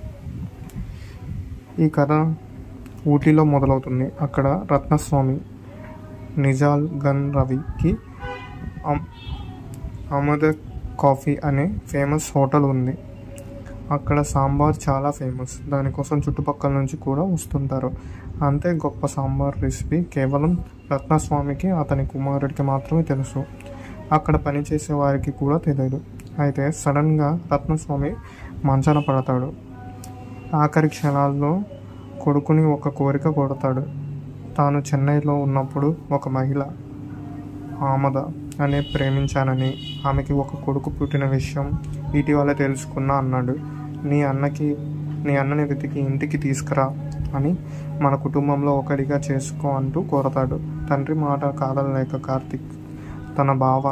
A: ఈ కథ ఊటీలో మొదలవుతుంది అక్కడ రత్నస్వామి నిజాల్ గన్ రవికి అమ్- అమద కాఫీ అనే ఫేమస్ హోటల్ ఉంది అక్కడ సాంబార్ చాలా ఫేమస్ దానికోసం చుట్టుపక్కల నుంచి కూడా వస్తుంటారు అంతే గొప్ప సాంబార్ రెసిపీ కేవలం రత్నస్వామికి అతని కుమారుడికి మాత్రమే తెలుసు అక్కడ పనిచేసే వారికి కూడా తెలియదు అయితే సడన్గా రత్నస్వామి మంచాన పడతాడు ఆఖరి క్షణాల్లో కొడుకుని ఒక కోరిక కొడతాడు తాను చెన్నైలో ఉన్నప్పుడు ఒక మహిళ ఆమద అనే ప్రేమించానని ఆమెకి ఒక కొడుకు పుట్టిన విషయం ఇటీవల తెలుసుకున్నా అన్నాడు నీ అన్నకి నీ అన్నని వెతికి ఇంటికి తీసుకురా అని మన కుటుంబంలో ఒకడిగా చేసుకో అంటూ కోరతాడు తండ్రి మాట కాదలేక కార్తిక్ తన బావ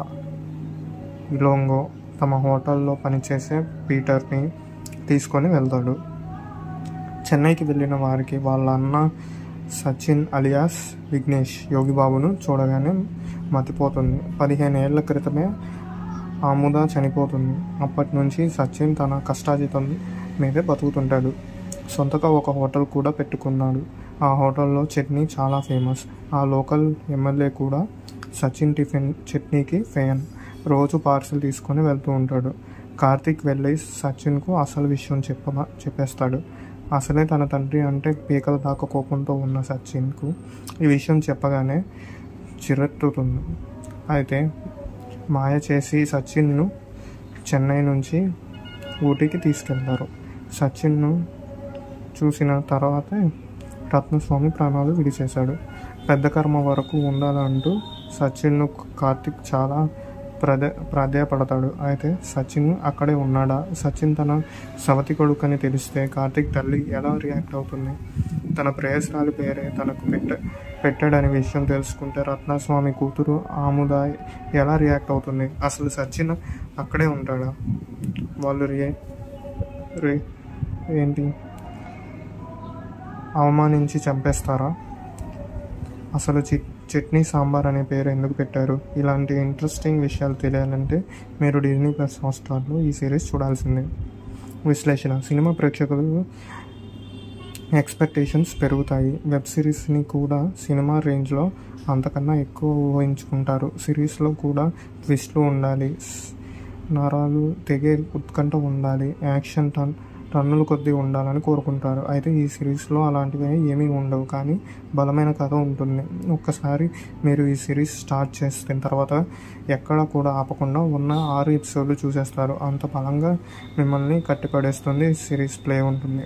A: ఇలోంగో తమ హోటల్లో పనిచేసే పీటర్ని తీసుకొని వెళ్తాడు చెన్నైకి వెళ్ళిన వారికి వాళ్ళ అన్న సచిన్ అలియాస్ విఘ్నేష్ యోగిబాబును చూడగానే మతిపోతుంది పదిహేను ఏళ్ల క్రితమే ఆముద చనిపోతుంది అప్పటి నుంచి సచిన్ తన కష్టాజితం మీదే బతుకుతుంటాడు సొంతగా ఒక హోటల్ కూడా పెట్టుకున్నాడు ఆ హోటల్లో చట్నీ చాలా ఫేమస్ ఆ లోకల్ ఎమ్మెల్యే కూడా సచిన్ టిఫిన్ చట్నీకి ఫ్యాన్ రోజు పార్సిల్ తీసుకొని వెళ్తూ ఉంటాడు కార్తీక్ వెళ్ళి సచిన్కు అసలు విషయం చెప్ప చెప్పేస్తాడు అసలే తన తండ్రి అంటే పీకల దాకా కోపంతో ఉన్న సచిన్కు ఈ విషయం చెప్పగానే చిరెత్తుతుంది అయితే మాయ చేసి సచిన్ను చెన్నై నుంచి ఊటీకి తీసుకెళ్తారు సచిన్ను చూసిన తర్వాతే రత్నస్వామి ప్రాణాలు విడిచేశాడు పెద్ద కర్మ వరకు ఉండాలంటూ సచిన్ను కార్తిక్ చాలా ప్రదే ప్రాధాయపడతాడు అయితే సచిన్ అక్కడే ఉన్నాడా సచిన్ తన సవతి కొడుకని తెలిస్తే కార్తిక్ తల్లి ఎలా రియాక్ట్ అవుతుంది తన ప్రేయస్రాలు పేరే తనకు పెట్ట పెట్టాడనే విషయం తెలుసుకుంటే రత్నస్వామి కూతురు ఆముద ఎలా రియాక్ట్ అవుతుంది అసలు సచిన్ అక్కడే ఉంటాడా వాళ్ళు రియే రే ఏంటి అవమానించి చంపేస్తారా అసలు చి చట్నీ సాంబార్ అనే పేరు ఎందుకు పెట్టారు ఇలాంటి ఇంట్రెస్టింగ్ విషయాలు తెలియాలంటే మీరు డిజ్నీ ప్లస్ హాట్స్టార్లో ఈ సిరీస్ చూడాల్సిందే విశ్లేషణ సినిమా ప్రేక్షకులు ఎక్స్పెక్టేషన్స్ పెరుగుతాయి వెబ్ సిరీస్ని కూడా సినిమా రేంజ్లో అంతకన్నా ఎక్కువ ఊహించుకుంటారు సిరీస్లో కూడా ట్విస్ట్లు ఉండాలి నరాలు తెగే ఉత్కంఠ ఉండాలి యాక్షన్ టన్ టన్నుల కొద్దీ ఉండాలని కోరుకుంటారు అయితే ఈ సిరీస్లో అలాంటివి ఏమీ ఉండవు కానీ బలమైన కథ ఉంటుంది ఒక్కసారి మీరు ఈ సిరీస్ స్టార్ట్ చేసిన తర్వాత ఎక్కడ కూడా ఆపకుండా ఉన్న ఆరు ఎపిసోడ్లు చూసేస్తారు అంత బలంగా మిమ్మల్ని కట్టిపడేస్తుంది సిరీస్ ప్లే ఉంటుంది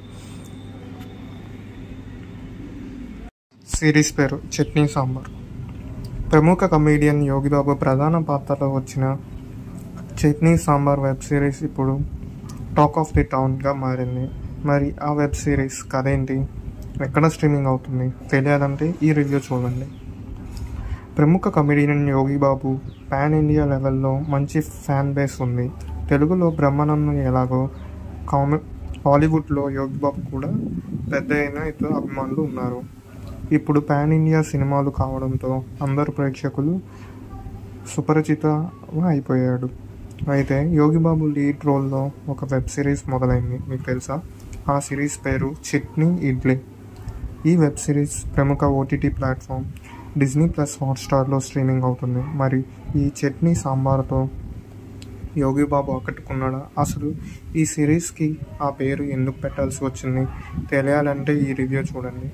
A: సిరీస్ పేరు చట్నీ సాంబార్ ప్రముఖ కమేడియన్ యోగిబాబు ప్రధాన పాత్రలో వచ్చిన చట్నీ సాంబార్ వెబ్ సిరీస్ ఇప్పుడు టాక్ ఆఫ్ ది టౌన్గా మారింది మరి ఆ వెబ్ సిరీస్ కథ ఏంటి ఎక్కడ స్ట్రీమింగ్ అవుతుంది తెలియాలంటే ఈ రివ్యూ చూడండి ప్రముఖ comedian Yogi Babu pan India లెవెల్లో మంచి ఫ్యాన్ బేస్ ఉంది తెలుగులో బ్రహ్మానందం ఎలాగో కామె హాలీవుడ్లో యోగి బాబు కూడా పెద్ద అయిన ఇతర అభిమానులు ఉన్నారు ఇప్పుడు పాన్ ఇండియా సినిమాలు కావడంతో అందరు ప్రేక్షకులు సుపరిచిత అయిపోయాడు అయితే యోగిబాబు లీడ్ రోల్లో ఒక వెబ్ సిరీస్ మొదలైంది మీకు తెలుసా ఆ సిరీస్ పేరు చట్నీ ఇడ్లీ ఈ వెబ్ సిరీస్ ప్రముఖ ఓటీటీ ప్లాట్ఫామ్ డిజ్నీ ప్లస్ హాట్స్టార్లో స్ట్రీమింగ్ అవుతుంది మరి ఈ చట్నీ సాంబార్తో యోగిబాబు ఆకట్టుకున్నాడా అసలు ఈ సిరీస్కి ఆ పేరు ఎందుకు పెట్టాల్సి వచ్చింది తెలియాలంటే ఈ రివ్యూ చూడండి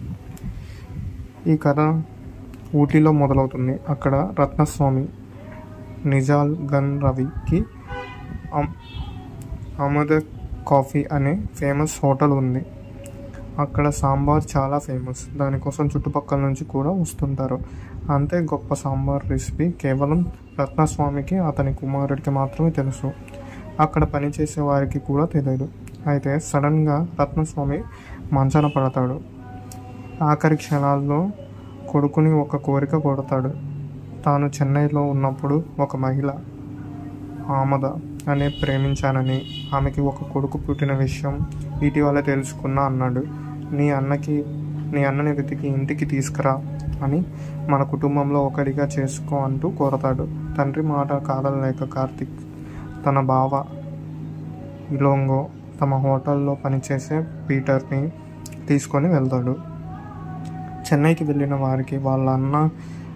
A: ఈ కథ ఊటీలో మొదలవుతుంది అక్కడ రత్నస్వామి నిజాల్ గన్ రవికి అమద కాఫీ అనే ఫేమస్ హోటల్ ఉంది అక్కడ సాంబార్ చాలా ఫేమస్ దానికోసం చుట్టుపక్కల నుంచి కూడా వస్తుంటారు అంతే గొప్ప సాంబార్ రెసిపీ కేవలం రత్నస్వామికి అతని కుమారుడికి మాత్రమే తెలుసు అక్కడ పనిచేసే వారికి కూడా తెలియదు అయితే సడన్గా రత్నస్వామి మంచాన పడతాడు ఆఖరి క్షణాల్లో కొడుకుని ఒక కోరిక కొడతాడు తాను చెన్నైలో ఉన్నప్పుడు ఒక మహిళ ఆమద అనే ప్రేమించానని ఆమెకి ఒక కొడుకు పుట్టిన విషయం ఇటీవల తెలుసుకున్నా అన్నాడు నీ అన్నకి నీ అన్నని వెతికి ఇంటికి తీసుకురా అని మన కుటుంబంలో ఒకడిగా చేసుకో అంటూ కోరతాడు తండ్రి మాట కాదలేక కార్తిక్ తన బావ ఇలోంగో తమ హోటల్లో పనిచేసే పీటర్ని తీసుకొని వెళ్తాడు చెన్నైకి వెళ్ళిన వారికి వాళ్ళ అన్న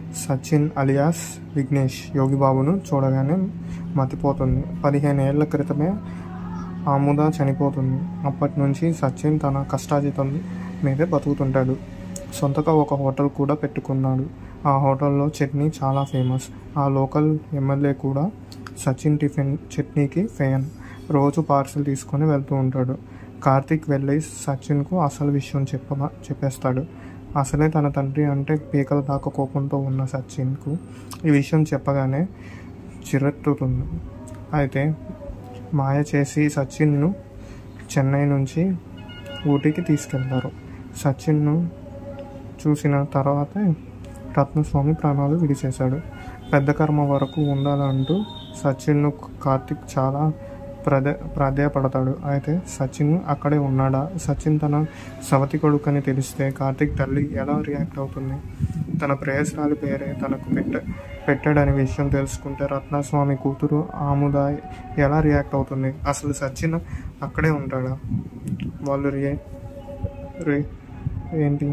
A: సచిన్ అలియాస్ విఘ్నేష్ యోగిబాబును చూడగానే మతిపోతుంది పదిహేను ఏళ్ల క్రితమే ఆముద చనిపోతుంది అప్పటి నుంచి సచిన్ తన కష్టాజీతం మీదే బతుకుతుంటాడు సొంతగా ఒక హోటల్ కూడా పెట్టుకున్నాడు ఆ హోటల్లో చట్నీ చాలా ఫేమస్ ఆ లోకల్ ఎమ్మెల్యే కూడా సచిన్ టిఫిన్ చట్నీకి ఫ్యాన్ రోజు పార్సిల్ తీసుకొని వెళ్తూ ఉంటాడు కార్తీక్ వెళ్ళి సచిన్కు అసలు విషయం చెప్ప చెప్పేస్తాడు అసలే తన తండ్రి అంటే పీకల దాకా కోపంతో ఉన్న సచిన్కు ఈ విషయం చెప్పగానే చిరెత్తుతుంది అయితే మాయ చేసి సచిన్ను చెన్నై నుంచి ఊటీకి తీసుకెళ్తారు సచిన్ను చూసిన తర్వాత రత్నస్వామి ప్రాణాలు విడిచేశాడు పెద్ద కర్మ వరకు ఉండాలంటూ సచిన్ను కార్తిక్ చాలా ప్రదే ప్రాధేయపడతాడు అయితే సచిన్ అక్కడే ఉన్నాడా సచిన్ తన సవతి కొడుకని తెలిస్తే కార్తిక్ తల్లి ఎలా రియాక్ట్ అవుతుంది తన ప్రేయస్రాలి పేరే తనకు పెట్ట పెట్టాడనే విషయం తెలుసుకుంటే రత్నస్వామి కూతురు ఆముద ఎలా రియాక్ట్ అవుతుంది అసలు సచిన్ అక్కడే ఉంటాడా వాళ్ళు రియే రే ఏంటి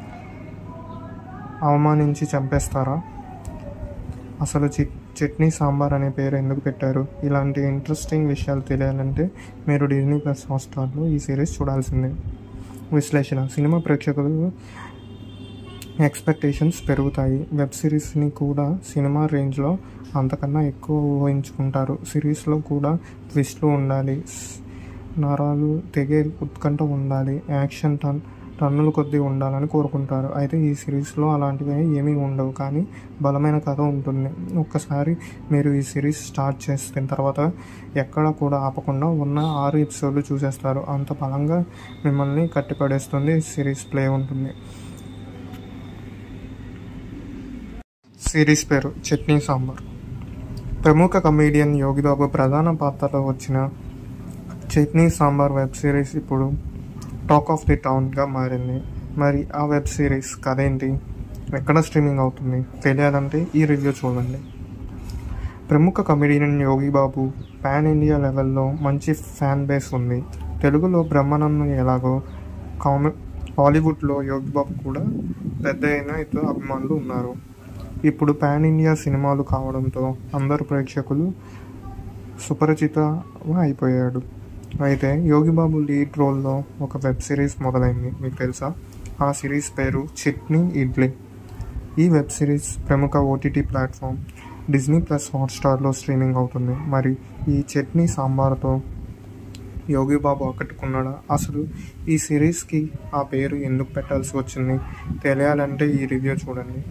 A: అవమానించి చంపేస్తారా అసలు చి చట్నీ సాంబార్ అనే పేరు ఎందుకు పెట్టారు ఇలాంటి ఇంట్రెస్టింగ్ విషయాలు తెలియాలంటే మీరు డిజ్నీ ప్లస్ హాట్స్టార్లో ఈ సిరీస్ చూడాల్సిందే విశ్లేషణ సినిమా ప్రేక్షకులు ఎక్స్పెక్టేషన్స్ పెరుగుతాయి వెబ్ సిరీస్ని కూడా సినిమా రేంజ్లో అంతకన్నా ఎక్కువ ఊహించుకుంటారు సిరీస్లో కూడా ట్విస్ట్లు ఉండాలి నరాలు తెగే ఉత్కంఠ ఉండాలి యాక్షన్ టన్ టన్నుల కొద్దీ ఉండాలని కోరుకుంటారు అయితే ఈ సిరీస్లో అలాంటివి ఏమీ ఉండవు కానీ బలమైన కథ ఉంటుంది ఒక్కసారి మీరు ఈ సిరీస్ స్టార్ట్ చేసిన తర్వాత ఎక్కడ కూడా ఆపకుండా ఉన్న ఆరు ఎపిసోడ్లు చూసేస్తారు అంత బలంగా మిమ్మల్ని కట్టిపడేస్తుంది సిరీస్ ప్లే ఉంటుంది సిరీస్ పేరు చట్నీ సాంబార్ ప్రముఖ కమేడియన్ యోగిబాబు ప్రధాన పాత్రలో వచ్చిన చట్నీ సాంబార్ వెబ్ సిరీస్ ఇప్పుడు టాక్ ఆఫ్ ది టౌన్గా మారింది మరి ఆ వెబ్ సిరీస్ కథ ఏంటి ఎక్కడ స్ట్రీమింగ్ అవుతుంది తెలియాలంటే ఈ రివ్యూ చూడండి ప్రముఖ comedian Yogi Babu pan India లెవెల్లో మంచి ఫ్యాన్ బేస్ ఉంది తెలుగులో బ్రహ్మానందం ఎలాగో కామె హాలీవుడ్లో యోగి బాబు కూడా పెద్ద అయిన ఇతర అభిమానులు ఉన్నారు ఇప్పుడు పాన్ ఇండియా సినిమాలు కావడంతో అందరు ప్రేక్షకులు సుపరిచిత అయిపోయాడు అయితే యోగిబాబు లీడ్ రోల్లో ఒక వెబ్ సిరీస్ మొదలైంది మీకు తెలుసా ఆ సిరీస్ పేరు చట్నీ ఇడ్లీ ఈ వెబ్ సిరీస్ ప్రముఖ ఓటీటీ ప్లాట్ఫామ్ డిజ్నీ ప్లస్ హాట్స్టార్లో స్ట్రీమింగ్ అవుతుంది మరి ఈ చట్నీ సాంబార్తో యోగిబాబు ఆకట్టుకున్నాడా అసలు ఈ సిరీస్కి ఆ పేరు ఎందుకు పెట్టాల్సి వచ్చింది తెలియాలంటే ఈ రివ్యూ చూడండి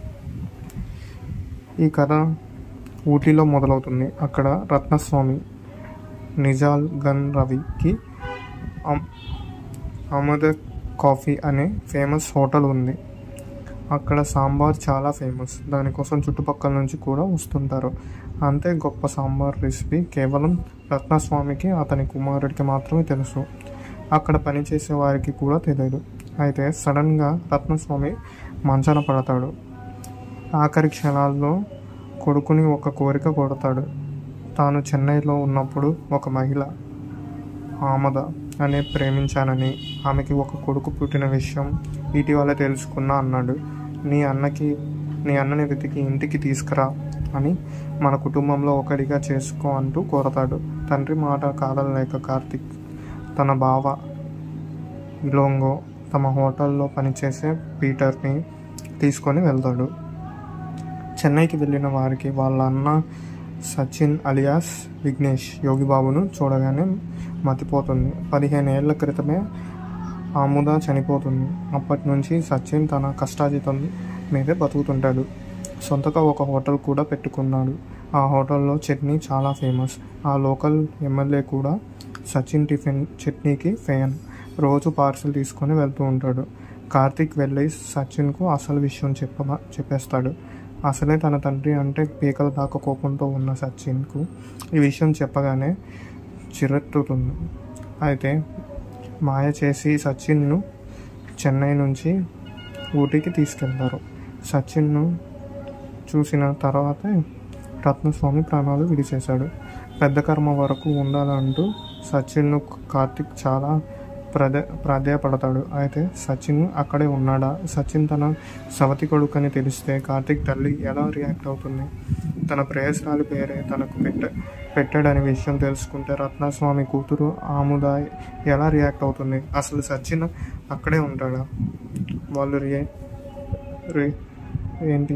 A: ఈ కథ ఊటీలో మొదలవుతుంది అక్కడ రత్నస్వామి నిజాల్ గన్ రవికి అమ్- అమద కాఫీ అనే ఫేమస్ హోటల్ ఉంది అక్కడ సాంబార్ చాలా ఫేమస్ దానికోసం చుట్టుపక్కల నుంచి కూడా వస్తుంటారు అంతే గొప్ప సాంబార్ రెసిపీ కేవలం రత్నస్వామికి అతని కుమారుడికి మాత్రమే తెలుసు అక్కడ పనిచేసే వారికి కూడా తెలియదు అయితే సడన్గా రత్నస్వామి మంచాన పడతాడు ఆఖరి క్షణాల్లో కొడుకుని ఒక కోరిక కొడతాడు తాను చెన్నైలో ఉన్నప్పుడు ఒక మహిళ ఆమద అనే ప్రేమించానని ఆమెకి ఒక కొడుకు పుట్టిన విషయం ఇటీవల తెలుసుకున్నా అన్నాడు నీ అన్నకి నీ అన్నని వెతికి ఇంటికి తీసుకురా అని మన కుటుంబంలో ఒకడిగా చేసుకో అంటూ కోరతాడు తండ్రి మాట కాదలేక కార్తిక్ తన బావ ఇలోంగో తమ హోటల్లో పనిచేసే పీటర్ని తీసుకొని వెళ్తాడు చెన్నైకి వెళ్ళిన వారికి వాళ్ళ అన్న సచిన్ అలియాస్ విఘ్నేష్ యోగిబాబును చూడగానే మతిపోతుంది పదిహేను ఏళ్ల క్రితమే ఆముద చనిపోతుంది అప్పటి నుంచి సచిన్ తన కష్టాజీతం మీదే బతుకుతుంటాడు సొంతగా ఒక హోటల్ కూడా పెట్టుకున్నాడు ఆ హోటల్లో చట్నీ చాలా ఫేమస్ ఆ లోకల్ ఎమ్మెల్యే కూడా సచిన్ టిఫిన్ చట్నీకి ఫ్యాన్ రోజు పార్సిల్ తీసుకొని వెళ్తూ ఉంటాడు కార్తీక్ వెళ్ళి సచిన్కు అసలు విషయం చెప్ప చెప్పేస్తాడు అసలే తన తండ్రి అంటే పీకల దాకా కోపంతో ఉన్న సచిన్కు ఈ విషయం చెప్పగానే చిరెత్తుతుంది అయితే మాయ చేసి సచిన్ను చెన్నై నుంచి ఊటీకి తీసుకెళ్తారు సచిన్ను చూసిన తర్వాత రత్నస్వామి ప్రాణాలు విడిచేశాడు పెద్ద కర్మ వరకు ఉండాలంటూ సచిన్ను కార్తిక్ చాలా ప్రాధే ప్రాధేయపడతాడు అయితే సచిన్ అక్కడే ఉన్నాడా సచిన్ తన సవతి కొడుకని తెలిస్తే కార్తిక్ తల్లి ఎలా రియాక్ట్ అవుతుంది తన ప్రేయస్రాలి పేరే తనకు పెట్ట పెట్టాడనే విషయం తెలుసుకుంటే రత్నస్వామి కూతురు ఆముద ఎలా రియాక్ట్ అవుతుంది అసలు సచిన్ అక్కడే ఉంటాడా వాళ్ళు రియే రే ఏంటి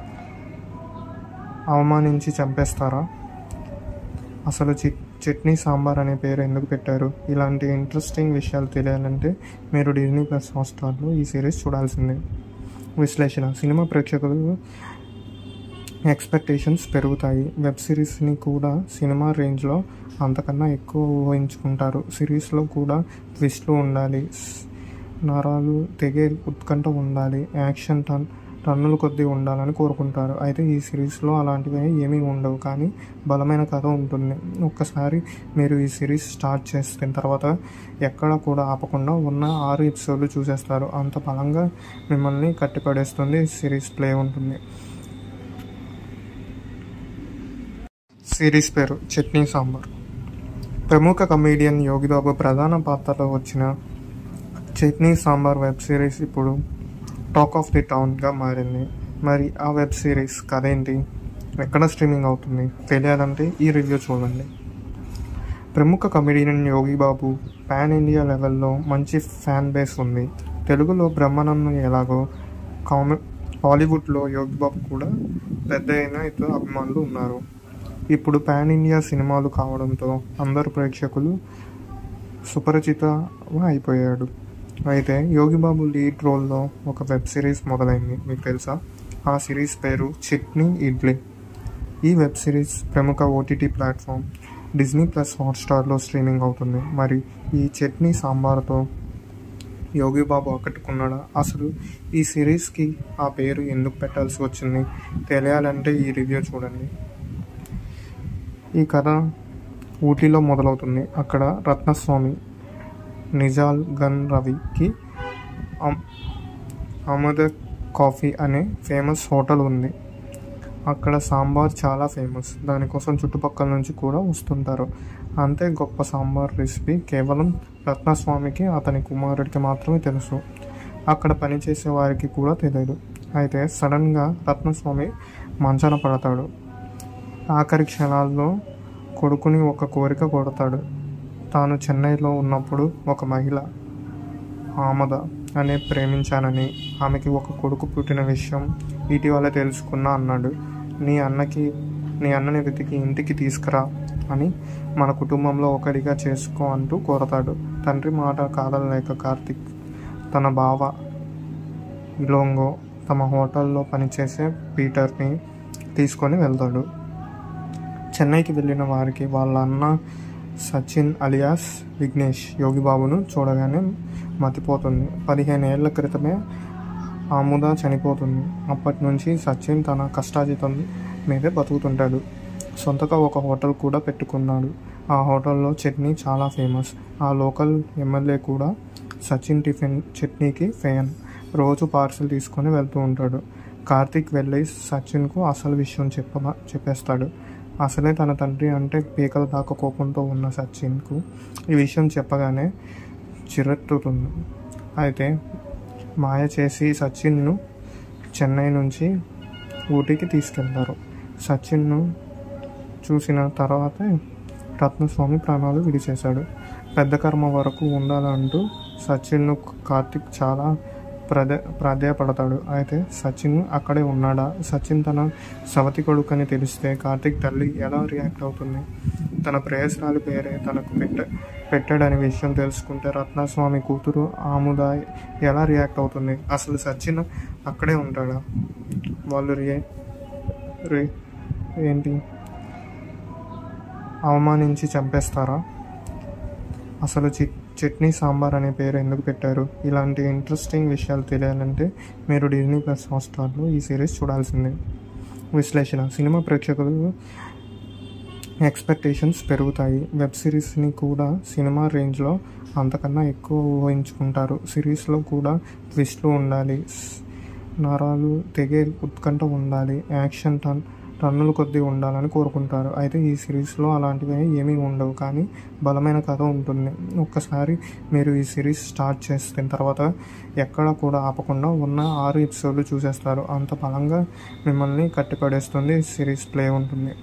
A: అవమానించి చంపేస్తారా అసలు చి చట్నీ సాంబార్ అనే పేరు ఎందుకు పెట్టారు ఇలాంటి ఇంట్రెస్టింగ్ విషయాలు తెలియాలంటే మీరు డిజ్నీ ప్లస్ హాట్స్టార్లో ఈ సిరీస్ చూడాల్సిందే విశ్లేషణ సినిమా ప్రేక్షకులు ఎక్స్పెక్టేషన్స్ పెరుగుతాయి వెబ్ సిరీస్ని కూడా సినిమా రేంజ్లో అంతకన్నా ఎక్కువ ఊహించుకుంటారు సిరీస్లో కూడా ట్విస్ట్లు ఉండాలి నరాలు తెగే ఉత్కంఠ ఉండాలి యాక్షన్ టన్ టన్నుల కొద్దీ ఉండాలని కోరుకుంటారు అయితే ఈ సిరీస్లో అలాంటివి ఏమీ ఉండవు కానీ బలమైన కథ ఉంటుంది ఒక్కసారి మీరు ఈ సిరీస్ స్టార్ట్ చేసిన తర్వాత ఎక్కడ కూడా ఆపకుండా ఉన్న ఆరు ఎపిసోడ్లు చూసేస్తారు అంత బలంగా మిమ్మల్ని కట్టిపడేస్తుంది సిరీస్ ప్లే ఉంటుంది సిరీస్ పేరు చట్నీ సాంబార్ ప్రముఖ కమేడియన్ యోగిబాబు ప్రధాన పాత్రలో వచ్చిన చట్నీ సాంబార్ వెబ్ సిరీస్ ఇప్పుడు టాక్ ఆఫ్ ది టౌన్గా మారింది మరి ఆ వెబ్ సిరీస్ కథ ఏంటి ఎక్కడ స్ట్రీమింగ్ అవుతుంది తెలియాలంటే ఈ రివ్యూ చూడండి ప్రముఖ comedian Yogi Babu pan India లెవెల్లో మంచి ఫ్యాన్ బేస్ ఉంది తెలుగులో బ్రహ్మానందం ఎలాగో కామె హాలీవుడ్లో యోగి బాబు కూడా పెద్ద అయిన ఇతర అభిమానులు ఉన్నారు ఇప్పుడు పాన్ ఇండియా సినిమాలు కావడంతో అందరు ప్రేక్షకులు సుపరిచిత అయిపోయాడు అయితే యోగిబాబు లీడ్ రోల్లో ఒక వెబ్ సిరీస్ మొదలైంది మీకు తెలుసా ఆ సిరీస్ పేరు చట్నీ ఇడ్లీ ఈ వెబ్ సిరీస్ ప్రముఖ ఓటీటీ ప్లాట్ఫామ్ డిజ్నీ ప్లస్ హాట్స్టార్లో స్ట్రీమింగ్ అవుతుంది మరి ఈ చట్నీ సాంబార్తో యోగిబాబు ఆకట్టుకున్నాడా అసలు ఈ సిరీస్కి ఆ పేరు ఎందుకు పెట్టాల్సి వచ్చింది తెలియాలంటే ఈ రివ్యూ చూడండి ఈ కథ ఊటీలో మొదలవుతుంది అక్కడ రత్నస్వామి నిజాల్ గన్ రవికి అమ్- అమద కాఫీ అనే ఫేమస్ హోటల్ ఉంది అక్కడ సాంబార్ చాలా ఫేమస్ దానికోసం చుట్టుపక్కల నుంచి కూడా వస్తుంటారు అంతే గొప్ప సాంబార్ రెసిపీ కేవలం రత్నస్వామికి అతని కుమారుడికి మాత్రమే తెలుసు అక్కడ పనిచేసే వారికి కూడా తెలియదు అయితే సడన్గా రత్నస్వామి మంచాన పడతాడు ఆఖరి క్షణాల్లో కొడుకుని ఒక కోరిక కొడతాడు తాను చెన్నైలో ఉన్నప్పుడు ఒక మహిళ ఆమద అనే ప్రేమించానని ఆమెకి ఒక కొడుకు పుట్టిన విషయం ఇటీవల తెలుసుకున్నా అన్నాడు నీ అన్నకి నీ అన్నని వెతికి ఇంటికి తీసుకురా అని మన కుటుంబంలో ఒకరిగా చేసుకో అంటూ కోరతాడు తండ్రి మాట కాదనలేక కార్తిక్ తన బావ ఇలోంగో తమ హోటల్లో పనిచేసే పీటర్ని తీసుకొని వెళ్తాడు చెన్నైకి వెళ్ళిన వారికి వాళ్ళ అన్న సచిన్ అలియాస్ విఘ్నేష్ యోగిబాబును చూడగానే మతిపోతుంది పదిహేను ఏళ్ల క్రితమే ఆముద చనిపోతుంది అప్పటి నుంచి సచిన్ తన కష్టాజితం మీదే బతుకుతుంటాడు సొంతగా ఒక హోటల్ కూడా పెట్టుకున్నాడు ఆ హోటల్లో చట్నీ చాలా ఫేమస్ ఆ లోకల్ ఎమ్మెల్యే కూడా సచిన్ టిఫిన్ చట్నీకి ఫ్యాన్ రోజు పార్సిల్ తీసుకొని వెళ్తూ ఉంటాడు కార్తిక్ వెళ్ళి సచిన్కు అసలు విషయం చెప్ప చెప్పేస్తాడు అసలే తన తండ్రి అంటే పీకల దాకా కోపంతో ఉన్న సచిన్కు ఈ విషయం చెప్పగానే చిరెత్తుతుంది అయితే మాయ చేసి సచిన్ను చెన్నై నుంచి ఊటీకి తీసుకెళ్తారు సచిన్ను చూసిన తర్వాతే రత్నస్వామి ప్రాణాలు విడిచేశాడు పెద్ద కర్మ వరకు ఉండాలంటూ సచిన్ను కార్తిక్ చాలా ప్రాధే ప్రాధేయపడతాడు అయితే సచిన్ అక్కడే ఉన్నాడా సచిన్ తన సవతి కొడుకని తెలిస్తే కార్తిక్ తల్లి ఎలా రియాక్ట్ అవుతుంది తన ప్రేయస్రాలి పేరే తనకు పెట్ట పెట్టాడనే విషయం తెలుసుకుంటే రత్నస్వామి కూతురు ఆముద ఎలా రియాక్ట్ అవుతుంది అసలు సచిన్ అక్కడే ఉంటాడా వాళ్ళు రియే రే ఏంటి అవమానించి చంపేస్తారా అసలు చి చట్నీ సాంబార్ అనే పేరు ఎందుకు పెట్టారు ఇలాంటి ఇంట్రెస్టింగ్ విషయాలు తెలియాలంటే మీరు డిజ్నీ ప్లస్ హాట్స్టార్లో ఈ సిరీస్ చూడాల్సిందే విశ్లేషణ సినిమా ప్రేక్షకులు ఎక్స్పెక్టేషన్స్ పెరుగుతాయి వెబ్ సిరీస్ని కూడా సినిమా రేంజ్లో అంతకన్నా ఎక్కువ ఊహించుకుంటారు సిరీస్లో కూడా ట్విస్ట్లు ఉండాలి నరాలు తెగే ఉత్కంఠ ఉండాలి యాక్షన్ టన్ టన్నుల కొద్దీ ఉండాలని కోరుకుంటారు అయితే ఈ సిరీస్లో అలాంటివి ఏమీ ఉండవు కానీ బలమైన కథ ఉంటుంది ఒక్కసారి మీరు ఈ సిరీస్ స్టార్ట్ చేసిన తర్వాత ఎక్కడ కూడా ఆపకుండా ఉన్న ఆరు ఎపిసోడ్లు చూసేస్తారు అంత బలంగా మిమ్మల్ని కట్టిపడేస్తుంది సిరీస్ ప్లే ఉంటుంది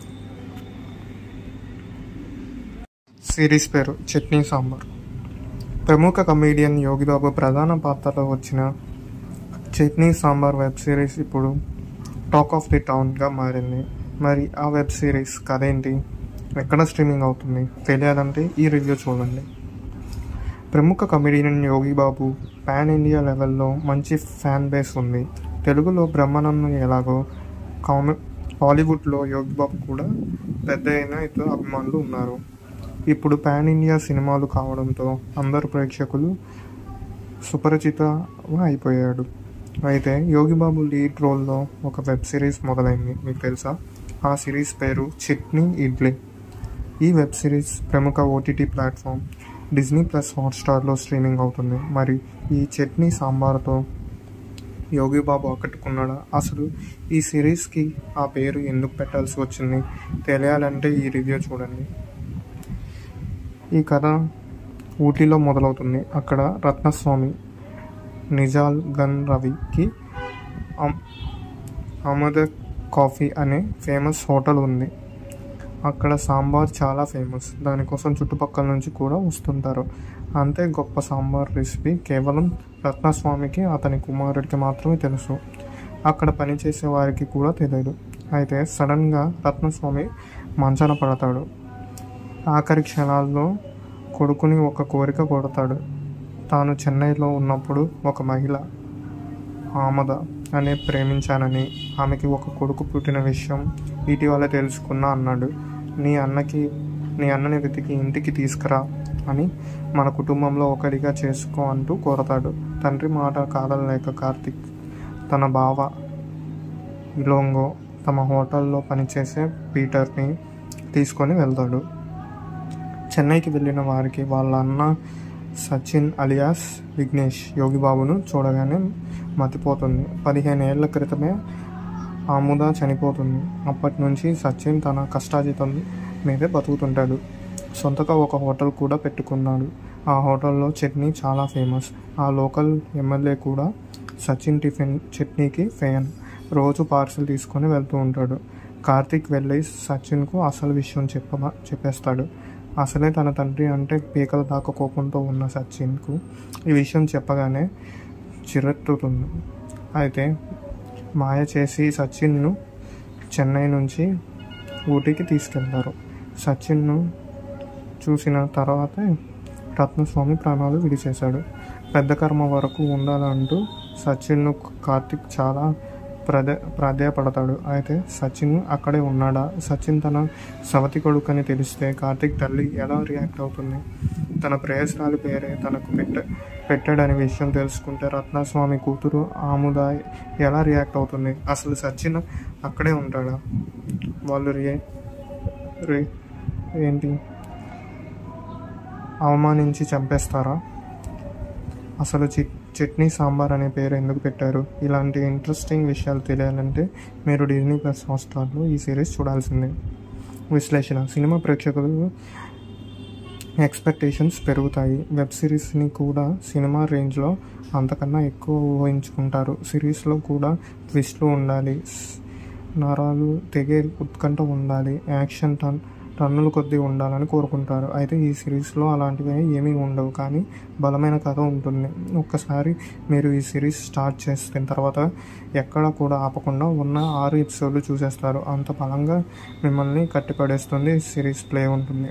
A: సిరీస్ పేరు చట్నీ సాంబార్ ప్రముఖ కమేడియన్ యోగిబాబు ప్రధాన పాత్రలో వచ్చిన చట్నీ సాంబార్ వెబ్ సిరీస్ ఇప్పుడు టాక్ ఆఫ్ ది టౌన్గా మారింది మరి ఆ వెబ్ సిరీస్ కథ ఏంటి ఎక్కడ స్ట్రీమింగ్ అవుతుంది తెలియాలంటే ఈ రివ్యూ చూడండి ప్రముఖ comedian Yogi Babu pan India లెవెల్లో మంచి ఫ్యాన్ బేస్ ఉంది తెలుగులో బ్రహ్మానందం ఎలాగో కామె హాలీవుడ్లో యోగి బాబు కూడా పెద్ద అయిన ఇతర అభిమానులు ఉన్నారు ఇప్పుడు పాన్ ఇండియా సినిమాలు కావడంతో అందరు ప్రేక్షకులు సుపరిచిత అయిపోయాడు అయితే యోగిబాబు లీడ్ రోల్లో ఒక వెబ్ సిరీస్ మొదలైంది మీకు తెలుసా ఆ సిరీస్ పేరు చట్నీ ఇడ్లీ ఈ వెబ్ సిరీస్ ప్రముఖ ఓటీటీ ప్లాట్ఫామ్ డిజ్నీ ప్లస్ హాట్స్టార్లో స్ట్రీమింగ్ అవుతుంది మరి ఈ చట్నీ సాంబార్తో యోగిబాబు ఆకట్టుకున్నాడా అసలు ఈ సిరీస్కి ఆ పేరు ఎందుకు పెట్టాల్సి వచ్చింది తెలియాలంటే ఈ రివ్యూ చూడండి ఈ కథ ఊటీలో మొదలవుతుంది అక్కడ రత్నస్వామి నిజాల్ గన్ రవికి అమ్- అమద కాఫీ అనే ఫేమస్ హోటల్ ఉంది అక్కడ సాంబార్ చాలా ఫేమస్ దానికోసం చుట్టుపక్కల నుంచి కూడా వస్తుంటారు అంతే గొప్ప సాంబార్ రెసిపీ కేవలం రత్నస్వామికి అతని కుమారుడికి మాత్రమే తెలుసు అక్కడ పనిచేసే వారికి కూడా తెలియదు అయితే సడన్గా రత్నస్వామి మంచాన పడతాడు ఆఖరి క్షణాల్లో కొడుకుని ఒక కోరిక కొడతాడు తాను చెన్నైలో ఉన్నప్పుడు ఒక మహిళ ఆమద అనే ప్రేమించానని ఆమెకి ఒక కొడుకు పుట్టిన విషయం ఇటీవల తెలుసుకున్నా అన్నాడు నీ అన్నకి నీ అన్నని వెతికి ఇంటికి తీసుకురా అని మన కుటుంబంలో ఒకడిగా చేసుకో అంటూ కోరతాడు తండ్రి మాట కాదలేక కార్తిక్ తన బావ ఇలోంగో తమ హోటల్లో పనిచేసే పీటర్ని తీసుకొని వెళ్తాడు చెన్నైకి వెళ్ళిన వారికి వాళ్ళ అన్న సచిన్ అలియాస్ విఘ్నేష్ యోగిబాబును చూడగానే మతిపోతుంది పదిహేను ఏళ్ల క్రితమే ఆముద చనిపోతుంది అప్పటి నుంచి సచిన్ తన కష్టాజితం మీదే బతుకుతుంటాడు సొంతగా ఒక హోటల్ కూడా పెట్టుకున్నాడు ఆ హోటల్లో చట్నీ చాలా ఫేమస్ ఆ లోకల్ ఎమ్మెల్యే కూడా సచిన్ టిఫిన్ చట్నీకి ఫ్యాన్ రోజు పార్సిల్ తీసుకొని వెళ్తూ ఉంటాడు కార్తీక్ వెళ్ళి సచిన్కు అసలు విషయం చెప్ప చెప్పేస్తాడు అసలే తన తండ్రి అంటే పీకల దాకా కోపంతో ఉన్న సచిన్కు ఈ విషయం చెప్పగానే చిరెత్తుతుంది అయితే మాయ చేసి సచిన్ను చెన్నై నుంచి ఊటీకి తీసుకెళ్తారు సచిన్ను చూసిన తర్వాతే రత్నస్వామి ప్రాణాలు విడిచేశాడు పెద్ద కర్మ వరకు ఉండాలంటూ సచిన్ను కార్తిక్ చాలా ప్రద ప్రాధాయపడతాడు అయితే సచిన్ అక్కడే ఉన్నాడా సచిన్ తన సవతి కొడుకని తెలిస్తే కార్తిక్ తల్లి ఎలా రియాక్ట్ అవుతుంది తన ప్రేయస్రాలి పేరే తనకు పెట్ట పెట్టాడనే విషయం తెలుసుకుంటే రత్నస్వామి కూతురు ఆముద ఎలా రియాక్ట్ అవుతుంది అసలు సచిన్ అక్కడే ఉంటాడా వాళ్ళు రియే రే ఏంటి అవమానించి చంపేస్తారా అసలు చి చట్నీ సాంబార్ అనే పేరు ఎందుకు పెట్టారు ఇలాంటి ఇంట్రెస్టింగ్ విషయాలు తెలియాలంటే మీరు డిజ్నీ ప్లస్ హాట్స్టార్లో ఈ సిరీస్ చూడాల్సిందే విశ్లేషణ సినిమా ప్రేక్షకులు ఎక్స్పెక్టేషన్స్ పెరుగుతాయి వెబ్ సిరీస్ని కూడా సినిమా రేంజ్లో అంతకన్నా ఎక్కువ ఊహించుకుంటారు సిరీస్లో కూడా ట్విస్ట్లు ఉండాలి నరాలు తెగే ఉత్కంఠ ఉండాలి యాక్షన్ టన్ టన్నుల కొద్దీ ఉండాలని కోరుకుంటారు అయితే ఈ సిరీస్లో అలాంటివి ఏమీ ఉండవు కానీ బలమైన కథ ఉంటుంది ఒక్కసారి మీరు ఈ సిరీస్ స్టార్ట్ చేసిన తర్వాత ఎక్కడ కూడా ఆపకుండా ఉన్న ఆరు ఎపిసోడ్లు చూసేస్తారు అంత బలంగా మిమ్మల్ని కట్టిపడేస్తుంది సిరీస్ ప్లే ఉంటుంది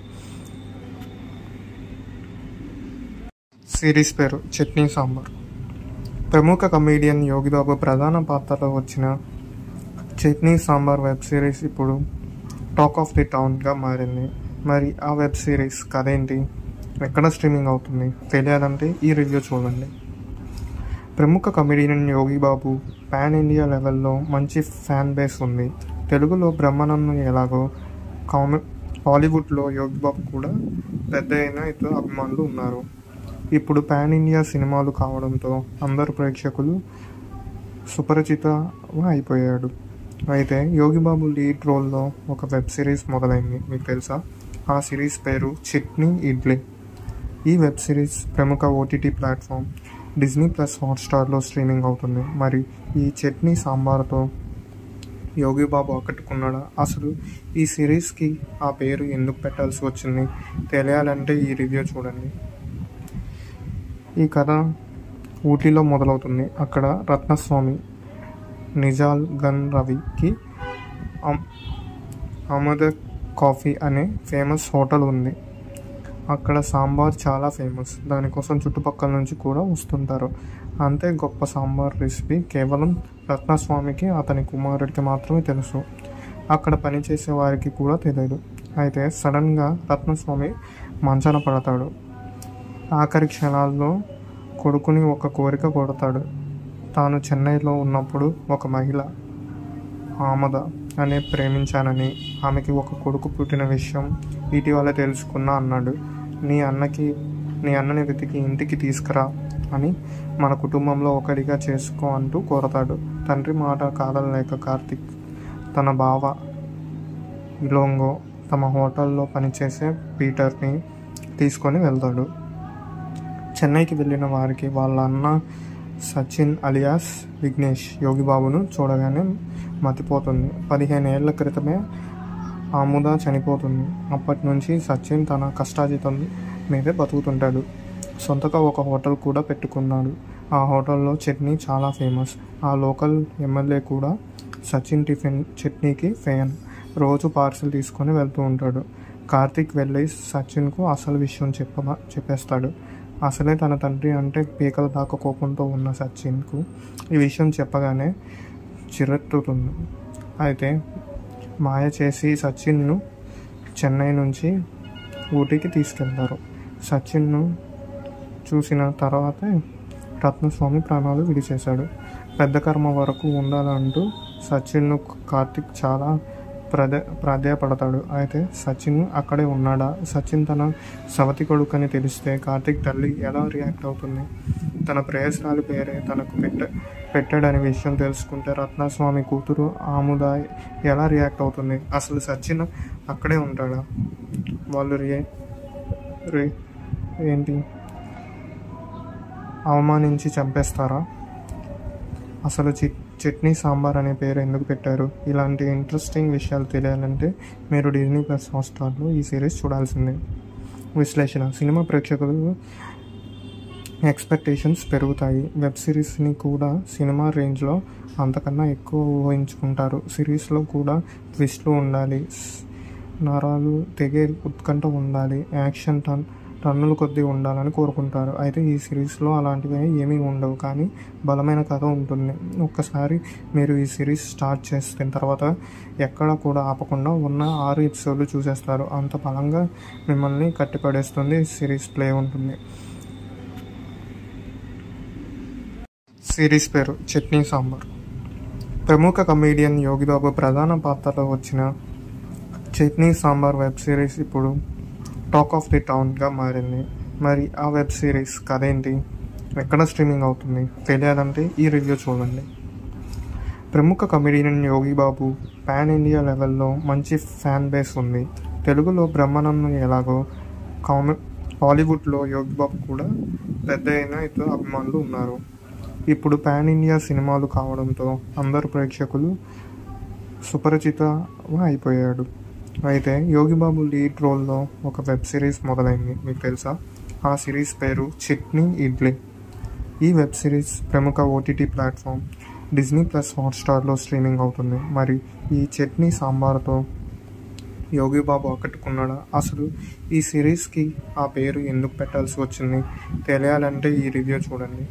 A: సిరీస్ పేరు చట్నీ సాంబార్ ప్రముఖ కమేడియన్ యోగిబాబు ప్రధాన పాత్రలో వచ్చిన చట్నీ సాంబార్ వెబ్ సిరీస్ ఇప్పుడు టాక్ ఆఫ్ ది టౌన్గా మారింది మరి ఆ వెబ్ సిరీస్ కథ ఏంటి ఎక్కడ స్ట్రీమింగ్ అవుతుంది తెలియాలంటే ఈ రివ్యూ చూడండి ప్రముఖ comedian Yogi Babu pan India లెవెల్లో మంచి ఫ్యాన్ బేస్ ఉంది తెలుగులో బ్రహ్మానందం ఎలాగో కామె హాలీవుడ్లో యోగి బాబు కూడా పెద్ద అయిన ఇతర అభిమానులు ఉన్నారు ఇప్పుడు పాన్ ఇండియా సినిమాలు కావడంతో అందరు ప్రేక్షకులు సుపరిచిత అయిపోయాడు అయితే యోగిబాబు లీడ్ రోల్లో ఒక వెబ్ సిరీస్ మొదలైంది మీకు తెలుసా ఆ సిరీస్ పేరు చట్నీ ఇడ్లీ ఈ వెబ్ సిరీస్ ప్రముఖ ఓటీటీ ప్లాట్ఫామ్ డిజ్నీ ప్లస్ హాట్స్టార్లో స్ట్రీమింగ్ అవుతుంది మరి ఈ చట్నీ సాంబార్తో యోగి బాబు ఆకట్టుకున్నాడా అసలు ఈ సిరీస్కి ఆ పేరు ఎందుకు పెట్టాల్సి వచ్చింది తెలియాలంటే ఈ రివ్యూ చూడండి ఈ కథ ఊటీలో మొదలవుతుంది అక్కడ రత్నస్వామి నిజాల్ గన్ రవికి అమ్- అమద కాఫీ అనే ఫేమస్ హోటల్ ఉంది అక్కడ సాంబార్ చాలా ఫేమస్ దానికోసం చుట్టుపక్కల నుంచి కూడా వస్తుంటారు అంతే గొప్ప సాంబార్ రెసిపీ కేవలం రత్నస్వామికి అతని కుమారుడికి మాత్రమే తెలుసు అక్కడ పనిచేసే వారికి కూడా తెలియదు అయితే సడన్గా రత్నస్వామి మంచాన పడతాడు ఆఖరి క్షణాల్లో కొడుకుని ఒక కోరిక కొడతాడు తాను చెన్నైలో ఉన్నప్పుడు ఒక మహిళ ఆమద అనే ప్రేమించానని ఆమెకి ఒక కొడుకు పుట్టిన విషయం ఇటీవల తెలుసుకున్నా అన్నాడు నీ అన్నకి నీ అన్నని వెతికి ఇంటికి తీసుకురా అని మన కుటుంబంలో ఒకరిగా చేసుకో అంటూ కోరతాడు తండ్రి మాట కాదనలేక కార్తిక్ తన బావ ఇలోంగో తమ హోటల్లో పనిచేసే పీటర్ని తీసుకొని వెళ్తాడు చెన్నైకి వెళ్ళిన వారికి వాళ్ళ అన్న సచిన్ అలియాస్ విఘ్నేష్ యోగిబాబును చూడగానే మతిపోతుంది పదిహేను ఏళ్ల క్రితమే ఆముద చనిపోతుంది అప్పటి నుంచి సచిన్ తన కష్టాజీతం మీదే బతుకుతుంటాడు సొంతగా ఒక హోటల్ కూడా పెట్టుకున్నాడు ఆ హోటల్లో చట్నీ చాలా ఫేమస్ ఆ లోకల్ ఎమ్మెల్యే కూడా సచిన్ టిఫిన్ చట్నీకి ఫ్యాన్ రోజు పార్సిల్ తీసుకొని వెళ్తూ ఉంటాడు కార్తిక్ వెళ్ళి సచిన్కు అసలు విషయం చెప్ప చెప్పేస్తాడు అసలే తన తండ్రి అంటే పీకల దాకా కోపంతో ఉన్న సచిన్కు ఈ విషయం చెప్పగానే చిరెత్తుతుంది అయితే మాయ చేసి సచిన్ను చెన్నై నుంచి ఊటీకి తీసుకెళ్తారు సచిన్ను చూసిన తర్వాతే రత్నస్వామి ప్రాణాలు విడిచేశాడు పెద్ద కర్మ వరకు ఉండాలంటూ సచిన్ను కార్తిక్ చాలా ప్రదే ప్రాధాయపడతాడు అయితే సచిన్ అక్కడే ఉన్నాడా సచిన్ తన సవతి కొడుకని తెలిస్తే కార్తిక్ తల్లి ఎలా రియాక్ట్ అవుతుంది తన ప్రేయస్రాలి పేరే తనకు పెట్ట పెట్టాడనే విషయం తెలుసుకుంటే రత్నస్వామి కూతురు ఆముద ఎలా రియాక్ట్ అవుతుంది అసలు సచిన్ అక్కడే ఉంటాడా వాళ్ళు రియే రే ఏంటి అవమానించి చంపేస్తారా అసలు చి చట్నీ సాంబార్ అనే పేరు ఎందుకు పెట్టారు ఇలాంటి ఇంట్రెస్టింగ్ విషయాలు తెలియాలంటే మీరు డిజ్నీ ప్లస్ హాట్స్టార్లో ఈ సిరీస్ చూడాల్సిందే విశ్లేషణ సినిమా ప్రేక్షకులు ఎక్స్పెక్టేషన్స్ పెరుగుతాయి వెబ్ సిరీస్ని కూడా సినిమా రేంజ్లో అంతకన్నా ఎక్కువ ఊహించుకుంటారు సిరీస్లో కూడా ట్విస్ట్లు ఉండాలి స్- నరాలు తెగే ఉత్కంఠ ఉండాలి యాక్షన్ టన్ టన్నుల కొద్దీ ఉండాలని కోరుకుంటారు అయితే ఈ సిరీస్లో అలాంటివి ఏమీ ఉండవు కానీ బలమైన కథ ఉంటుంది ఒక్కసారి మీరు ఈ సిరీస్ స్టార్ట్ చేసిన తర్వాత ఎక్కడ కూడా ఆపకుండా ఉన్న ఆరు ఎపిసోడ్లు చూసేస్తారు అంత బలంగా మిమ్మల్ని కట్టిపడేస్తుంది సిరీస్ ప్లే ఉంటుంది సిరీస్ పేరు చట్నీ సాంబార్ ప్రముఖ కమేడియన్ యోగిబాబు ప్రధాన పాత్రలో వచ్చిన చట్నీ సాంబార్ వెబ్ సిరీస్ ఇప్పుడు టాక్ ఆఫ్ ది టౌన్గా మారింది మరి ఆ వెబ్ సిరీస్ కథ ఏంటి ఎక్కడ స్ట్రీమింగ్ అవుతుంది తెలియాలంటే ఈ రివ్యూ చూడండి ప్రముఖ comedian Yogi Babu pan India లెవెల్లో మంచి ఫ్యాన్ బేస్ ఉంది తెలుగులో బ్రహ్మానందం ఎలాగో కామె హాలీవుడ్లో యోగి బాబు కూడా పెద్ద అయిన ఇతర అభిమానులు ఉన్నారు ఇప్పుడు పాన్ ఇండియా సినిమాలు కావడంతో అందరు ప్రేక్షకులు సుపరిచిత అయిపోయాడు అయితే యోగిబాబు లీడ్ రోల్లో ఒక వెబ్ సిరీస్ మొదలైంది మీకు తెలుసా ఆ సిరీస్ పేరు చట్నీ ఇడ్లీ ఈ వెబ్ సిరీస్ ప్రముఖ ఓటీటీ ప్లాట్ఫామ్ డిజ్నీ ప్లస్ హాట్స్టార్లో స్ట్రీమింగ్ అవుతుంది మరి ఈ చట్నీ సాంబార్తో యోగిబాబు ఆకట్టుకున్నాడా అసలు ఈ సిరీస్కి ఆ పేరు ఎందుకు పెట్టాల్సి వచ్చింది తెలియాలంటే ఈ రివ్యూ చూడండి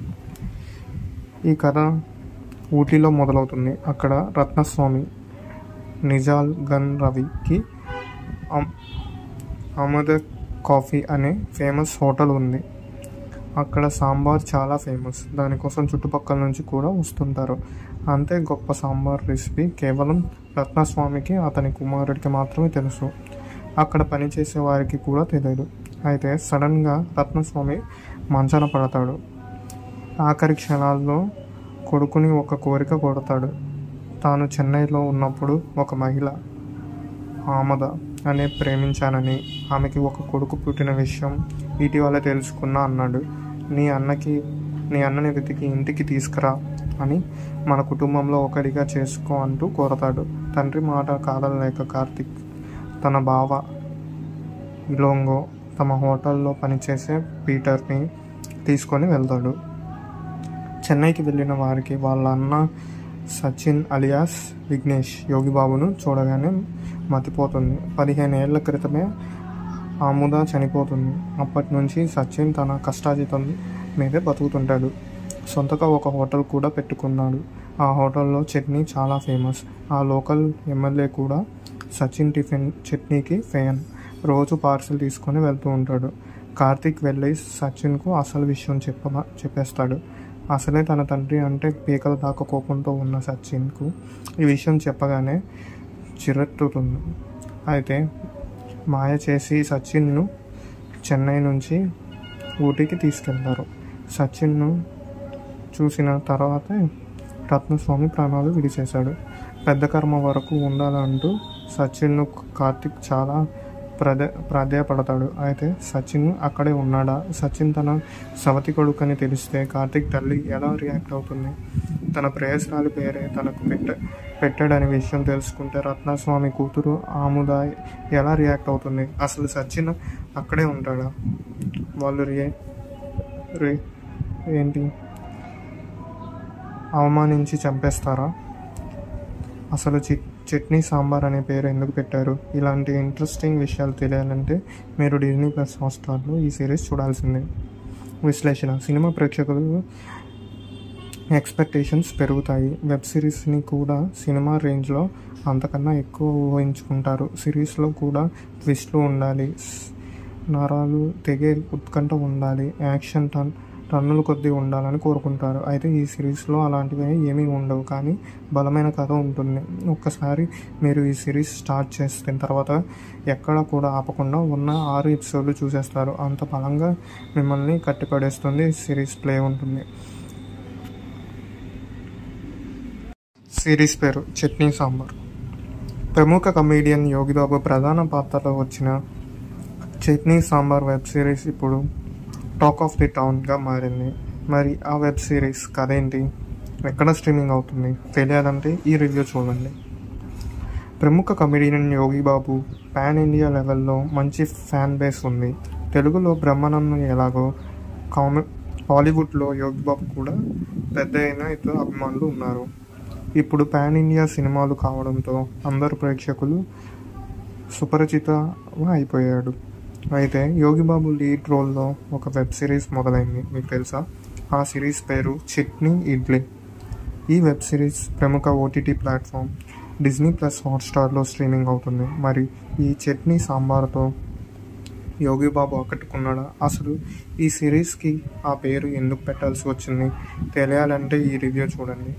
A: ఈ కథ ఊటీలో మొదలవుతుంది అక్కడ రత్నస్వామి నిజాల్ గన్ రవికి అమ్- అమద కాఫీ అనే ఫేమస్ హోటల్ ఉంది అక్కడ సాంబార్ చాలా ఫేమస్ దానికోసం చుట్టుపక్కల నుంచి కూడా వస్తుంటారు అంతే గొప్ప సాంబార్ రెసిపీ కేవలం రత్నస్వామికి అతని కుమారుడికి మాత్రమే తెలుసు అక్కడ పనిచేసే వారికి కూడా తెలియదు అయితే సడన్గా రత్నస్వామి మంచాన పడతాడు ఆఖరి క్షణాల్లో కొడుకుని ఒక కోరిక కొడతాడు తాను చెన్నైలో ఉన్నప్పుడు ఒక మహిళ ఆమద అనే ప్రేమించానని ఆమెకి ఒక కొడుకు పుట్టిన విషయం ఇటీవల తెలుసుకున్నా అన్నాడు నీ అన్నకి నీ అన్నని వెతికి ఇంటికి తీసుకురా అని మన కుటుంబంలో ఒకడిగా చేసుకో అంటూ కోరతాడు తండ్రి మాట కాదలేక కార్తిక్ తన బావ ఇలోంగో తమ హోటల్లో పనిచేసే పీటర్ని తీసుకొని వెళ్తాడు చెన్నైకి వెళ్ళిన వారికి వాళ్ళ అన్న సచిన్ అలియాస్ విఘ్నేష్ యోగిబాబును చూడగానే మతిపోతుంది పదిహేను ఏళ్ల క్రితమే ఆముద చనిపోతుంది అప్పటి నుంచి సచిన్ తన కష్టాజితం మీదే బతుకుతుంటాడు సొంతగా ఒక హోటల్ కూడా పెట్టుకున్నాడు ఆ హోటల్లో చట్నీ చాలా ఫేమస్ ఆ లోకల్ ఎమ్మెల్యే కూడా సచిన్ టిఫిన్ చట్నీకి ఫ్యాన్ రోజు పార్సిల్ తీసుకొని వెళ్తూ ఉంటాడు కార్తీక్ వెళ్ళి సచిన్కు అసలు విషయం చెప్ప చెప్పేస్తాడు అసలే తన తండ్రి అంటే పీకల దాకా కోపంతో ఉన్న సచిన్కు ఈ విషయం చెప్పగానే చిరెత్తుతుంది అయితే మాయ చేసి సచిన్ను చెన్నై నుంచి ఊటీకి తీసుకెళ్తారు సచిన్ను చూసిన తర్వాతే రత్నస్వామి ప్రాణాలు విడిచేశాడు పెద్ద కర్మ వరకు ఉండాలంటూ సచిన్ను కార్తిక్ చాలా ప్రదే ప్రాధేయపడతాడు అయితే సచిన్ అక్కడే ఉన్నాడా సచిన్ తన సవతి కొడుకని తెలిస్తే కార్తిక్ తల్లి ఎలా రియాక్ట్ అవుతుంది తన ప్రేయస్రాలి పేరే తనకు పెట్ట పెట్టాడనే విషయం తెలుసుకుంటే రత్నస్వామి కూతురు ఆముద ఎలా రియాక్ట్ అవుతుంది అసలు సచిన్ అక్కడే ఉంటాడా వాళ్ళు రే రే ఏంటి అవమానించి చంపేస్తారా అసలు చి చట్నీ సాంబార్ అనే పేరు ఎందుకు పెట్టారు ఇలాంటి ఇంట్రెస్టింగ్ విషయాలు తెలియాలంటే మీరు డిజ్నీ ప్లస్ హాట్స్టార్లో ఈ సిరీస్ చూడాల్సిందే విశ్లేషణ సినిమా ప్రేక్షకులు ఎక్స్పెక్టేషన్స్ పెరుగుతాయి వెబ్ సిరీస్ని కూడా సినిమా రేంజ్లో అంతకన్నా ఎక్కువ ఊహించుకుంటారు సిరీస్లో కూడా ట్విస్ట్లు ఉండాలి నరాలు తెగే ఉత్కంఠ ఉండాలి యాక్షన్ టన్ టన్నుల కొద్దీ ఉండాలని కోరుకుంటారు అయితే ఈ సిరీస్లో అలాంటివి ఏమీ ఉండవు కానీ బలమైన కథ ఉంటుంది ఒక్కసారి మీరు ఈ సిరీస్ స్టార్ట్ చేసిన తర్వాత ఎక్కడ కూడా ఆపకుండా ఉన్న ఆరు ఎపిసోడ్లు చూసేస్తారు అంత బలంగా మిమ్మల్ని కట్టిపడేస్తుంది సిరీస్ ప్లే ఉంటుంది సిరీస్ పేరు చట్నీ సాంబార్ ప్రముఖ కమేడియన్ యోగిబాబు ప్రధాన పాత్రలో వచ్చిన చట్నీ సాంబార్ వెబ్ సిరీస్ ఇప్పుడు టాక్ ఆఫ్ ది టౌన్గా మారింది మరి ఆ వెబ్ సిరీస్ కథ ఏంటి ఎక్కడ స్ట్రీమింగ్ అవుతుంది తెలియాలంటే ఈ రివ్యూ చూడండి ప్రముఖ comedian Yogi Babu pan India లెవెల్లో మంచి ఫ్యాన్ బేస్ ఉంది తెలుగులో బ్రహ్మానందం ఎలాగో కామె హాలీవుడ్లో యోగి బాబు కూడా పెద్ద అయిన ఇతర అభిమానులు ఉన్నారు ఇప్పుడు పాన్ ఇండియా సినిమాలు కావడంతో అందరు ప్రేక్షకులు సుపరిచిత అయిపోయాడు అయితే యోగిబాబు లీడ్ రోల్లో ఒక వెబ్ సిరీస్ మొదలైంది మీకు తెలుసా ఆ సిరీస్ పేరు చట్నీ ఇడ్లీ ఈ వెబ్ సిరీస్ ప్రముఖ ఓటీటీ ప్లాట్ఫామ్ డిజ్నీ ప్లస్ హాట్స్టార్లో స్ట్రీమింగ్ అవుతుంది మరి ఈ చట్నీ సాంబార్తో యోగిబాబు ఆకట్టుకున్నాడా అసలు ఈ సిరీస్కి ఆ పేరు ఎందుకు పెట్టాల్సి వచ్చింది తెలియాలంటే ఈ రివ్యూ చూడండి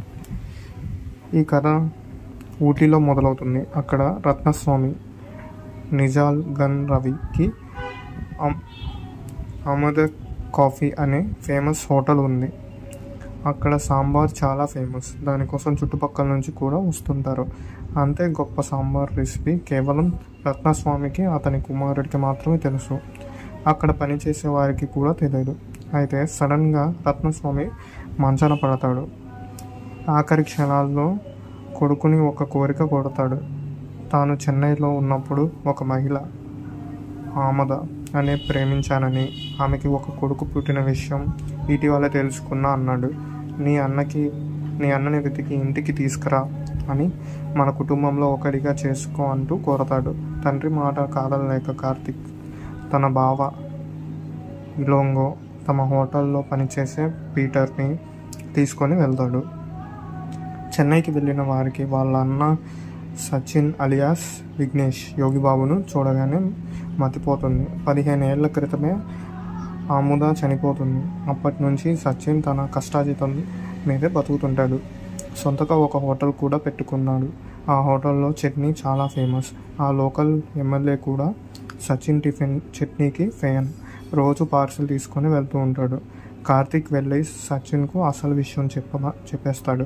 A: ఈ కథ ఊటీలో మొదలవుతుంది అక్కడ రత్నస్వామి నిజాల్ గన్ రవికి అమ్- అమద కాఫీ అనే ఫేమస్ హోటల్ ఉంది అక్కడ సాంబార్ చాలా ఫేమస్ దానికోసం చుట్టుపక్కల నుంచి కూడా వస్తుంటారు అంతే గొప్ప సాంబార్ రెసిపీ కేవలం రత్నస్వామికి అతని కుమారుడికి మాత్రమే తెలుసు అక్కడ పనిచేసే వారికి కూడా తెలియదు అయితే సడన్గా రత్నస్వామి మంచాన పడతాడు ఆఖరి క్షణాల్లో కొడుకుని ఒక కోరిక కొడతాడు తాను చెన్నైలో ఉన్నప్పుడు ఒక మహిళ ఆమద అనే ప్రేమించానని ఆమెకి ఒక కొడుకు పుట్టిన విషయం ఇటీవల తెలుసుకున్నా అన్నాడు నీ అన్నకి నీ అన్నని వెతికి ఇంటికి తీసుకురా అని మన కుటుంబంలో ఒకడిగా చేసుకో అంటూ కోరతాడు తండ్రి మాట కాదలేక కార్తిక్ తన బావ ఇలోంగో తమ హోటల్లో పనిచేసే పీటర్ని తీసుకొని వెళ్తాడు చెన్నైకి వెళ్ళిన వారికి వాళ్ళ అన్న సచిన్ అలియాస్ విఘ్నేష్ యోగిబాబును చూడగానే మతిపోతుంది పదిహేను ఏళ్ల క్రితమే ఆముద చనిపోతుంది అప్పటి నుంచి సచిన్ తన కష్టాజితం మీదే బతుకుతుంటాడు సొంతగా ఒక హోటల్ కూడా పెట్టుకున్నాడు ఆ హోటల్లో చట్నీ చాలా ఫేమస్ ఆ లోకల్ ఎమ్మెల్యే కూడా సచిన్ టిఫిన్ చట్నీకి ఫ్యాన్ రోజు పార్సిల్ తీసుకొని వెళ్తూ ఉంటాడు కార్తీక్ వెళ్ళి సచిన్కు అసలు విషయం చెప్ప చెప్పేస్తాడు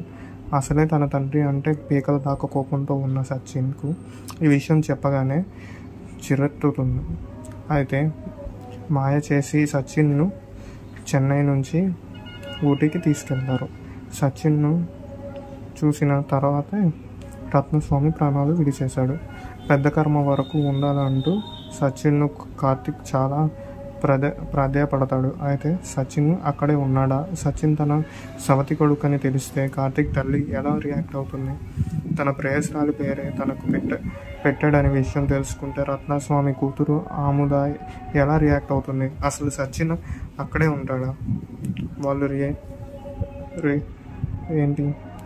A: అసలే తన తండ్రి అంటే పీకల దాకా కోపంతో ఉన్న సచిన్కు ఈ విషయం చెప్పగానే చిరెత్తుతుంది అయితే మాయ చేసి సచిన్ను చెన్నై నుంచి ఊటీకి తీసుకెళ్తారు సచిన్ను చూసిన తర్వాతే రత్నస్వామి ప్రాణాలు విడిచేశాడు పెద్ద కర్మ వరకు ఉండాలంటూ సచిన్ను కార్తిక్ చాలా ప్రదే ప్రాధాయపడతాడు అయితే సచిన్ అక్కడే ఉన్నాడా సచిన్ తన సవతి కొడుకని తెలిస్తే కార్తిక్ తల్లి ఎలా రియాక్ట్ అవుతుంది తన ప్రేయస్రాలి పేరే తనకు పెట్ట పెట్టాడనే విషయం తెలుసుకుంటే రత్నస్వామి కూతురు ఆముద ఎలా రియాక్ట్ అవుతుంది అసలు సచిన్ అక్కడే ఉంటాడా వాళ్ళు రియే రే ఏంటి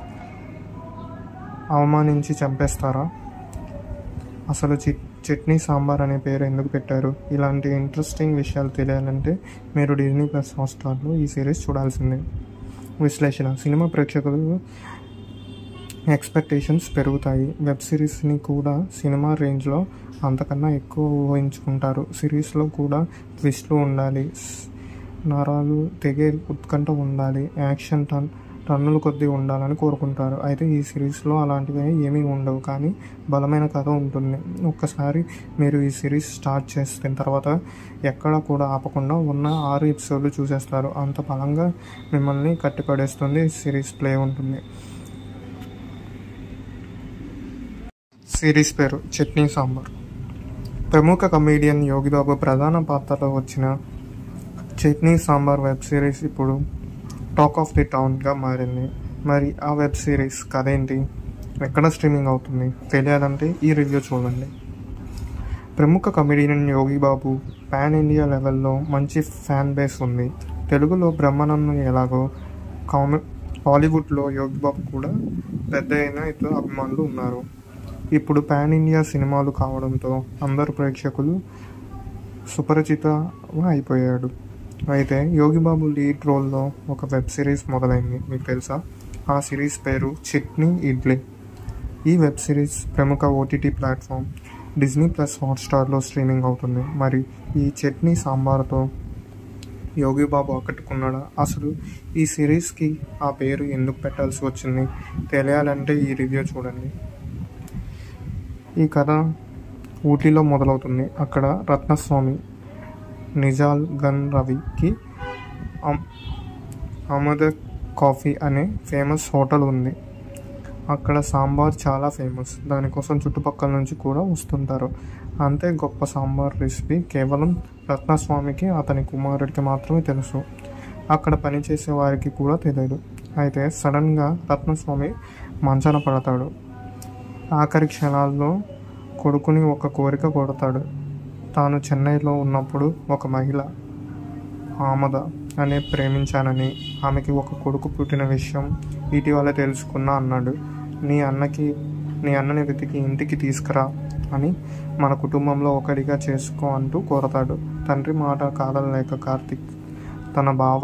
A: అవమానించి చంపేస్తారా అసలు చి చట్నీ సాంబార్ అనే పేరు ఎందుకు పెట్టారు ఇలాంటి ఇంట్రెస్టింగ్ విషయాలు తెలియాలంటే మీరు డిజ్నీ ప్లస్ హాట్స్టార్లో ఈ సిరీస్ చూడాల్సిందే విశ్లేషణ సినిమా ప్రేక్షకులు ఎక్స్పెక్టేషన్స్ పెరుగుతాయి వెబ్ సిరీస్ని కూడా సినిమా రేంజ్లో అంతకన్నా ఎక్కువ ఊహించుకుంటారు సిరీస్లో కూడా ట్విస్ట్లు ఉండాలి నరాలు తెగే ఉత్కంఠ ఉండాలి యాక్షన్ టన్ టన్నుల కొద్దీ ఉండాలని కోరుకుంటారు అయితే ఈ సిరీస్లో అలాంటివి ఏమీ ఉండవు కానీ బలమైన కథ ఉంటుంది ఒక్కసారి మీరు ఈ సిరీస్ స్టార్ట్ చేసిన తర్వాత ఎక్కడ కూడా ఆపకుండా ఉన్న ఆరు ఎపిసోడ్లు చూసేస్తారు అంత బలంగా మిమ్మల్ని కట్టిపడేస్తుంది సిరీస్ ప్లే ఉంటుంది సిరీస్ పేరు చట్నీ సాంబార్ ప్రముఖ కమేడియన్ యోగిబాబు ప్రధాన పాత్రలో వచ్చిన చట్నీ సాంబార్ వెబ్ సిరీస్ ఇప్పుడు టాక్ ఆఫ్ ది టౌన్గా మారింది మరి ఆ వెబ్ సిరీస్ కథ ఏంటి ఎక్కడ స్ట్రీమింగ్ అవుతుంది తెలియాలంటే ఈ రివ్యూ చూడండి ప్రముఖ comedian Yogi Babu pan India లెవెల్లో మంచి ఫ్యాన్ బేస్ ఉంది తెలుగులో బ్రహ్మానందం ఎలాగో కామె హాలీవుడ్లో యోగి బాబు కూడా పెద్ద అయిన ఇతర అభిమానులు ఉన్నారు ఇప్పుడు పాన్ ఇండియా సినిమాలు కావడంతో అందరు ప్రేక్షకులు సుపరిచిత అయిపోయాడు అయితే యోగిబాబు లీడ్ రోల్లో ఒక వెబ్ సిరీస్ మొదలైంది మీకు తెలుసా ఆ సిరీస్ పేరు చట్నీ ఇడ్లీ ఈ వెబ్ సిరీస్ ప్రముఖ ఓటీటీ ప్లాట్ఫామ్ డిజ్నీ ప్లస్ హాట్స్టార్లో స్ట్రీమింగ్ అవుతుంది మరి ఈ చట్నీ సాంబార్తో యోగిబాబు ఆకట్టుకున్నాడా అసలు ఈ సిరీస్కి ఆ పేరు ఎందుకు పెట్టాల్సి వచ్చింది తెలియాలంటే ఈ రివ్యూ చూడండి ఈ కథ ఊటీలో మొదలవుతుంది అక్కడ రత్నస్వామి నిజాల్ గన్ రవికి అమ్- అమద కాఫీ అనే ఫేమస్ హోటల్ ఉంది అక్కడ సాంబార్ చాలా ఫేమస్ దానికోసం చుట్టుపక్కల నుంచి కూడా వస్తుంటారు అంతే గొప్ప సాంబార్ రెసిపీ కేవలం రత్నస్వామికి అతని కుమారుడికి మాత్రమే తెలుసు అక్కడ పనిచేసే వారికి కూడా తెలియదు అయితే సడన్గా రత్నస్వామి మంచాన పడతాడు ఆఖరి క్షణాల్లో కొడుకుని ఒక కోరిక కొడతాడు తాను చెన్నైలో ఉన్నప్పుడు ఒక మహిళ ఆమద అనే ప్రేమించానని ఆమెకి ఒక కొడుకు పుట్టిన విషయం ఇటీవల తెలుసుకున్నా అన్నాడు నీ అన్నకి నీ అన్నని వెతికి ఇంటికి తీసుకురా అని మన కుటుంబంలో ఒకడిగా చేసుకో అంటూ కోరతాడు తండ్రి మాట కాదనలేక కార్తిక్ తన బావ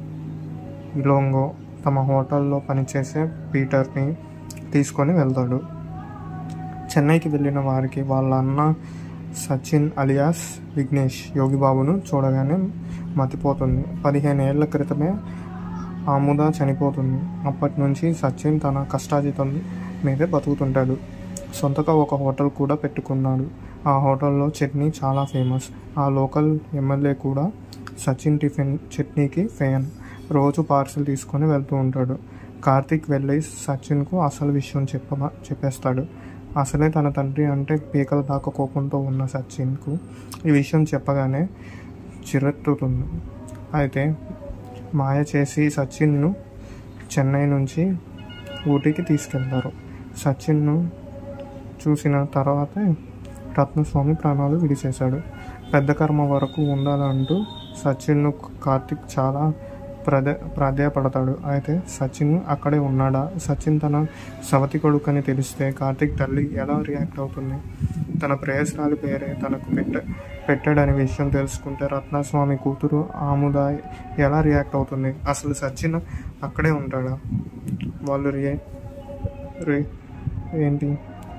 A: ఇలోంగో తమ హోటల్లో పనిచేసే పీటర్ని తీసుకొని వెళ్తాడు చెన్నైకి వెళ్ళిన వారికి వాళ్ళ అన్న సచిన్ అలియాస్ విఘ్నేష్ యోగిబాబును చూడగానే మతిపోతుంది పదిహేను ఏళ్ల క్రితమే ఆముద చనిపోతుంది అప్పటి నుంచి సచిన్ తన కష్టాజీతం మీదే బతుకుతుంటాడు సొంతగా ఒక హోటల్ కూడా పెట్టుకున్నాడు ఆ హోటల్లో చట్నీ చాలా ఫేమస్ ఆ లోకల్ ఎమ్మెల్యే కూడా సచిన్ టిఫిన్ చట్నీకి ఫ్యాన్ రోజు పార్సిల్ తీసుకొని వెళ్తూ ఉంటాడు కార్తిక్ వెళ్ళి సచిన్కు అసలు విషయం చెప్ప చెప్పేస్తాడు అసలే తన తండ్రి అంటే పీకల దాకా కోపంతో ఉన్న సచిన్కు ఈ విషయం చెప్పగానే చిరెత్తుతుంది అయితే మాయ చేసి సచిన్ను చెన్నై నుంచి ఊటీకి తీసుకెళ్తారు సచిన్ను చూసిన తర్వాతే రత్నస్వామి ప్రాణాలు విడిచేశాడు పెద్ద కర్మ వరకు ఉండాలంటూ సచిన్ను కార్తిక్ చాలా ప్రదే ప్రాధాయపడతాడు అయితే సచిన్ అక్కడే ఉన్నాడా సచిన్ తన సవతి కొడుకని తెలిస్తే కార్తిక్ తల్లి ఎలా రియాక్ట్ అవుతుంది తన ప్రేయస్రాలి పేరే తనకు పెట్ట పెట్టాడనే విషయం తెలుసుకుంటే రత్నస్వామి కూతురు ఆముద ఎలా రియాక్ట్ అవుతుంది అసలు సచిన్ అక్కడే ఉంటాడా వాళ్ళు రియే రే ఏంటి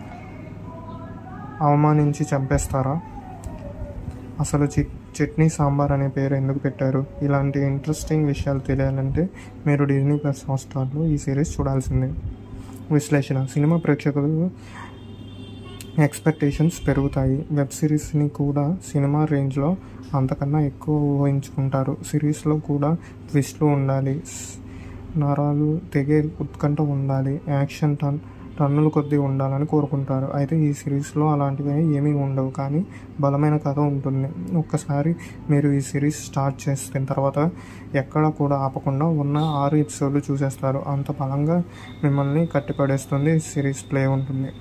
A: అవమానించి చంపేస్తారా అసలు చి చట్నీ సాంబార్ అనే పేరు ఎందుకు పెట్టారు ఇలాంటి ఇంట్రెస్టింగ్ విషయాలు తెలియాలంటే మీరు డిజ్నీ ప్లస్ హాట్స్టార్లో ఈ సిరీస్ చూడాల్సిందే విశ్లేషణ సినిమా ప్రేక్షకులు ఎక్స్పెక్టేషన్స్ పెరుగుతాయి వెబ్ సిరీస్ని కూడా సినిమా రేంజ్లో అంతకన్నా ఎక్కువ ఊహించుకుంటారు సిరీస్లో కూడా ట్విస్ట్లు ఉండాలి స్- నరాలు తెగే ఉత్కంఠ ఉండాలి యాక్షన్ టన్ టన్నుల కొద్దీ ఉండాలని కోరుకుంటారు అయితే ఈ సిరీస్లో అలాంటివి ఏమీ ఉండవు కానీ బలమైన కథ ఉంటుంది ఒక్కసారి మీరు ఈ సిరీస్ స్టార్ట్ చేసిన తర్వాత ఎక్కడ కూడా ఆపకుండా ఉన్న ఆరు ఎపిసోడ్లు చూసేస్తారు అంత బలంగా మిమ్మల్ని కట్టిపడేస్తుంది సిరీస్ ప్లే ఉంటుంది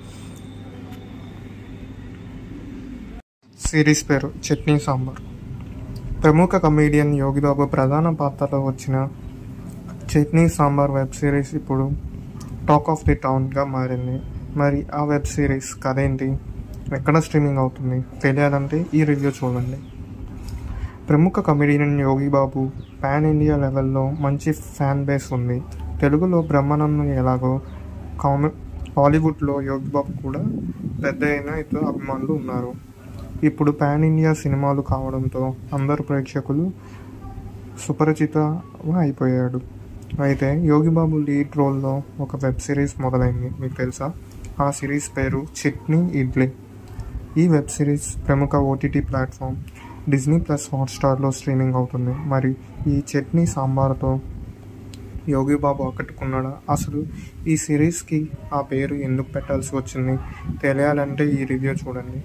A: సిరీస్ పేరు చట్నీ సాంబార్ ప్రముఖ కమేడియన్ యోగిబాబు ప్రధాన పాత్రలో వచ్చిన చట్నీ సాంబార్ వెబ్ సిరీస్ ఇప్పుడు టాక్ ఆఫ్ ది టౌన్గా మారింది మరి ఆ వెబ్ సిరీస్ కథ ఏంటి ఎక్కడ స్ట్రీమింగ్ అవుతుంది తెలియాలంటే ఈ రివ్యూ చూడండి ప్రముఖ comedian Yogi Babu pan India లెవెల్లో మంచి ఫ్యాన్ బేస్ ఉంది తెలుగులో బ్రహ్మానందం ఎలాగో కామె హాలీవుడ్లో యోగి బాబు కూడా పెద్ద అయిన ఇతర అభిమానులు ఉన్నారు ఇప్పుడు పాన్ ఇండియా సినిమాలు కావడంతో అందరు ప్రేక్షకులు సుపరిచిత అయిపోయాడు అయితే యోగి బాబు లీడ్ రోల్లో ఒక వెబ్ సిరీస్ మొదలైంది మీకు తెలుసా ఆ సిరీస్ పేరు చట్నీ ఇడ్లీ ఈ వెబ్ సిరీస్ ప్రముఖ ఓటీటీ ప్లాట్ఫామ్ డిజ్నీ ప్లస్ హాట్స్టార్లో స్ట్రీమింగ్ అవుతుంది మరి ఈ చట్నీ సాంబార్తో యోగి బాబు ఆకట్టుకున్నాడా అసలు ఈ సిరీస్కి ఆ పేరు ఎందుకు పెట్టాల్సి వచ్చింది తెలియాలంటే ఈ రివ్యూ చూడండి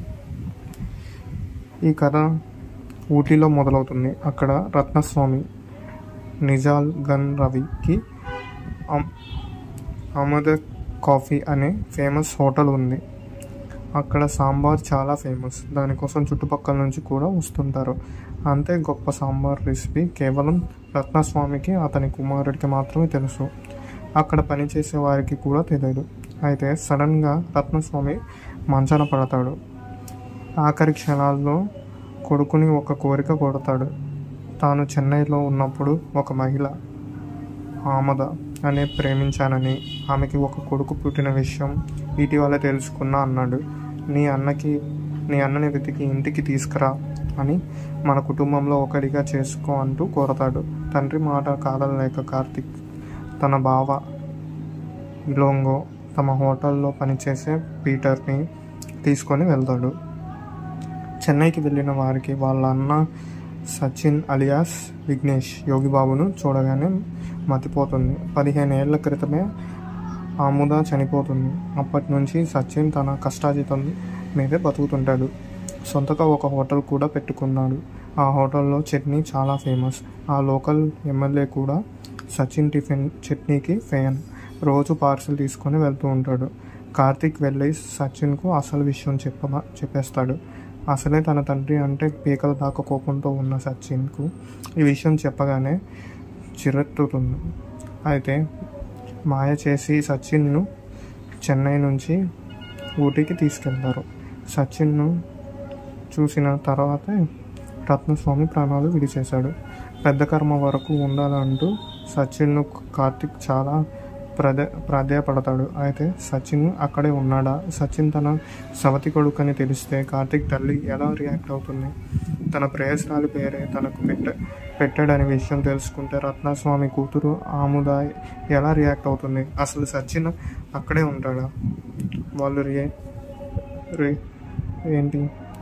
A: ఈ కథ ఊటీలో మొదలవుతుంది అక్కడ రత్నస్వామి నిజాల్ గన్ రవికి అమ్- అమద కాఫీ అనే ఫేమస్ హోటల్ ఉంది అక్కడ సాంబార్ చాలా ఫేమస్ దానికోసం చుట్టుపక్కల నుంచి కూడా వస్తుంటారు అంతే గొప్ప సాంబార్ రెసిపీ కేవలం రత్నస్వామికి అతని కుమారుడికి మాత్రమే తెలుసు అక్కడ పనిచేసే వారికి కూడా తెలియదు అయితే సడన్గా రత్నస్వామి మంచాన పడతాడు ఆఖరి క్షణాల్లో కొడుకుని ఒక కోరిక కొడతాడు తాను చెన్నైలో ఉన్నప్పుడు ఒక మహిళ ఆమద అనే ప్రేమించానని ఆమెకి ఒక కొడుకు పుట్టిన విషయం ఇటీవల తెలుసుకున్నా అన్నాడు నీ అన్నకి నీ అన్నని వెతికి ఇంటికి తీసుకురా అని మన కుటుంబంలో ఒకడిగా చేసుకో అంటూ కోరతాడు తండ్రి మాట కాదలేక కార్తిక్ తన బావ ఇలోంగో తమ హోటల్లో పనిచేసే పీటర్ని తీసుకొని వెళ్తాడు చెన్నైకి వెళ్ళిన వారికి వాళ్ళ అన్న సచిన్ అలియాస్ విఘ్నేష్ యోగిబాబును చూడగానే మతిపోతుంది పదిహేను ఏళ్ల క్రితమే ఆముద చనిపోతుంది అప్పటి నుంచి సచిన్ తన కష్టాజితం మీదే బతుకుతుంటాడు సొంతగా ఒక హోటల్ కూడా పెట్టుకున్నాడు ఆ హోటల్లో చట్నీ చాలా ఫేమస్ ఆ లోకల్ ఎమ్మెల్యే కూడా సచిన్ టిఫిన్ చట్నీకి ఫ్యాన్ రోజు పార్సల్ తీసుకొని వెళ్తూ ఉంటాడు కార్తీక్ వెళ్ళి సచిన్కు అసలు విషయం చెప్ప చెప్పేస్తాడు అసలే తన తండ్రి అంటే పీకల దాకా కోపంతో ఉన్న సచిన్కు ఈ విషయం చెప్పగానే చిరెత్తుతుంది అయితే మాయ చేసి సచిన్ను చెన్నై నుంచి ఊటీకి తీసుకెళ్తారు సచిన్ను చూసిన తర్వాతే రత్నస్వామి ప్రాణాలు విడిచేశాడు పెద్ద కర్మ వరకు ఉండాలంటూ సచిన్ను కార్తిక్ చాలా ప్రదే ప్రాధేయపడతాడు అయితే సచిన్ అక్కడే ఉన్నాడా సచిన్ తన సవతి కొడుకు అని తెలిస్తే కార్తిక్ తల్లి ఎలా రియాక్ట్ అవుతుంది తన ప్రేయస్రాలి పేరే తనకు పెట్ట పెట్టాడనే విషయం తెలుసుకుంటే రత్నస్వామి కూతురు ఆముద ఎలా రియాక్ట్ అవుతుంది అసలు సచిన్ అక్కడే ఉంటాడా వాళ్ళు రియే రే ఏంటి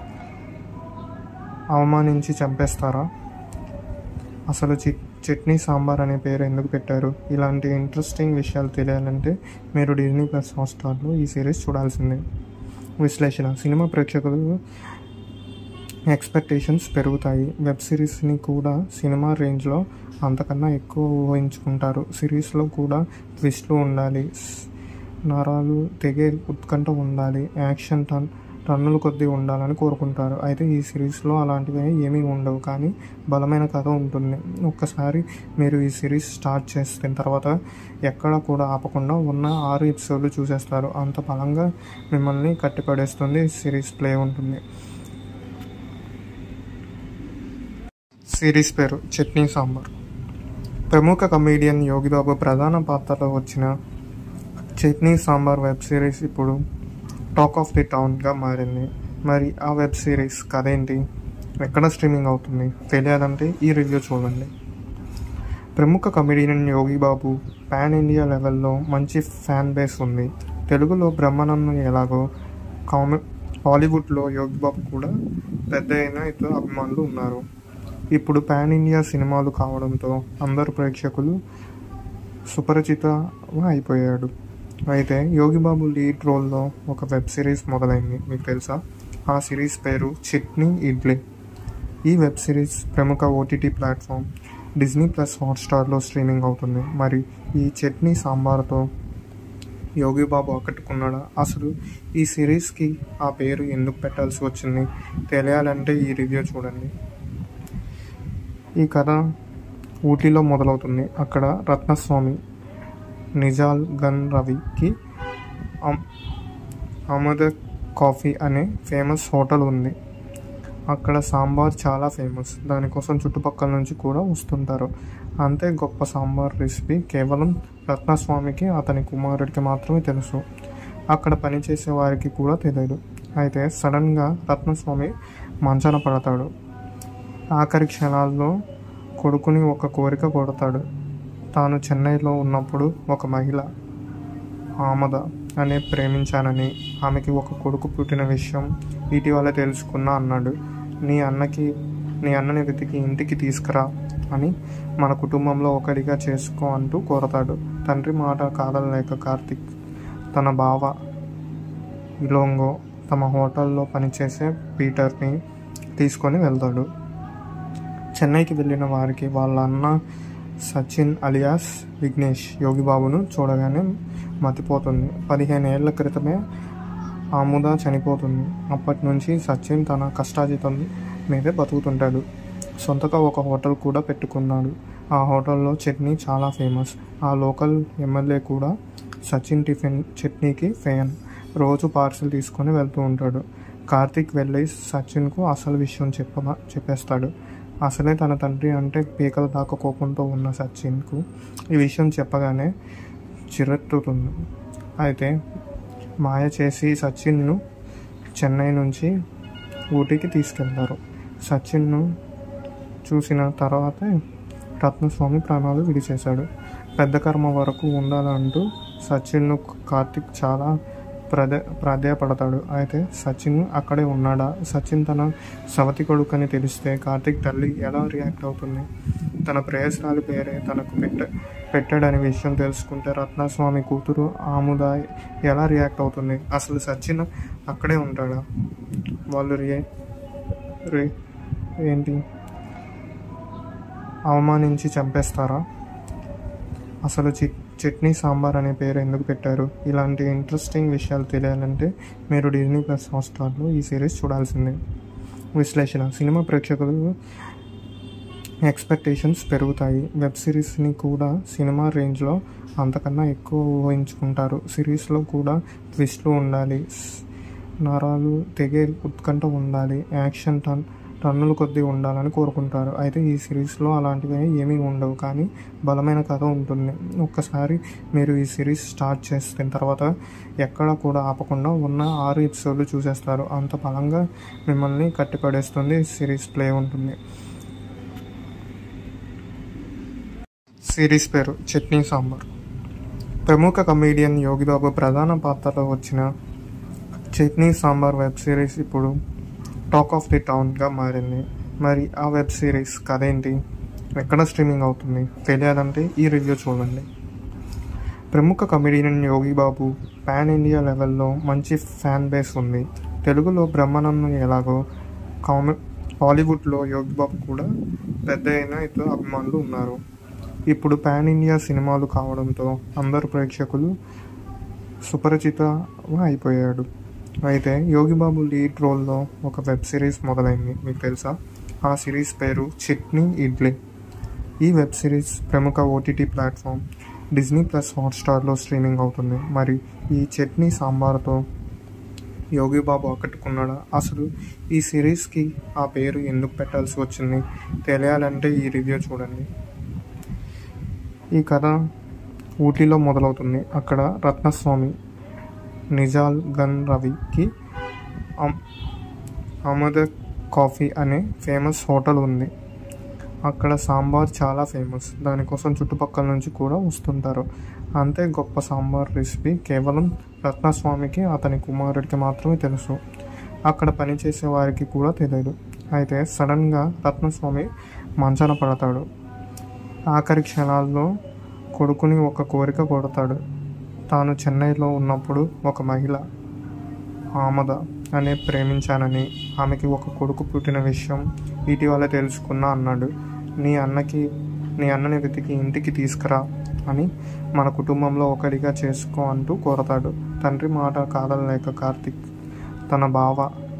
A: అవమానించి చంపేస్తారా అసలు చి చట్నీ సాంబార్ అనే పేరు ఎందుకు పెట్టారు ఇలాంటి ఇంట్రెస్టింగ్ విషయాలు తెలియాలంటే మీరు డిజ్నీ ప్లస్ హాట్స్టార్లో ఈ సిరీస్ చూడాల్సిందే విశ్లేషణ సినిమా ప్రేక్షకులు ఎక్స్పెక్టేషన్స్ పెరుగుతాయి వెబ్ సిరీస్ని కూడా సినిమా రేంజ్లో అంతకన్నా ఎక్కువ ఊహించుకుంటారు సిరీస్లో కూడా ట్విస్ట్లు ఉండాలి స్- నరాలు తెగే ఉత్కంఠ ఉండాలి యాక్షన్ టన్ టన్నుల కొద్దీ ఉండాలని కోరుకుంటారు అయితే ఈ సిరీస్లో అలాంటివి ఏమీ ఉండవు కానీ బలమైన కథ ఉంటుంది ఒక్కసారి మీరు ఈ సిరీస్ స్టార్ట్ చేసిన తర్వాత ఎక్కడ కూడా ఆపకుండా ఉన్న ఆరు ఎపిసోడ్లు చూసేస్తారు అంత బలంగా మిమ్మల్ని కట్టిపడేస్తుంది సిరీస్ ప్లే ఉంటుంది సిరీస్ పేరు చట్నీ సాంబార్ ప్రముఖ కమేడియన్ యోగిబాబు ప్రధాన పాత్రలో వచ్చిన చట్నీ సాంబార్ వెబ్ సిరీస్ ఇప్పుడు టాక్ ఆఫ్ ది టౌన్గా మారింది మరి ఆ వెబ్ సిరీస్ కథ ఏంటి ఎక్కడ స్ట్రీమింగ్ అవుతుంది తెలియాలంటే ఈ రివ్యూ చూడండి ప్రముఖ comedian Yogi Babu pan India లెవెల్లో మంచి ఫ్యాన్ బేస్ ఉంది తెలుగులో బ్రహ్మానందం ఎలాగో కామె హాలీవుడ్లో యోగి బాబు కూడా పెద్ద అయిన ఇతర అభిమానులు ఉన్నారు ఇప్పుడు పాన్ ఇండియా సినిమాలు కావడంతో అందరు ప్రేక్షకులు సుపరిచిత అయిపోయాడు అయితే యోగి బాబు లీడ్ రోల్లో ఒక వెబ్ సిరీస్ మొదలైంది మీకు తెలుసా ఆ సిరీస్ పేరు చట్నీ ఇడ్లీ ఈ వెబ్ సిరీస్ ప్రముఖ ఓటీటీ ప్లాట్ఫామ్ డిజ్నీ ప్లస్ హాట్స్టార్లో స్ట్రీమింగ్ అవుతుంది మరి ఈ చట్నీ సాంబార్తో యోగి బాబు ఆకట్టుకున్నాడా అసలు ఈ సిరీస్కి ఆ పేరు ఎందుకు పెట్టాల్సి వచ్చింది తెలియాలంటే ఈ రివ్యూ చూడండి ఈ కథ ఊటీలో మొదలవుతుంది అక్కడ రత్నస్వామి నిజాల్ గన్ రవికి అమ్- అమద కాఫీ అనే ఫేమస్ హోటల్ ఉంది అక్కడ సాంబార్ చాలా ఫేమస్ దానికోసం చుట్టుపక్కల నుంచి కూడా వస్తుంటారు అంతే గొప్ప సాంబార్ రెసిపీ కేవలం రత్నస్వామికి అతని కుమారుడికి మాత్రమే తెలుసు అక్కడ పనిచేసే వారికి కూడా తెలియదు అయితే సడన్గా రత్నస్వామి మంచాన పడతాడు ఆఖరి క్షణాల్లో కొడుకుని ఒక కోరిక కొడతాడు తాను చెన్నైలో ఉన్నప్పుడు ఒక మహిళ ఆమద అనే ప్రేమించానని ఆమెకి ఒక కొడుకు పుట్టిన విషయం ఇటీవల తెలుసుకున్నా అన్నాడు నీ అన్నకి నీ అన్నని వెతికి ఇంటికి తీసుకురా అని మన కుటుంబంలో ఒకరిగా చేసుకో అంటూ కోరతాడు తండ్రి మాట కాదనలేక కార్తిక్ తన బావ ఇలోంగో తమ హోటల్లో పనిచేసే పీటర్ని తీసుకొని వెళ్తాడు చెన్నైకి వెళ్ళిన వారికి వాళ్ళ అన్న సచిన్ అలియాస్ విఘ్నేష్ యోగిబాబును చూడగానే మతిపోతుంది పదిహేను ఏళ్ల క్రితమే ఆముద చనిపోతుంది అప్పటి నుంచి సచిన్ తన కష్టాజీతం మీదే బతుకుతుంటాడు సొంతగా ఒక హోటల్ కూడా పెట్టుకున్నాడు ఆ హోటల్లో చట్నీ చాలా ఫేమస్ ఆ లోకల్ ఎమ్మెల్యే కూడా సచిన్ టిఫిన్ చట్నీకి ఫ్యాన్ రోజు పార్సిల్ తీసుకొని వెళ్తూ ఉంటాడు కార్తిక్ వెళ్ళి సచిన్కు అసలు విషయం చెప్ప చెప్పేస్తాడు అసలే తన తండ్రి అంటే పీకల దాకా కోపంతో ఉన్న సచిన్కు ఈ విషయం చెప్పగానే చిరెత్తుతుంది అయితే మాయ చేసి సచిన్ను చెన్నై నుంచి ఊటీకి తీసుకెళ్తారు సచిన్ను చూసిన తర్వాతే రత్నస్వామి ప్రాణాలు విడిచేశాడు పెద్ద కర్మ వరకు ఉండాలంటూ సచిన్ను కార్తిక్ చాలా ప్రదే ప్రాధేయపడతాడు అయితే సచిన్ అక్కడే ఉన్నాడా సచిన్ తన సవతి కొడుకని తెలిస్తే కార్తిక్ తల్లి ఎలా రియాక్ట్ అవుతుంది తన ప్రేయస్రాలి పేరే తనకు పెట్ట పెట్టాడనే విషయం తెలుసుకుంటే రత్నస్వామి కూతురు ఆముద ఎలా రియాక్ట్ అవుతుంది అసలు సచిన్ అక్కడే ఉంటాడా వాళ్ళు రియే రే ఏంటి అవమానించి చంపేస్తారా అసలు చి చట్నీ సాంబార్ అనే పేరు ఎందుకు పెట్టారు ఇలాంటి ఇంట్రెస్టింగ్ విషయాలు తెలియాలంటే మీరు డిజ్నీ ప్లస్ హాట్స్టార్లో ఈ సిరీస్ చూడాల్సిందే విశ్లేషణ సినిమా ప్రేక్షకులు ఎక్స్పెక్టేషన్స్ పెరుగుతాయి వెబ్ సిరీస్ని కూడా సినిమా రేంజ్లో అంతకన్నా ఎక్కువ ఊహించుకుంటారు సిరీస్లో కూడా ట్విస్ట్లు ఉండాలి స్- నరాలు తెగే ఉత్కంఠ ఉండాలి యాక్షన్ టన్ టన్నుల కొద్దీ ఉండాలని కోరుకుంటారు అయితే ఈ సిరీస్లో అలాంటివి ఏమీ ఉండవు కానీ బలమైన కథ ఉంటుంది ఒక్కసారి మీరు ఈ సిరీస్ స్టార్ట్ చేసిన తర్వాత ఎక్కడ కూడా ఆపకుండా ఉన్న ఆరు ఎపిసోడ్లు చూసేస్తారు అంత బలంగా మిమ్మల్ని కట్టిపడేస్తుంది సిరీస్ ప్లే ఉంటుంది సిరీస్ పేరు చట్నీ సాంబార్ ప్రముఖ కమేడియన్ యోగిబాబు ప్రధాన పాత్రలో వచ్చిన చట్నీ సాంబార్ వెబ్ సిరీస్ ఇప్పుడు టాక్ ఆఫ్ ది టౌన్గా మారింది మరి ఆ వెబ్ సిరీస్ కథ ఏంటి ఎక్కడ స్ట్రీమింగ్ అవుతుంది తెలియాలంటే ఈ రివ్యూ చూడండి ప్రముఖ comedian Yogi Babu pan India లెవెల్లో మంచి ఫ్యాన్ బేస్ ఉంది తెలుగులో బ్రహ్మానందం ఎలాగో కామె హాలీవుడ్లో యోగి బాబు కూడా పెద్ద అయిన ఇతర అభిమానులు ఉన్నారు ఇప్పుడు పాన్ ఇండియా సినిమాలు కావడంతో అందరు ప్రేక్షకులు సుపరిచిత అయిపోయాడు అయితే యోగిబాబు లీడ్ రోల్లో ఒక వెబ్ సిరీస్ మొదలైంది మీకు తెలుసా ఆ సిరీస్ పేరు చట్నీ ఇడ్లీ ఈ వెబ్ సిరీస్ ప్రముఖ ఓటీటీ ప్లాట్ఫామ్ డిజ్నీ ప్లస్ హాట్స్టార్లో స్ట్రీమింగ్ అవుతుంది మరి ఈ చట్నీ సాంబార్తో యోగిబాబు ఆకట్టుకున్నాడా అసలు ఈ సిరీస్కి ఆ పేరు ఎందుకు పెట్టాల్సి వచ్చింది తెలియాలంటే ఈ రివ్యూ చూడండి ఈ కథ ఊటీలో మొదలవుతుంది అక్కడ రత్నస్వామి నిజాల్ గన్ రవికి అమ్- అమద కాఫీ అనే ఫేమస్ హోటల్ ఉంది అక్కడ సాంబార్ చాలా ఫేమస్ దానికోసం చుట్టుపక్కల నుంచి కూడా వస్తుంటారు అంతే గొప్ప సాంబార్ రెసిపీ కేవలం రత్నస్వామికి అతని కుమారుడికి మాత్రమే తెలుసు అక్కడ పనిచేసే వారికి కూడా తెలియదు అయితే సడన్గా రత్నస్వామి మంచాన పడతాడు ఆఖరి క్షణాల్లో కొడుకుని ఒక కోరిక కొడతాడు తాను చెన్నైలో ఉన్నప్పుడు ఒక మహిళ ఆమద అనే ప్రేమించానని ఆమెకి ఒక కొడుకు పుట్టిన విషయం ఇటీవల తెలుసుకున్నా అన్నాడు నీ అన్నకి నీ అన్నని వెతికి ఇంటికి తీసుకురా అని మన కుటుంబంలో ఒకడిగా చేసుకో అంటూ కోరతాడు తండ్రి మాట కాదలేక కార్తిక్ తన బావ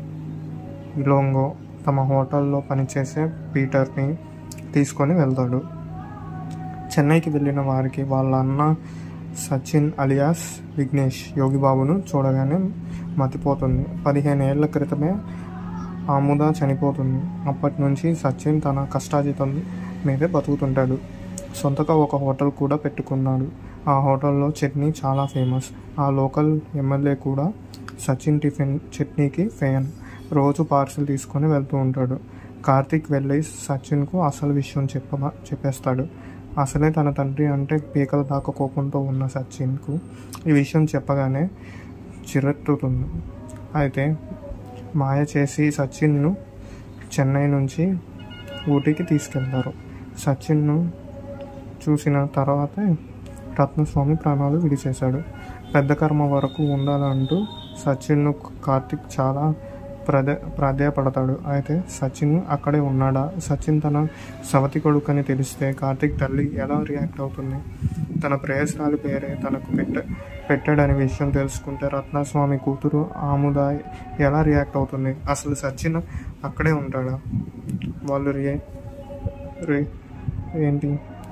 A: ఇలోంగో తమ హోటల్లో పనిచేసే పీటర్ని తీసుకొని వెళ్తాడు చెన్నైకి వెళ్ళిన వారికి వాళ్ళ అన్న సచిన్ అలియాస్ విఘ్నేష్ యోగిబాబును చూడగానే మతిపోతుంది పదిహేను ఏళ్ల క్రితమే ఆముద చనిపోతుంది అప్పటి నుంచి సచిన్ తన కష్టాజితం మీదే బతుకుతుంటాడు సొంతగా ఒక హోటల్ కూడా పెట్టుకున్నాడు ఆ హోటల్లో చట్నీ చాలా ఫేమస్ ఆ లోకల్ ఎమ్మెల్యే కూడా సచిన్ టిఫిన్ చట్నీకి ఫ్యాన్ రోజు పార్సిల్ తీసుకొని వెళ్తూ ఉంటాడు కార్తీక్ వెళ్ళి సచిన్కు అసలు విషయం చెప్ప చెప్పేస్తాడు అసలే తన తండ్రి అంటే పీకల దాకా కోపంతో ఉన్న సచిన్కు ఈ విషయం చెప్పగానే చిరెత్తుతుంది అయితే మాయ చేసి సచిన్ను చెన్నై నుంచి ఊటీకి తీసుకెళ్తారు సచిన్ను చూసిన తర్వాతే రత్నస్వామి ప్రాణాలు విడిచేశాడు పెద్ద కర్మ వరకు ఉండాలంటూ సచిన్ను కార్తిక్ చాలా ప్రద ప్రాధాయపడతాడు అయితే సచిన్ అక్కడే ఉన్నాడా సచిన్ తన సవతి కొడుకని తెలిస్తే కార్తిక్ తల్లి ఎలా రియాక్ట్ అవుతుంది తన ప్రేయస్రాలి పేరే తనకు పెట్ట పెట్టాడనే విషయం తెలుసుకుంటే రత్నస్వామి కూతురు ఆముద ఎలా రియాక్ట్ అవుతుంది అసలు సచిన్ అక్కడే ఉంటాడా వాళ్ళు రియే రే ఏంటి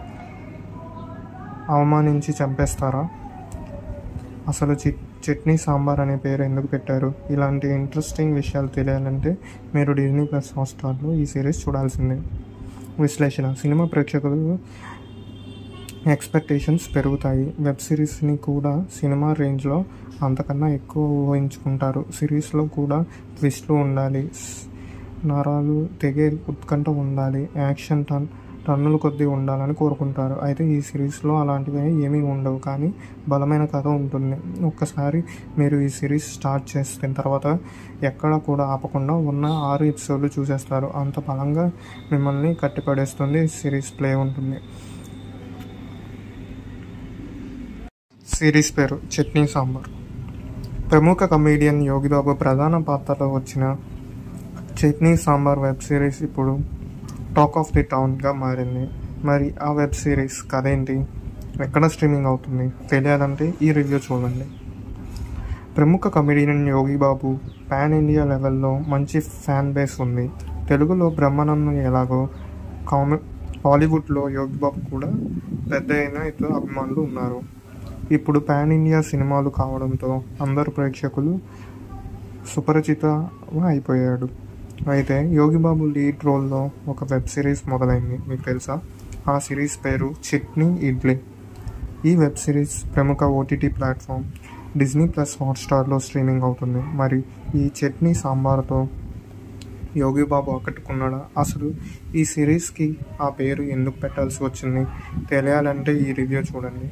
A: అవమానించి చంపేస్తారా అసలు చి చట్నీ సాంబార్ అనే పేరు ఎందుకు పెట్టారు ఇలాంటి ఇంట్రెస్టింగ్ విషయాలు తెలియాలంటే మీరు డిజ్నీ ప్లస్ హాట్స్టార్లో ఈ సిరీస్ చూడాల్సిందే విశ్లేషణ సినిమా ప్రేక్షకులు ఎక్స్పెక్టేషన్స్ పెరుగుతాయి వెబ్ సిరీస్ని కూడా సినిమా రేంజ్లో అంతకన్నా ఎక్కువ ఊహించుకుంటారు సిరీస్లో కూడా ట్విస్ట్లు ఉండాలి నరాలు తెగే ఉత్కంఠ ఉండాలి యాక్షన్ టన్ టన్నుల కొద్దీ ఉండాలని కోరుకుంటారు అయితే ఈ సిరీస్లో అలాంటివి ఏమీ ఉండవు కానీ బలమైన కథ ఉంటుంది ఒక్కసారి మీరు ఈ సిరీస్ స్టార్ట్ చేసిన తర్వాత ఎక్కడ కూడా ఆపకుండా ఉన్న ఆరు ఎపిసోడ్లు చూసేస్తారు అంత బలంగా మిమ్మల్ని కట్టిపడేస్తుంది సిరీస్ ప్లే ఉంటుంది సిరీస్ పేరు చట్నీ సాంబార్ ప్రముఖ కమేడియన్ యోగిబాబు ప్రధాన పాత్రలో వచ్చిన చట్నీ సాంబార్ వెబ్ సిరీస్ ఇప్పుడు టాక్ ఆఫ్ ది టౌన్గా మారింది మరి ఆ వెబ్ సిరీస్ కథ ఏంటి ఎక్కడ స్ట్రీమింగ్ అవుతుంది తెలియాలంటే ఈ రివ్యూ చూడండి ప్రముఖ comedian Yogi Babu pan India లెవెల్లో మంచి ఫ్యాన్ బేస్ ఉంది తెలుగులో బ్రహ్మానందం ఎలాగో కామె హాలీవుడ్లో యోగి బాబు కూడా పెద్ద అయిన ఇతర అభిమానులు ఉన్నారు ఇప్పుడు పాన్ ఇండియా సినిమాలు కావడంతో అందరు ప్రేక్షకులు సుపరిచిత అయిపోయాడు అయితే యోగిబాబు లీడ్ రోల్లో ఒక వెబ్ సిరీస్ మొదలైంది మీకు తెలుసా ఆ సిరీస్ పేరు చట్నీ ఇడ్లీ ఈ వెబ్ సిరీస్ ప్రముఖ ఓటీటీ ప్లాట్ఫామ్ డిజ్నీ ప్లస్ హాట్స్టార్లో స్ట్రీమింగ్ అవుతుంది మరి ఈ చట్నీ సాంబార్తో యోగిబాబు ఆకట్టుకున్నాడా అసలు ఈ సిరీస్కి ఆ పేరు ఎందుకు పెట్టాల్సి వచ్చింది తెలియాలంటే ఈ రివ్యూ చూడండి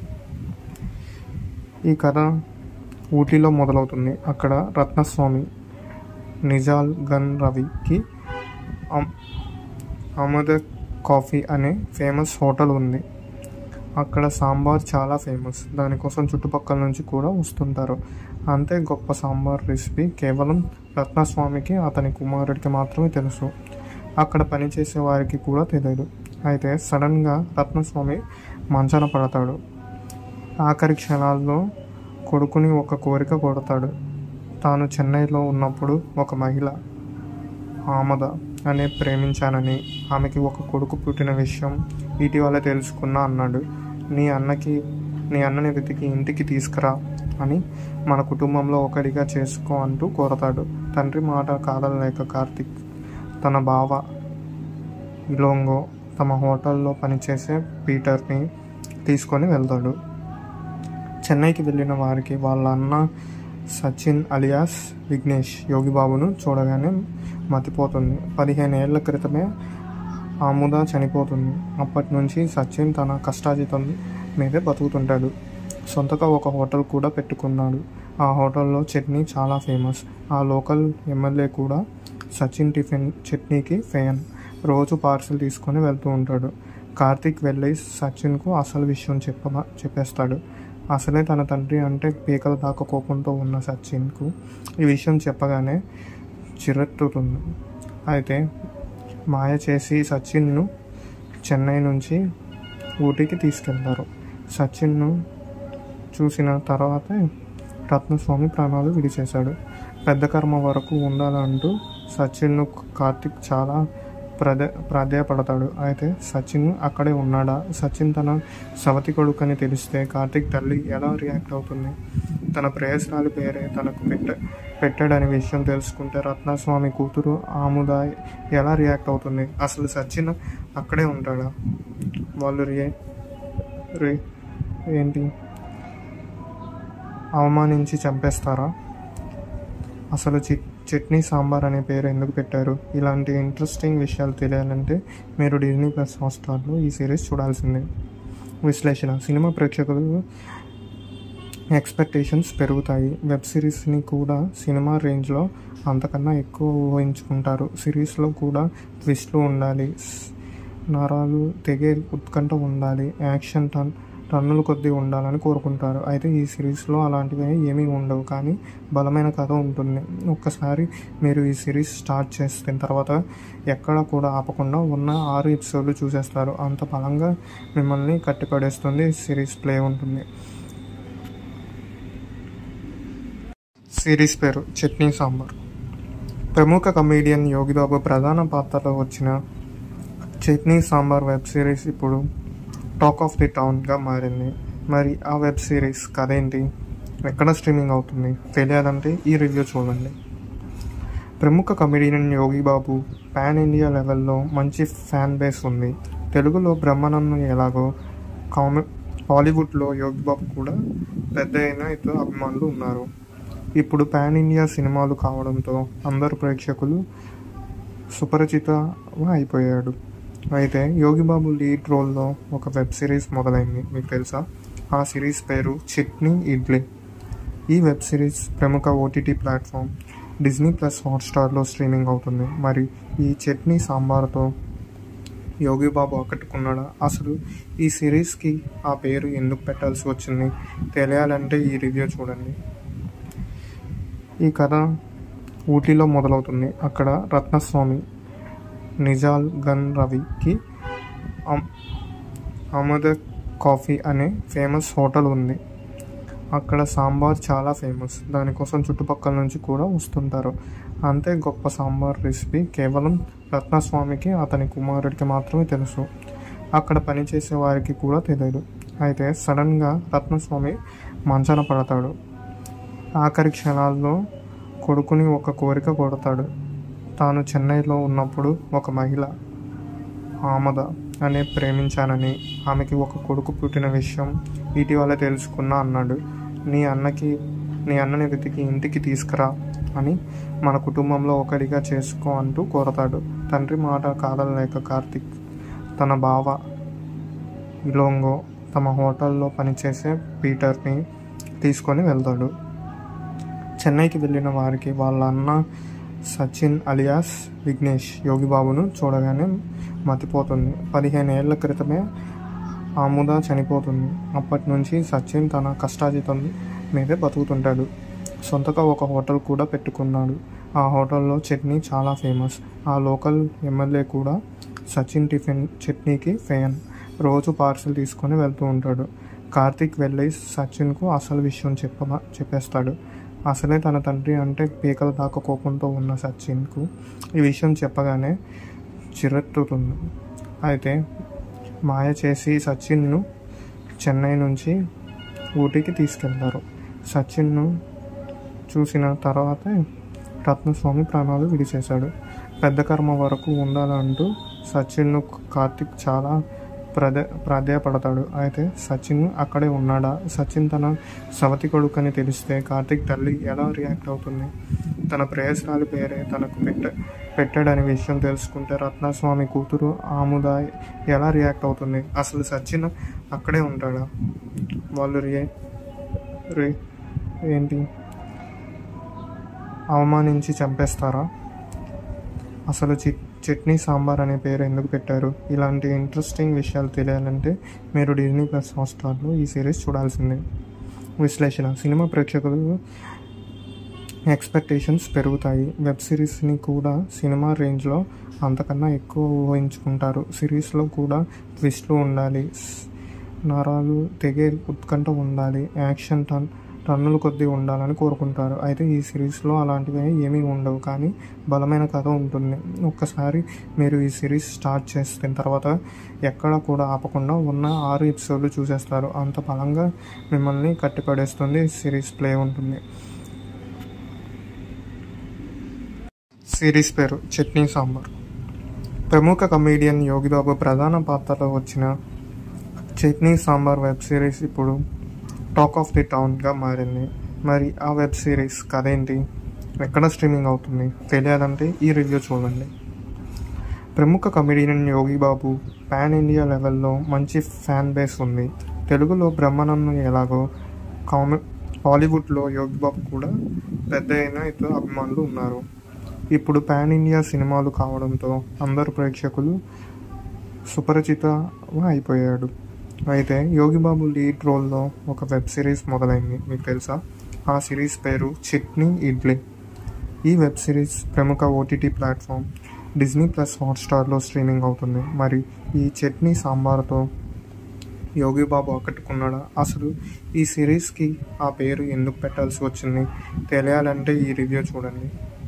A: ఈ కథ ఊటీలో మొదలవుతుంది అక్కడ రత్నస్వామి నిజాల్ గన్ రవికి అమ్- అమద కాఫీ అనే ఫేమస్ హోటల్ ఉంది అక్కడ సాంబార్ చాలా ఫేమస్ దానికోసం చుట్టుపక్కల నుంచి కూడా వస్తుంటారు అంతే గొప్ప సాంబార్ రెసిపీ కేవలం రత్నస్వామికి అతని కుమారుడికి మాత్రమే తెలుసు అక్కడ పనిచేసే వారికి కూడా తెలియదు అయితే సడన్గా రత్నస్వామి మంచాన పడతాడు ఆఖరి క్షణాల్లో కొడుకుని ఒక కోరిక కొడతాడు తాను చెన్నైలో ఉన్నప్పుడు ఒక మహిళ ఆమద అనే ప్రేమించానని ఆమెకి ఒక కొడుకు పుట్టిన విషయం ఇటీవల తెలుసుకున్నా అన్నాడు నీ అన్నకి నీ అన్నని వెతికి ఇంటికి తీసుకురా అని మన కుటుంబంలో ఒకడిగా చేసుకో అంటూ కోరతాడు తండ్రి మాట కాదలేక కార్తిక్ తన బావ ఇలోంగో తమ హోటల్లో పనిచేసే పీటర్ని తీసుకొని వెళ్తాడు చెన్నైకి వెళ్ళిన వారికి వాళ్ళ అన్న సచిన్ అలియాస్ విఘ్నేష్ యోగిబాబును చూడగానే మతిపోతుంది పదిహేను ఏళ్ల క్రితమే ఆముద చనిపోతుంది అప్పటి నుంచి సచిన్ తన కష్టాజితం మీదే బతుకుతుంటాడు సొంతగా ఒక హోటల్ కూడా పెట్టుకున్నాడు ఆ హోటల్లో చట్నీ చాలా ఫేమస్ ఆ లోకల్ ఎమ్మెల్యే కూడా సచిన్ టిఫిన్ చట్నీకి ఫ్యాన్ రోజు పార్సిల్ తీసుకొని వెళ్తూ ఉంటాడు కార్తీక్ వెళ్ళి సచిన్కు అసలు విషయం చెప్ప చెప్పేస్తాడు అసలే తన తండ్రి అంటే పీకల దాకా కోపంతో ఉన్న సచిన్కు ఈ విషయం చెప్పగానే చిరెత్తుతుంది అయితే మాయ చేసి సచిన్ను చెన్నై నుంచి ఊటీకి తీసుకెళ్తారు సచిన్ను చూసిన తర్వాతే రత్నస్వామి ప్రాణాలు విడిచేశాడు పెద్ద కర్మ వరకు ఉండాలంటూ సచిన్ను కార్తిక్ చాలా ప్రదే ప్రాధాయపడతాడు అయితే సచిన్ అక్కడే ఉన్నాడా సచిన్ తన సవతి కొడుకని తెలిస్తే కార్తిక్ తల్లి ఎలా రియాక్ట్ అవుతుంది తన ప్రేయస్రాలి పేరే తనకు పెట్ట పెట్టాడనే విషయం తెలుసుకుంటే రత్నస్వామి కూతురు ఆముద ఎలా రియాక్ట్ అవుతుంది అసలు సచిన్ అక్కడే ఉంటాడా వాళ్ళు రియే రే ఏంటి అవమానించి చంపేస్తారా అసలు చి చట్నీ సాంబార్ అనే పేరు ఎందుకు పెట్టారు ఇలాంటి ఇంట్రెస్టింగ్ విషయాలు తెలియాలంటే మీరు డిజ్నీ ప్లస్ హాట్స్టార్లో ఈ సిరీస్ చూడాల్సిందే విశ్లేషణ సినిమా ప్రేక్షకులు ఎక్స్పెక్టేషన్స్ పెరుగుతాయి వెబ్ సిరీస్ని కూడా సినిమా రేంజ్లో అంతకన్నా ఎక్కువ ఊహించుకుంటారు సిరీస్లో కూడా ట్విస్ట్లు ఉండాలి నరాలు తెగే ఉత్కంఠ ఉండాలి యాక్షన్ టన్ టన్నుల కొద్దీ ఉండాలని కోరుకుంటారు అయితే ఈ సిరీస్లో అలాంటివి ఏమీ ఉండవు కానీ బలమైన కథ ఉంటుంది ఒక్కసారి మీరు ఈ సిరీస్ స్టార్ట్ చేసిన తర్వాత ఎక్కడ కూడా ఆపకుండా ఉన్న ఆరు ఎపిసోడ్లు చూసేస్తారు అంత బలంగా మిమ్మల్ని కట్టిపడేస్తుంది సిరీస్ ప్లే ఉంటుంది సిరీస్ పేరు చట్నీ సాంబార్ ప్రముఖ కమేడియన్ యోగిబాబు ప్రధాన పాత్రలో వచ్చిన చట్నీ సాంబార్ వెబ్ సిరీస్ ఇప్పుడు టాక్ ఆఫ్ ది టౌన్గా మారింది మరి ఆ వెబ్ సిరీస్ కథ ఏంటి ఎక్కడ స్ట్రీమింగ్ అవుతుంది తెలియాలంటే ఈ రివ్యూ చూడండి ప్రముఖ comedian Yogi Babu pan India లెవెల్లో మంచి ఫ్యాన్ బేస్ ఉంది తెలుగులో బ్రహ్మానందం ఎలాగో కామె హాలీవుడ్లో యోగి బాబు కూడా పెద్ద అయిన ఇతర అభిమానులు ఉన్నారు ఇప్పుడు పాన్ ఇండియా సినిమాలు కావడంతో అందరు ప్రేక్షకులు సుపరిచిత అయిపోయాడు అయితే యోగిబాబు లీడ్ రోల్లో ఒక వెబ్ సిరీస్ మొదలైంది మీకు తెలుసా ఆ సిరీస్ పేరు చట్నీ ఇడ్లీ ఈ వెబ్ సిరీస్ ప్రముఖ ఓటీటీ ప్లాట్ఫామ్ డిజ్నీ ప్లస్ హాట్స్టార్లో స్ట్రీమింగ్ అవుతుంది మరి ఈ చట్నీ సాంబార్తో యోగిబాబు ఆకట్టుకున్నాడా అసలు ఈ సిరీస్కి ఆ పేరు ఎందుకు పెట్టాల్సి వచ్చింది తెలియాలంటే ఈ రివ్యూ చూడండి ఈ కథ ఊటీలో మొదలవుతుంది అక్కడ రత్నస్వామి నిజాల్ గన్ రవికి అమ్- అమద కాఫీ అనే ఫేమస్ హోటల్ ఉంది అక్కడ సాంబార్ చాలా ఫేమస్ దానికోసం చుట్టుపక్కల నుంచి కూడా వస్తుంటారు అంతే గొప్ప సాంబార్ రెసిపీ కేవలం రత్నస్వామికి అతని కుమారుడికి మాత్రమే తెలుసు అక్కడ పనిచేసే వారికి కూడా తెలియదు అయితే సడన్గా రత్నస్వామి మంచాన పడతాడు ఆఖరి క్షణాల్లో కొడుకుని ఒక కోరిక కొడతాడు తాను చెన్నైలో ఉన్నప్పుడు ఒక మహిళ ఆమద అనే ప్రేమించానని ఆమెకి ఒక కొడుకు పుట్టిన విషయం ఇటీవల తెలుసుకున్నా అన్నాడు నీ అన్నకి నీ అన్నని వెతికి ఇంటికి తీసుకురా అని మన కుటుంబంలో ఒకరిగా చేసుకో అంటూ కోరతాడు తండ్రి మాట కాదలేక కార్తిక్ తన బావ ఇలోంగో తమ హోటల్లో పనిచేసే పీటర్ని తీసుకొని వెళ్తాడు చెన్నైకి వెళ్ళిన వారికి వాళ్ళ అన్న సచిన్ అలియాస్ విఘ్నేష్ యోగిబాబును చూడగానే మతిపోతుంది పదిహేను ఏళ్ల క్రితమే ఆముద చనిపోతుంది అప్పటి నుంచి సచిన్ తన కష్టాజితం మీదే బతుకుతుంటాడు సొంతగా ఒక హోటల్ కూడా పెట్టుకున్నాడు ఆ హోటల్లో చట్నీ చాలా ఫేమస్ ఆ లోకల్ ఎమ్మెల్యే కూడా సచిన్ టిఫిన్ చట్నీకి ఫ్యాన్ రోజు పార్సిల్ తీసుకొని వెళ్తూ ఉంటాడు కార్తీక్ వెళ్ళి సచిన్కు అసలు విషయం చెప్ప చెప్పేస్తాడు అసలే తన తండ్రి అంటే పీకల దాకా కోపంతో ఉన్న సచిన్కు ఈ విషయం చెప్పగానే చిరెత్తుతుంది అయితే మాయ చేసి సచిన్ను చెన్నై నుంచి ఊటీకి తీసుకెళ్తారు సచిన్ను చూసిన తర్వాతే రత్నస్వామి ప్రాణాలు విడిచేశాడు పెద్ద కర్మ వరకు ఉండాలంటూ సచిన్ను కార్తిక్ చాలా ప్రదే ప్రాధాయపడతాడు అయితే సచిన్ అక్కడే ఉన్నాడా సచిన్ తన సవతి కొడుకని తెలిస్తే కార్తిక్ తల్లి ఎలా రియాక్ట్ అవుతుంది తన ప్రేయస్రాలి పేరే తనకు పెట్ట పెట్టాడనే విషయం తెలుసుకుంటే రత్నస్వామి కూతురు ఆముద ఎలా రియాక్ట్ అవుతుంది అసలు సచిన్ అక్కడే ఉంటాడా వాళ్ళు రే రే ఏంటి అవమానించి చంపేస్తారా అసలు చి చట్నీ సాంబార్ అనే పేరు ఎందుకు పెట్టారు ఇలాంటి ఇంట్రెస్టింగ్ విషయాలు తెలియాలంటే మీరు డిజ్నీ ప్లస్ హాట్స్టార్లో ఈ సిరీస్ చూడాల్సిందే విశ్లేషణ సినిమా ప్రేక్షకులు ఎక్స్పెక్టేషన్స్ పెరుగుతాయి వెబ్ సిరీస్ని కూడా సినిమా రేంజ్లో అంతకన్నా ఎక్కువ ఊహించుకుంటారు సిరీస్లో కూడా ట్విస్ట్లు ఉండాలి నరాలు తెగే ఉత్కంఠ ఉండాలి యాక్షన్ టన్ టన్నుల కొద్దీ ఉండాలని కోరుకుంటారు అయితే ఈ సిరీస్లో అలాంటివి ఏమీ ఉండవు కానీ బలమైన కథ ఉంటుంది ఒక్కసారి మీరు ఈ సిరీస్ స్టార్ట్ చేసిన తర్వాత ఎక్కడ కూడా ఆపకుండా ఉన్న ఆరు ఎపిసోడ్లు చూసేస్తారు అంత బలంగా మిమ్మల్ని కట్టిపడేస్తుంది సిరీస్ ప్లే ఉంటుంది సిరీస్ పేరు చట్నీ సాంబార్ ప్రముఖ కమేడియన్ యోగిబాబు ప్రధాన పాత్రలో వచ్చిన చట్నీ సాంబార్ వెబ్ సిరీస్ ఇప్పుడు టాక్ ఆఫ్ ది టౌన్గా మారింది మరి ఆ వెబ్ సిరీస్ కథ ఏంటి ఎక్కడ స్ట్రీమింగ్ అవుతుంది తెలియాలంటే ఈ రివ్యూ చూడండి ప్రముఖ comedian Yogi Babu pan India లెవెల్లో మంచి ఫ్యాన్ బేస్ ఉంది తెలుగులో బ్రహ్మానందం ఎలాగో కామె హాలీవుడ్లో యోగి బాబు కూడా పెద్ద అయిన ఇతర అభిమానులు ఉన్నారు ఇప్పుడు పాన్ ఇండియా సినిమాలు కావడంతో అందరు ప్రేక్షకులు సుపరిచిత అయిపోయాడు అయితే యోగిబాబు లీడ్ రోల్లో ఒక వెబ్ సిరీస్ మొదలైంది మీకు తెలుసా ఆ సిరీస్ పేరు చట్నీ ఇడ్లీ ఈ వెబ్ సిరీస్ ప్రముఖ ఓటీటీ ప్లాట్ఫామ్ డిజ్నీ ప్లస్ హాట్స్టార్లో స్ట్రీమింగ్ అవుతుంది మరి ఈ చట్నీ సాంబార్తో యోగిబాబు ఆకట్టుకున్నాడా అసలు ఈ సిరీస్కి ఆ పేరు ఎందుకు పెట్టాల్సి వచ్చింది తెలియాలంటే ఈ రివ్యూ చూడండి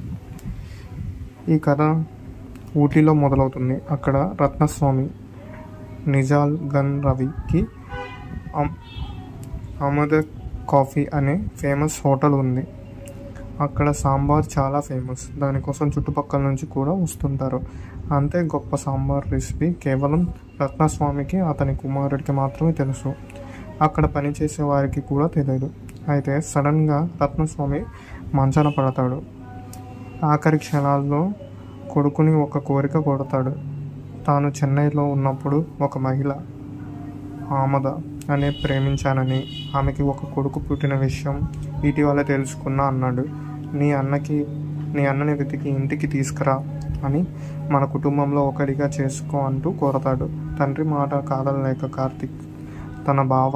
A: ఈ కథ ఊటీలో మొదలవుతుంది అక్కడ రత్నస్వామి నిజాల్ గన్ రవికి అమ్- అమద కాఫీ అనే ఫేమస్ హోటల్ ఉంది అక్కడ సాంబార్ చాలా ఫేమస్ దానికోసం చుట్టుపక్కల నుంచి కూడా వస్తుంటారు అంతే గొప్ప సాంబార్ రెసిపీ కేవలం రత్నస్వామికి అతని కుమారుడికి మాత్రమే తెలుసు అక్కడ పనిచేసే వారికి కూడా తెలియదు అయితే సడన్గా రత్నస్వామి మంచాన పడతాడు ఆఖరి క్షణాల్లో కొడుకుని ఒక కోరిక కొడతాడు తాను చెన్నైలో ఉన్నప్పుడు ఒక మహిళ ఆమద అనే ప్రేమించానని ఆమెకి ఒక కొడుకు పుట్టిన విషయం ఇటీవల తెలుసుకున్నా అన్నాడు నీ అన్నకి నీ అన్నని వెతికి ఇంటికి తీసుకురా అని మన కుటుంబంలో ఒకరిగా చేసుకో అంటూ కోరతాడు తండ్రి మాట కాదనలేక కార్తిక్ తన బావ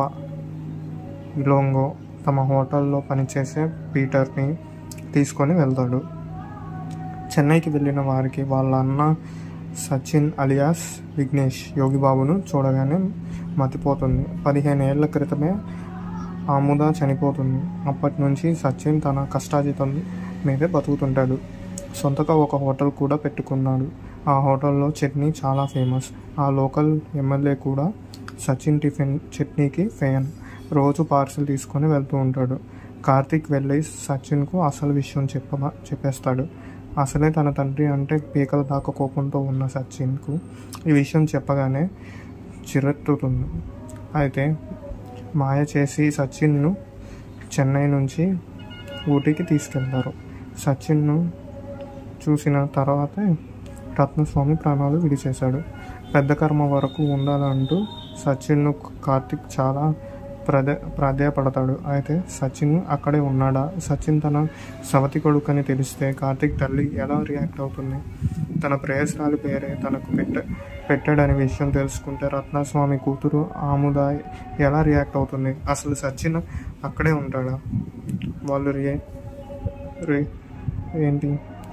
A: ఇలోంగో తమ హోటల్లో పనిచేసే పీటర్ని తీసుకొని వెళ్తాడు చెన్నైకి వెళ్ళిన వారికి వాళ్ళ అన్న సచిన్ అలియాస్ విఘ్నేష్ యోగిబాబును చూడగానే మతిపోతుంది పదిహేను ఏళ్ల క్రితమే ఆముద చనిపోతుంది అప్పటి నుంచి సచిన్ తన కష్టాజితం మీదే బతుకుతుంటాడు సొంతగా ఒక హోటల్ కూడా పెట్టుకున్నాడు ఆ హోటల్లో చట్నీ చాలా ఫేమస్ ఆ లోకల్ ఎమ్మెల్యే కూడా సచిన్ టిఫిన్ చట్నీకి ఫ్యాన్ రోజు పార్సిల్ తీసుకొని వెళ్తూ ఉంటాడు కార్తీక్ వెళ్ళి సచిన్కు అసలు విషయం చెప్ప చెప్పేస్తాడు అసలే తన తండ్రి అంటే పీకల దాకా కోపంతో ఉన్న సచిన్కు ఈ విషయం చెప్పగానే చిరెత్తుతుంది అయితే మాయ చేసి సచిన్ను చెన్నై నుంచి ఊటీకి తీసుకెళ్తారు సచిన్ను చూసిన తర్వాతే రత్నస్వామి ప్రాణాలు విడిచేశాడు పెద్ద కర్మ వరకు ఉండాలంటూ సచిన్ను కార్తిక్ చాలా ప్రదే ప్రాధాయపడతాడు అయితే సచిన్ అక్కడే ఉన్నాడా సచిన్ తన సవతి కొడుకని తెలిస్తే కార్తిక్ తల్లి ఎలా రియాక్ట్ అవుతుంది తన ప్రేయస్రాలి పేరే తనకు పెట్ట పెట్టాడనే విషయం తెలుసుకుంటే రత్నస్వామి కూతురు ఆముద ఎలా రియాక్ట్ అవుతుంది అసలు సచిన్ అక్కడే ఉంటాడా వాళ్ళు రే రే ఏంటి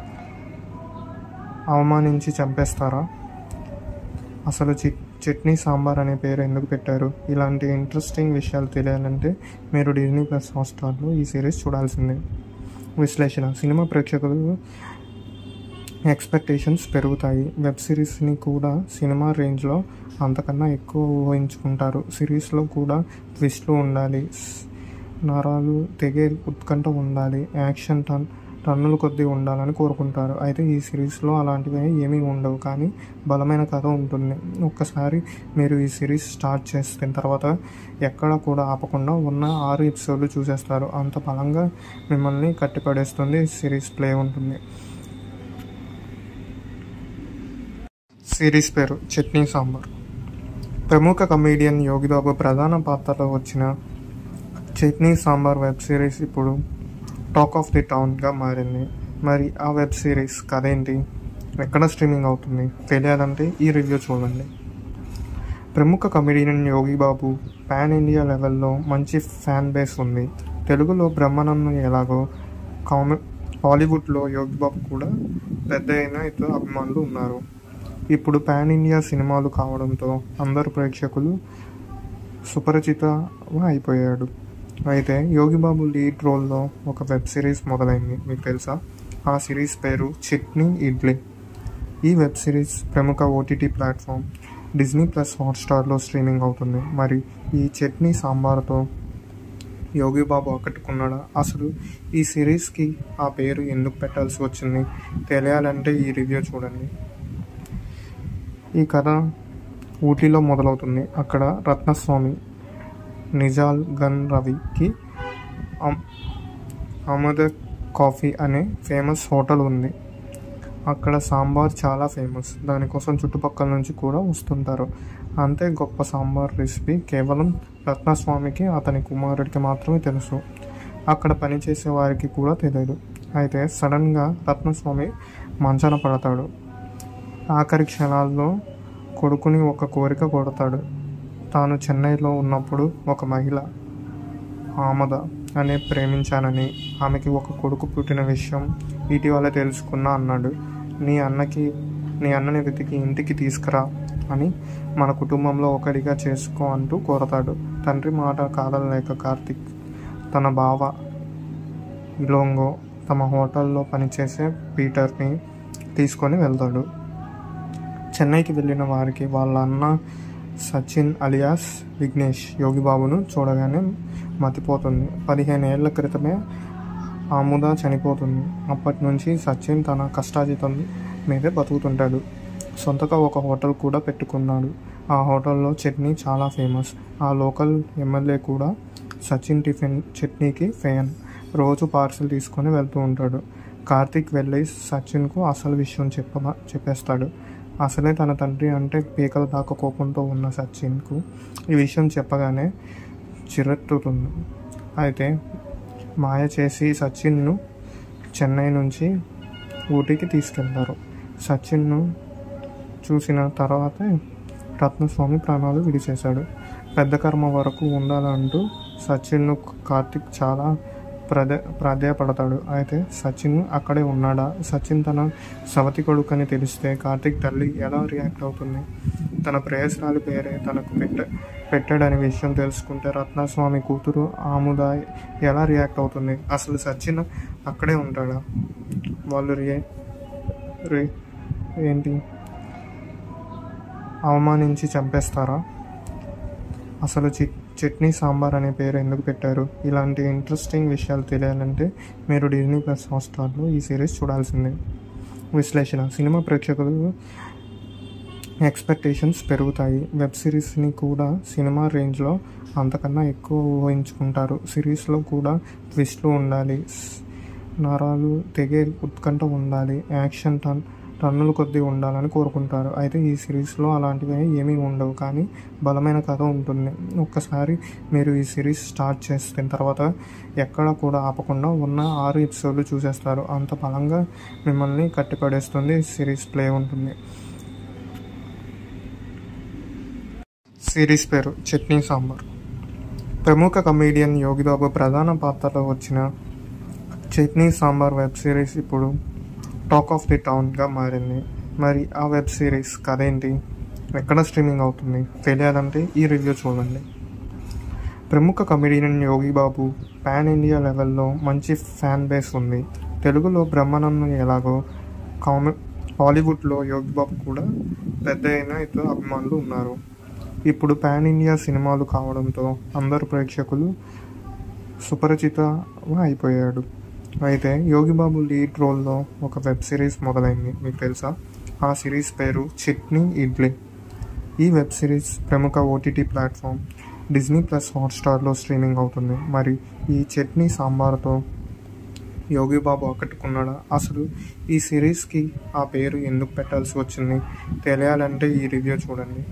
A: అవమానించి చంపేస్తారా అసలు చి చట్నీ సాంబార్ అనే పేరు ఎందుకు పెట్టారు ఇలాంటి ఇంట్రెస్టింగ్ విషయాలు తెలియాలంటే మీరు డిజ్నీ ప్లస్ హాట్స్టార్లో ఈ సిరీస్ చూడాల్సిందే విశ్లేషణ సినిమా ప్రేక్షకులు ఎక్స్పెక్టేషన్స్ పెరుగుతాయి వెబ్ సిరీస్ని కూడా సినిమా రేంజ్లో అంతకన్నా ఎక్కువ ఊహించుకుంటారు సిరీస్లో కూడా ట్విస్ట్లు ఉండాలి నరాలు తెగే ఉత్కంఠ ఉండాలి యాక్షన్ టన్ టన్నుల కొద్దీ ఉండాలని కోరుకుంటారు అయితే ఈ సిరీస్లో అలాంటివి ఏమీ ఉండవు కానీ బలమైన కథ ఉంటుంది ఒక్కసారి మీరు ఈ సిరీస్ స్టార్ట్ చేసిన తర్వాత ఎక్కడ కూడా ఆపకుండా ఉన్న ఆరు ఎపిసోడ్లు చూసేస్తారు అంత బలంగా మిమ్మల్ని కట్టిపడేస్తుంది సిరీస్ ప్లే ఉంటుంది సిరీస్ పేరు చట్నీ సాంబార్ ప్రముఖ కమేడియన్ యోగిబాబు ప్రధాన పాత్రలో వచ్చిన చట్నీ సాంబార్ వెబ్ సిరీస్ ఇప్పుడు టాక్ ఆఫ్ ది టౌన్గా మారింది మరి ఆ వెబ్ సిరీస్ కథ ఏంటి ఎక్కడ స్ట్రీమింగ్ అవుతుంది తెలియాలంటే ఈ రివ్యూ చూడండి ప్రముఖ comedian Yogi Babu pan India లెవెల్లో మంచి ఫ్యాన్ బేస్ ఉంది తెలుగులో బ్రహ్మానందం ఎలాగో కామె హాలీవుడ్లో యోగి బాబు కూడా పెద్ద అయిన ఇతర అభిమానులు ఉన్నారు ఇప్పుడు పాన్ ఇండియా సినిమాలు కావడంతో అందరు ప్రేక్షకులు సుపరిచిత అయిపోయాడు అయితే యోగిబాబు లీడ్ రోల్లో ఒక వెబ్ సిరీస్ మొదలైంది మీకు తెలుసా ఆ సిరీస్ పేరు చట్నీ ఇడ్లీ ఈ వెబ్ సిరీస్ ప్రముఖ ఓటీటీ ప్లాట్ఫామ్ డిజ్నీ ప్లస్ హాట్స్టార్లో స్ట్రీమింగ్ అవుతుంది మరి ఈ చట్నీ సాంబార్తో యోగిబాబు ఆకట్టుకున్నాడా అసలు ఈ సిరీస్కి ఆ పేరు ఎందుకు పెట్టాల్సి వచ్చింది తెలియాలంటే ఈ రివ్యూ చూడండి ఈ కథ ఊటీలో మొదలవుతుంది అక్కడ రత్నస్వామి నిజాల్ గన్ రవికి అమ్- అమద కాఫీ అనే ఫేమస్ హోటల్ ఉంది అక్కడ సాంబార్ చాలా ఫేమస్ దానికోసం చుట్టుపక్కల నుంచి కూడా వస్తుంటారు అంతే గొప్ప సాంబార్ రెసిపీ కేవలం రత్నస్వామికి అతని కుమారుడికి మాత్రమే తెలుసు అక్కడ పనిచేసే వారికి కూడా తెలియదు అయితే సడన్గా రత్నస్వామి మంచాన పడతాడు ఆఖరి క్షణాల్లో కొడుకుని ఒక కోరిక కొడతాడు తాను చెన్నైలో ఉన్నప్పుడు ఒక మహిళ ఆమద అనే ప్రేమించానని ఆమెకి ఒక కొడుకు పుట్టిన విషయం ఇటీవల తెలుసుకున్నా అన్నాడు నీ అన్నకి నీ అన్నని వెతికి ఇంటికి తీసుకురా అని మన కుటుంబంలో ఒకడిగా చేసుకో అంటూ కోరతాడు తండ్రి మాట కాదలేక కార్తిక్ తన బావ ఇలోంగో తమ హోటల్లో పనిచేసే పీటర్ని తీసుకొని వెళ్తాడు చెన్నైకి వెళ్ళిన వారికి వాళ్ళ అన్న సచిన్ అలియాస్ విఘ్నేష్ యోగిబాబును చూడగానే మతిపోతుంది పదిహేను ఏళ్ల క్రితమే ఆముద చనిపోతుంది అప్పటి నుంచి సచిన్ తన కష్టాజితం మీదే బతుకుతుంటాడు సొంతగా ఒక హోటల్ కూడా పెట్టుకున్నాడు ఆ హోటల్లో చట్నీ చాలా ఫేమస్ ఆ లోకల్ ఎమ్మెల్యే కూడా సచిన్ టిఫిన్ చట్నీకి ఫ్యాన్ రోజు పార్సిల్ తీసుకొని వెళ్తూ ఉంటాడు కార్తీక్ వెళ్ళి సచిన్కు అసలు విషయం చెప్ప చెప్పేస్తాడు అసలే తన తండ్రి అంటే పీకల దాకా కోపంతో ఉన్న సచిన్కు ఈ విషయం చెప్పగానే చిరెత్తుతుంది అయితే మాయ చేసి సచిన్ను చెన్నై నుంచి ఊటీకి తీసుకెళ్తారు సచిన్ను చూసిన తర్వాతే రత్నస్వామి ప్రాణాలు విడిచేశాడు పెద్ద కర్మ వరకు ఉండాలంటూ సచిన్ను కార్తిక్ చాలా ప్రదే ప్రాధేయపడతాడు అయితే సచిన్ అక్కడే ఉన్నాడా సచిన్ తన సవతి కొడుకని తెలిస్తే కార్తిక్ తల్లి ఎలా రియాక్ట్ అవుతుంది తన ప్రేయస్రాలి పేరే తనకు పెట్ట పెట్టాడనే విషయం తెలుసుకుంటే రత్నస్వామి కూతురు ఆముద ఎలా రియాక్ట్ అవుతుంది అసలు సచిన్ అక్కడే ఉంటాడా వాళ్ళు రియే రే ఏంటి అవమానించి చంపేస్తారా అసలు చి చట్నీ సాంబార్ అనే పేరు ఎందుకు పెట్టారు ఇలాంటి ఇంట్రెస్టింగ్ విషయాలు తెలియాలంటే మీరు డిజ్నీ ప్లస్ హాట్స్టార్లో ఈ సిరీస్ చూడాల్సిందే విశ్లేషణ సినిమా ప్రేక్షకులు ఎక్స్పెక్టేషన్స్ పెరుగుతాయి వెబ్ సిరీస్ని కూడా సినిమా రేంజ్లో అంతకన్నా ఎక్కువ ఊహించుకుంటారు సిరీస్లో కూడా ట్విస్ట్లు ఉండాలి స్- నరాలు తెగే ఉత్కంఠ ఉండాలి యాక్షన్ టన్ టన్నుల కొద్దీ ఉండాలని కోరుకుంటారు అయితే ఈ సిరీస్లో అలాంటివి ఏమీ ఉండవు కానీ బలమైన కథ ఉంటుంది ఒక్కసారి మీరు ఈ సిరీస్ స్టార్ట్ చేసిన తర్వాత ఎక్కడ కూడా ఆపకుండా ఉన్న ఆరు ఎపిసోడ్లు చూసేస్తారు అంత బలంగా మిమ్మల్ని కట్టిపడేస్తుంది సిరీస్ ప్లే ఉంటుంది సిరీస్ పేరు చట్నీ సాంబార్ ప్రముఖ కమేడియన్ యోగిబాబు ప్రధాన పాత్రలో వచ్చిన చట్నీ సాంబార్ వెబ్ సిరీస్ ఇప్పుడు టాక్ ఆఫ్ ది టౌన్గా మారింది మరి ఆ వెబ్ సిరీస్ కథ ఏంటి ఎక్కడ స్ట్రీమింగ్ అవుతుంది తెలియాలంటే ఈ రివ్యూ చూడండి ప్రముఖ comedian Yogi Babu pan India లెవెల్లో మంచి ఫ్యాన్ బేస్ ఉంది తెలుగులో బ్రహ్మానందం ఎలాగో కామె హాలీవుడ్లో యోగి బాబు కూడా పెద్ద అయిన ఇతర అభిమానులు ఉన్నారు ఇప్పుడు పాన్ ఇండియా సినిమాలు కావడంతో అందరు ప్రేక్షకులు సుపరిచిత అయిపోయాడు అయితే యోగిబాబు లీడ్ రోల్లో ఒక వెబ్ సిరీస్ మొదలైంది మీకు తెలుసా ఆ సిరీస్ పేరు చట్నీ ఇడ్లీ ఈ వెబ్ సిరీస్ ప్రముఖ ఓటీటీ ప్లాట్ఫామ్ డిజ్నీ ప్లస్ హాట్స్టార్లో స్ట్రీమింగ్ అవుతుంది మరి ఈ చట్నీ సాంబార్తో యోగిబాబు ఆకట్టుకున్నాడా అసలు ఈ సిరీస్కి ఆ పేరు ఎందుకు పెట్టాల్సి వచ్చింది తెలియాలంటే ఈ రివ్యూ చూడండి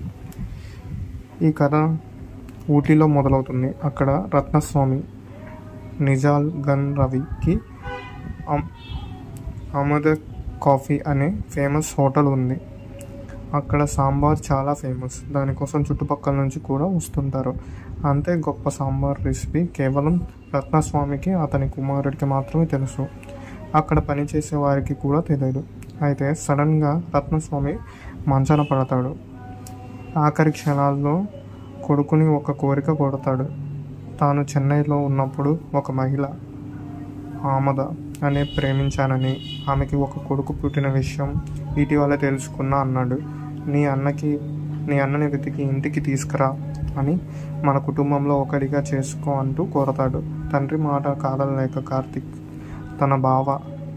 A: ఈ కథ ఊటీలో మొదలవుతుంది అక్కడ రత్నస్వామి నిజాల్ గన్ రవికి అమ్- అమద కాఫీ అనే ఫేమస్ హోటల్ ఉంది అక్కడ సాంబార్ చాలా ఫేమస్ దానికోసం చుట్టుపక్కల నుంచి కూడా వస్తుంటారు అంతే గొప్ప సాంబార్ రెసిపీ కేవలం రత్నస్వామికి అతని కుమారుడికి మాత్రమే తెలుసు అక్కడ పనిచేసే వారికి కూడా తెలియదు అయితే సడన్గా రత్నస్వామి మంచాన పడతాడు ఆఖరి క్షణాల్లో కొడుకుని ఒక కోరిక కొడతాడు తాను చెన్నైలో ఉన్నప్పుడు ఒక మహిళ ఆమద అనే ప్రేమించానని ఆమెకి ఒక కొడుకు పుట్టిన విషయం ఇటీవల తెలుసుకున్నా అన్నాడు నీ అన్నకి నీ అన్నని వెతికి ఇంటికి తీసుకురా అని మన కుటుంబంలో ఒకడిగా చేసుకో అంటూ కోరతాడు తండ్రి మాట కాదలేక కార్తిక్ తన బావ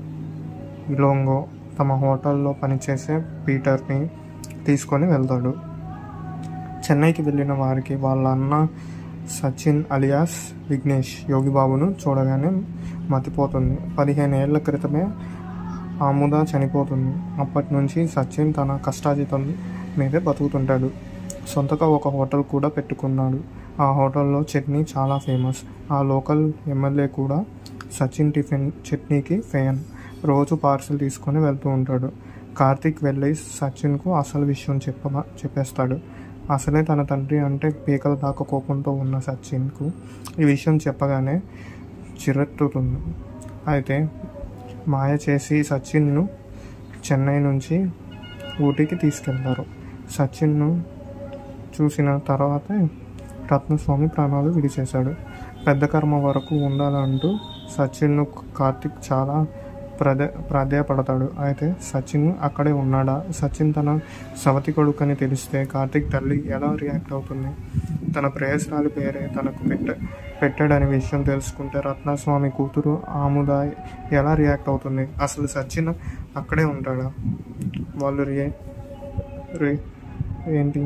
A: ఇలోంగో తమ హోటల్లో పనిచేసే పీటర్ని తీసుకొని వెళ్తాడు చెన్నైకి వెళ్ళిన వారికి వాళ్ళ అన్న సచిన్ అలియాస్ విఘ్నేష్ యోగిబాబును చూడగానే మతిపోతుంది పదిహేను ఏళ్ల క్రితమే ఆముద చనిపోతుంది అప్పటి నుంచి సచిన్ తన కష్టాజితం మీదే బతుకుతుంటాడు సొంతగా ఒక హోటల్ కూడా పెట్టుకున్నాడు ఆ హోటల్లో చట్నీ చాలా ఫేమస్ ఆ లోకల్ ఎమ్మెల్యే కూడా సచిన్ టిఫిన్ చట్నీకి ఫ్యాన్ రోజు పార్సిల్ తీసుకొని వెళ్తూ ఉంటాడు కార్తీక్ వెళ్ళి సచిన్కు అసలు విషయం చెప్ప చెప్పేస్తాడు అసలే తన తండ్రి అంటే పీకల దాకా కోపంతో ఉన్న సచిన్కు ఈ విషయం చెప్పగానే చిరెత్తుతుంది అయితే మాయ చేసి సచిన్ను చెన్నై నుంచి ఊటీకి తీసుకెళ్తారు సచిన్ను చూసిన తర్వాతే రత్నస్వామి ప్రాణాలు విడిచేశాడు పెద్ద కర్మ వరకు ఉండాలంటూ సచిన్ను కార్తిక్ చాలా ప్రదే ప్రాధేయపడతాడు అయితే సచిన్ అక్కడే ఉన్నాడా సచిన్ తన సవతి కొడుకని తెలిస్తే కార్తిక్ తల్లి ఎలా రియాక్ట్ అవుతుంది తన ప్రేయస్రాలి పేరే తనకు పెట్ట పెట్టాడనే విషయం తెలుసుకుంటే రత్నస్వామి కూతురు ఆముద ఎలా రియాక్ట్ అవుతుంది అసలు సచిన్ అక్కడే ఉంటాడా వాళ్ళు రియే రే ఏంటి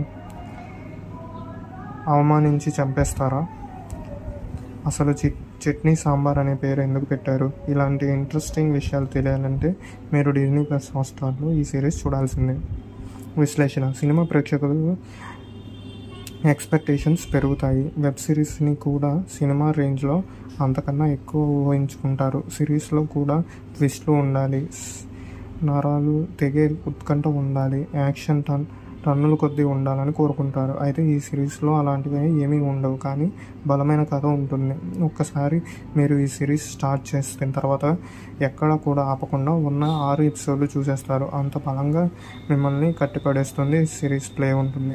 A: అవమానించి చంపేస్తారా అసలు చి చట్నీ సాంబార్ అనే పేరు ఎందుకు పెట్టారు ఇలాంటి ఇంట్రెస్టింగ్ విషయాలు తెలియాలంటే మీరు డిజ్నీ ప్లస్ హాట్స్టార్లో ఈ సిరీస్ చూడాల్సిందే విశ్లేషణ సినిమా ప్రేక్షకులు ఎక్స్పెక్టేషన్స్ పెరుగుతాయి వెబ్ సిరీస్ని కూడా సినిమా రేంజ్లో అంతకన్నా ఎక్కువ ఊహించుకుంటారు సిరీస్లో కూడా ట్విస్ట్లు ఉండాలి నరాలు తెగే ఉత్కంఠ ఉండాలి యాక్షన్ టన్ టన్నుల కొద్దీ ఉండాలని కోరుకుంటారు అయితే ఈ సిరీస్లో అలాంటివి ఏమీ ఉండవు కానీ బలమైన కథ ఉంటుంది ఒక్కసారి మీరు ఈ సిరీస్ స్టార్ట్ చేసిన తర్వాత ఎక్కడ కూడా ఆపకుండా ఉన్న ఆరు ఎపిసోడ్లు చూసేస్తారు అంత బలంగా మిమ్మల్ని కట్టిపడేస్తుంది సిరీస్ ప్లే ఉంటుంది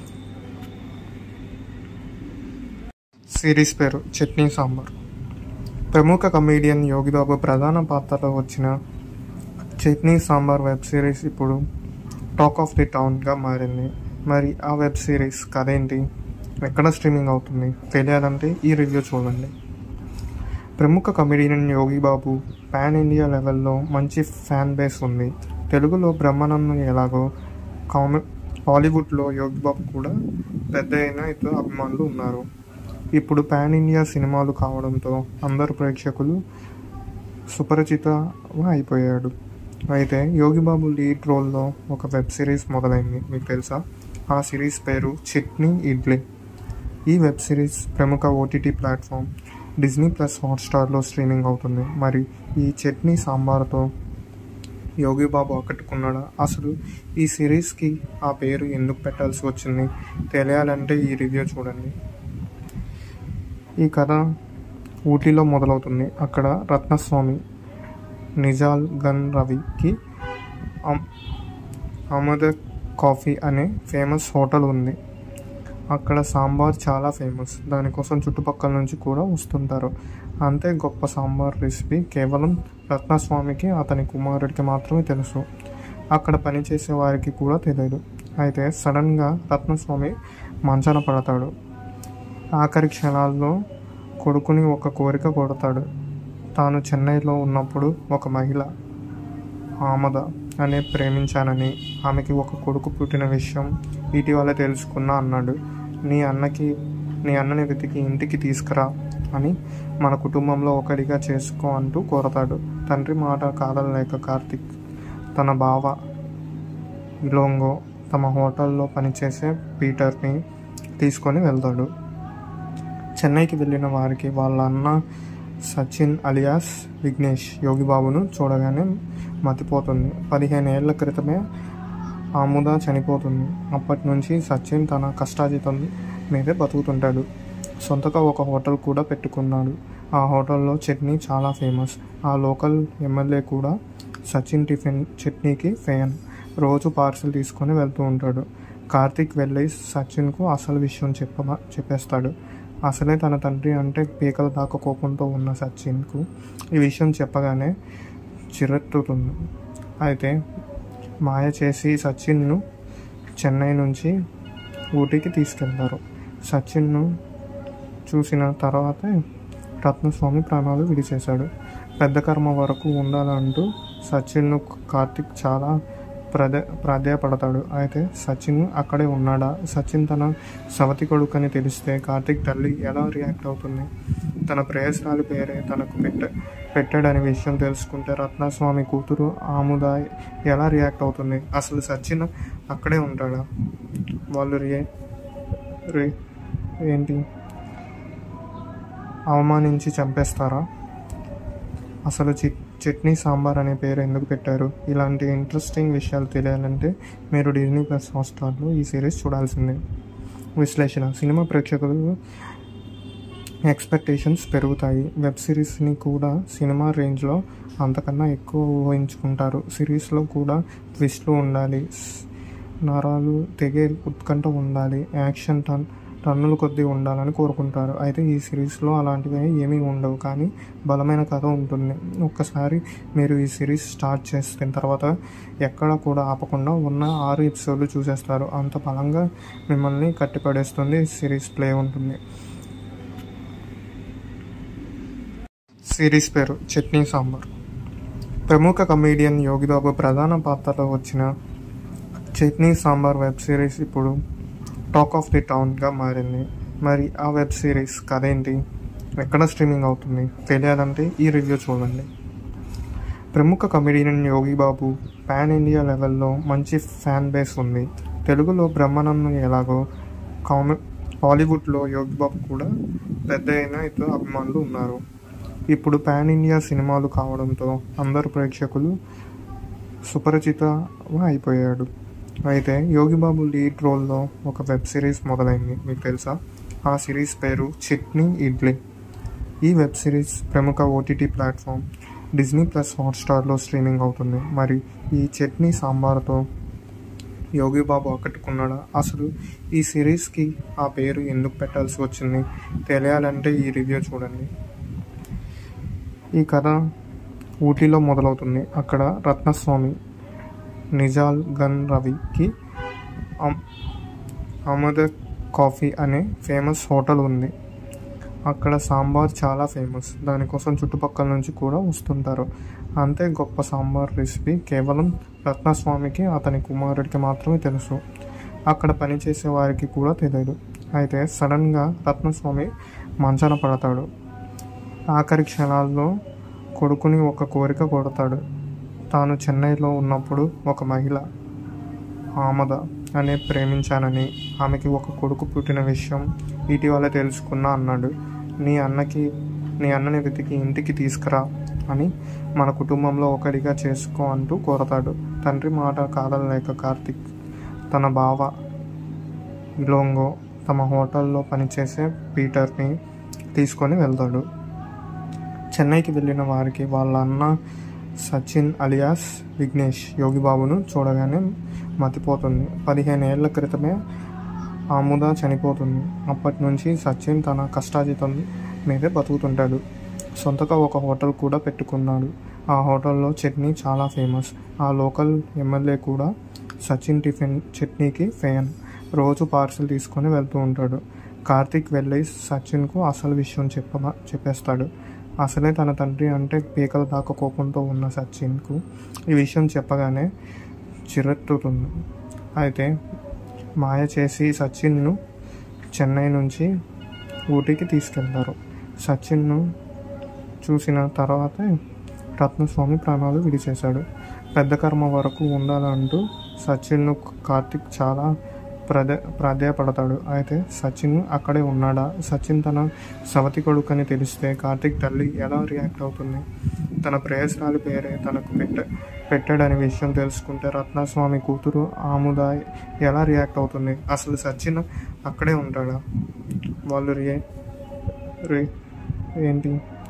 A: సిరీస్ పేరు చట్నీ సాంబార్ ప్రముఖ కమేడియన్ యోగిబాబు ప్రధాన పాత్రలో వచ్చిన చట్నీ సాంబార్ వెబ్ సిరీస్ ఇప్పుడు టాక్ ఆఫ్ ది టౌన్గా మారింది మరి ఆ వెబ్ సిరీస్ కథ ఏంటి ఎక్కడ స్ట్రీమింగ్ అవుతుంది తెలియాలంటే ఈ రివ్యూ చూడండి ప్రముఖ comedian Yogi Babu pan India లెవెల్లో మంచి ఫ్యాన్ బేస్ ఉంది తెలుగులో బ్రహ్మానందం ఎలాగో కామె హాలీవుడ్లో యోగి బాబు కూడా పెద్ద అయిన ఇతర అభిమానులు ఉన్నారు ఇప్పుడు పాన్ ఇండియా సినిమాలు కావడంతో అందరు ప్రేక్షకులు సుపరిచిత అయిపోయాడు అయితే యోగిబాబు లీడ్ రోల్లో ఒక వెబ్ సిరీస్ మొదలైంది మీకు తెలుసా ఆ సిరీస్ పేరు చట్నీ ఇడ్లీ ఈ వెబ్ సిరీస్ ప్రముఖ ఓటీటీ ప్లాట్ఫామ్ డిజ్నీ ప్లస్ హాట్స్టార్లో స్ట్రీమింగ్ అవుతుంది మరి ఈ చట్నీ సాంబార్తో యోగిబాబు ఆకట్టుకున్నాడా అసలు ఈ సిరీస్కి ఆ పేరు ఎందుకు పెట్టాల్సి వచ్చింది తెలియాలంటే ఈ రివ్యూ చూడండి ఈ కథ ఊటీలో మొదలవుతుంది అక్కడ రత్నస్వామి నిజాల్ గన్ రవికి అమ్- అమద కాఫీ అనే ఫేమస్ హోటల్ ఉంది అక్కడ సాంబార్ చాలా ఫేమస్ దానికోసం చుట్టుపక్కల నుంచి కూడా వస్తుంటారు అంతే గొప్ప సాంబార్ రెసిపీ కేవలం రత్నస్వామికి అతని కుమారుడికి మాత్రమే తెలుసు అక్కడ పనిచేసే వారికి కూడా తెలియదు అయితే సడన్గా రత్నస్వామి మంచాన పడతాడు ఆఖరి క్షణాల్లో కొడుకుని ఒక కోరిక కొడతాడు తాను చెన్నైలో ఉన్నప్పుడు ఒక మహిళ ఆమద అనే ప్రేమించానని ఆమెకి ఒక కొడుకు పుట్టిన విషయం ఇటీవల తెలుసుకున్నా అన్నాడు నీ అన్నకి నీ అన్నని వెతికి ఇంటికి తీసుకురా అని మన కుటుంబంలో ఒకడిగా చేసుకో అంటూ కోరతాడు తండ్రి మాట కాదనలేక కార్తిక్ తన బావ ఇలోంగో తమ హోటల్లో పనిచేసే పీటర్ని తీసుకొని వెళ్తాడు చెన్నైకి వెళ్ళిన వారికి వాళ్ళ అన్న సచిన్ అలియాస్ విఘ్నేష్ యోగిబాబును చూడగానే మతిపోతుంది పదిహేను ఏళ్ల క్రితమే ఆముద చనిపోతుంది అప్పటి నుంచి సచిన్ తన కష్టాజితం మీదే బతుకుతుంటాడు సొంతగా ఒక హోటల్ కూడా పెట్టుకున్నాడు ఆ హోటల్లో చట్నీ చాలా ఫేమస్ ఆ లోకల్ ఎమ్మెల్యే కూడా సచిన్ టిఫిన్ చట్నీకి ఫ్యాన్ రోజు పార్సిల్ తీసుకొని వెళ్తూ ఉంటాడు కార్తిక్ వెళ్ళి సచిన్కు అసలు విషయం చెప్ప చెప్పేస్తాడు అసలే తన తండ్రి అంటే పీకల దాకా కోపంతో ఉన్న సచిన్కు ఈ విషయం చెప్పగానే చిరెత్తుతుంది అయితే మాయ చేసి సచిన్ను చెన్నై నుంచి ఊటీకి తీసుకెళ్తారు సచిన్ను చూసిన తర్వాతే రత్నస్వామి ప్రాణాలు విడిచేశాడు పెద్ద కర్మ వరకు ఉండాలంటూ సచిన్ను కార్తిక్ చాలా ప్రదే ప్రాధాయపడతాడు అయితే సచిన్ అక్కడే ఉన్నాడా సచిన్ తన సవతి కొడుకని తెలిస్తే కార్తిక్ తల్లి ఎలా రియాక్ట్ అవుతుంది తన ప్రేయస్రాలి పేరే తనకు పెట్ట పెట్టాడనే విషయం తెలుసుకుంటే రత్నస్వామి కూతురు ఆముద ఎలా రియాక్ట్ అవుతుంది అసలు సచిన్ అక్కడే ఉంటాడా వాళ్ళు రియే రే ఏంటి అవమానించి చంపేస్తారా అసలు చి చట్నీ సాంబార్ అనే పేరు ఎందుకు పెట్టారు ఇలాంటి ఇంట్రెస్టింగ్ విషయాలు తెలియాలంటే మీరు డిజ్నీ ప్లస్ హాట్స్టార్లో ఈ సిరీస్ చూడాల్సిందే విశ్లేషణ సినిమా ప్రేక్షకులు ఎక్స్పెక్టేషన్స్ పెరుగుతాయి వెబ్ సిరీస్ని కూడా సినిమా రేంజ్లో అంతకన్నా ఎక్కువ ఊహించుకుంటారు సిరీస్లో కూడా ట్విస్ట్లు ఉండాలి నరాలు తెగే ఉత్కంఠ ఉండాలి యాక్షన్ టన్ టన్నులు కొద్దీ ఉండాలని కోరుకుంటారు అయితే ఈ సిరీస్లో అలాంటివి ఏమీ ఉండవు కానీ బలమైన కథ ఉంటుంది ఒక్కసారి మీరు ఈ సిరీస్ స్టార్ట్ చేసిన తర్వాత ఎక్కడ కూడా ఆపకుండా ఉన్న ఆరు ఎపిసోడ్లు చూసేస్తారు అంత బలంగా మిమ్మల్ని కట్టిపడేస్తుంది సిరీస్ ప్లే ఉంటుంది సిరీస్ పేరు చట్నీ సాంబార్ ప్రముఖ కమేడియన్ యోగిబాబు ప్రధాన పాత్రలో వచ్చిన చట్నీ సాంబార్ వెబ్ సిరీస్ ఇప్పుడు టాక్ ఆఫ్ ది టౌన్గా మారింది మరి ఆ వెబ్ సిరీస్ కథ ఏంటి ఎక్కడ స్ట్రీమింగ్ అవుతుంది తెలియాలంటే ఈ రివ్యూ చూడండి ప్రముఖ comedian Yogi Babu pan India లెవెల్లో మంచి ఫ్యాన్ బేస్ ఉంది తెలుగులో బ్రహ్మానందం ఎలాగో కామె హాలీవుడ్లో యోగి బాబు కూడా పెద్ద అయిన ఇతర అభిమానులు ఉన్నారు ఇప్పుడు పాన్ ఇండియా సినిమాలు కావడంతో అందరు ప్రేక్షకులు సుపరిచిత అయిపోయాడు అయితే యోగిబాబు లీడ్ రోల్లో ఒక వెబ్ సిరీస్ మొదలైంది మీకు తెలుసా ఆ సిరీస్ పేరు చట్నీ ఇడ్లీ ఈ వెబ్ సిరీస్ ప్రముఖ ఓటీటీ ప్లాట్ఫామ్ డిజ్నీ ప్లస్ హాట్స్టార్లో స్ట్రీమింగ్ అవుతుంది మరి ఈ చట్నీ సాంబార్తో యోగిబాబు ఆకట్టుకున్నాడా అసలు ఈ సిరీస్కి ఆ పేరు ఎందుకు పెట్టాల్సి వచ్చింది తెలియాలంటే ఈ రివ్యూ చూడండి ఈ కథ ఊటీలో మొదలవుతుంది అక్కడ రత్నస్వామి నిజాల్ గన్ రవికి అమ్- అమద కాఫీ అనే ఫేమస్ హోటల్ ఉంది అక్కడ సాంబార్ చాలా ఫేమస్ దానికోసం చుట్టుపక్కల నుంచి కూడా వస్తుంటారు అంతే గొప్ప సాంబార్ రెసిపీ కేవలం రత్నస్వామికి అతని కుమారుడికి మాత్రమే తెలుసు అక్కడ పనిచేసే వారికి కూడా తెలియదు అయితే సడన్గా రత్నస్వామి మంచాన పడతాడు ఆఖరి క్షణాల్లో కొడుకుని ఒక కోరిక కొడతాడు తాను చెన్నైలో ఉన్నప్పుడు ఒక మహిళ ఆమద అనే ప్రేమించానని ఆమెకి ఒక కొడుకు పుట్టిన విషయం ఇటీవల తెలుసుకున్నా అన్నాడు నీ అన్నకి నీ అన్నని వెతికి ఇంటికి తీసుకురా అని మన కుటుంబంలో ఒకడిగా చేసుకో అంటూ కోరతాడు తండ్రి మాట కాదనలేక కార్తిక్ తన బావ ఇలోంగో తమ హోటల్లో పనిచేసే పీటర్ని తీసుకొని వెళ్తాడు చెన్నైకి వెళ్ళిన వారికి వాళ్ళ అన్న సచిన్ అలియాస్ విఘ్నేష్ యోగిబాబును చూడగానే మతిపోతుంది పదిహేను ఏళ్ల క్రితమే ఆముద చనిపోతుంది అప్పటి నుంచి సచిన్ తన కష్టాజితం మీదే బతుకుతుంటాడు సొంతగా ఒక హోటల్ కూడా పెట్టుకున్నాడు ఆ హోటల్లో చట్నీ చాలా ఫేమస్ ఆ లోకల్ ఎమ్మెల్యే కూడా సచిన్ టిఫిన్ చట్నీకి ఫ్యాన్ రోజు పార్సిల్ తీసుకొని వెళ్తూ ఉంటాడు కార్తిక్ వెళ్ళి సచిన్కు అసలు విషయం చెప్ప చెప్పేస్తాడు అసలే తన తండ్రి అంటే పీకల దాకా కోపంతో ఉన్న సచిన్కు ఈ విషయం చెప్పగానే చిరెత్తుతుంది అయితే మాయ చేసి సచిన్ను చెన్నై నుంచి ఊటీకి తీసుకెళ్తారు సచిన్ను చూసిన తర్వాతే రత్నస్వామి ప్రాణాలు విడిచేశాడు పెద్ద కర్మ వరకు ఉండాలంటూ సచిన్ను కార్తిక్ చాలా ప్రద ప్రాధాయపడతాడు అయితే సచిన్ అక్కడే ఉన్నాడా సచిన్ తన సవతి కొడుకని తెలిస్తే కార్తిక్ తల్లి ఎలా రియాక్ట్ అవుతుంది తన ప్రేయస్రాలి పేరే తనకు పెట్ట పెట్టాడనే విషయం తెలుసుకుంటే రత్నస్వామి కూతురు ఆముద ఎలా రియాక్ట్ అవుతుంది అసలు సచిన్ అక్కడే ఉంటాడా వాళ్ళు రియే రే ఏంటి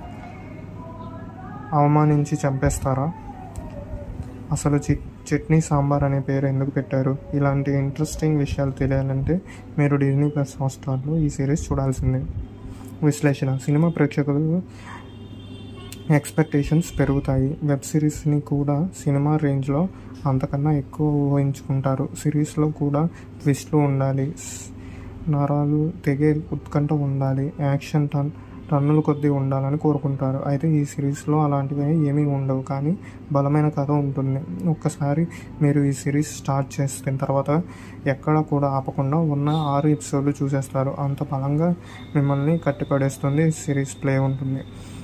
A: అవమానించి చంపేస్తారా అసలు చి చట్నీ సాంబార్ అనే పేరు ఎందుకు పెట్టారు ఇలాంటి ఇంట్రెస్టింగ్ విషయాలు తెలియాలంటే మీరు డిజ్నీ ప్లస్ హాట్స్టార్లో ఈ సిరీస్ చూడాల్సిందే విశ్లేషణ సినిమా ప్రేక్షకులు ఎక్స్పెక్టేషన్స్ పెరుగుతాయి వెబ్ సిరీస్ని కూడా సినిమా రేంజ్లో అంతకన్నా ఎక్కువ ఊహించుకుంటారు సిరీస్లో కూడా ట్విస్ట్లు ఉండాలి నరాలు తెగే ఉత్కంఠ ఉండాలి యాక్షన్ టన్ టన్నుల కొద్దీ ఉండాలని కోరుకుంటారు అయితే ఈ సిరీస్లో అలాంటివి ఏమీ ఉండవు కానీ బలమైన కథ ఉంటుంది ఒక్కసారి మీరు ఈ సిరీస్ స్టార్ట్ చేసిన తర్వాత ఎక్కడ కూడా ఆపకుండా ఉన్న ఆరు ఎపిసోడ్లు చూసేస్తారు అంత బలంగా మిమ్మల్ని కట్టిపడేస్తుంది సిరీస్ ప్లే ఉంటుంది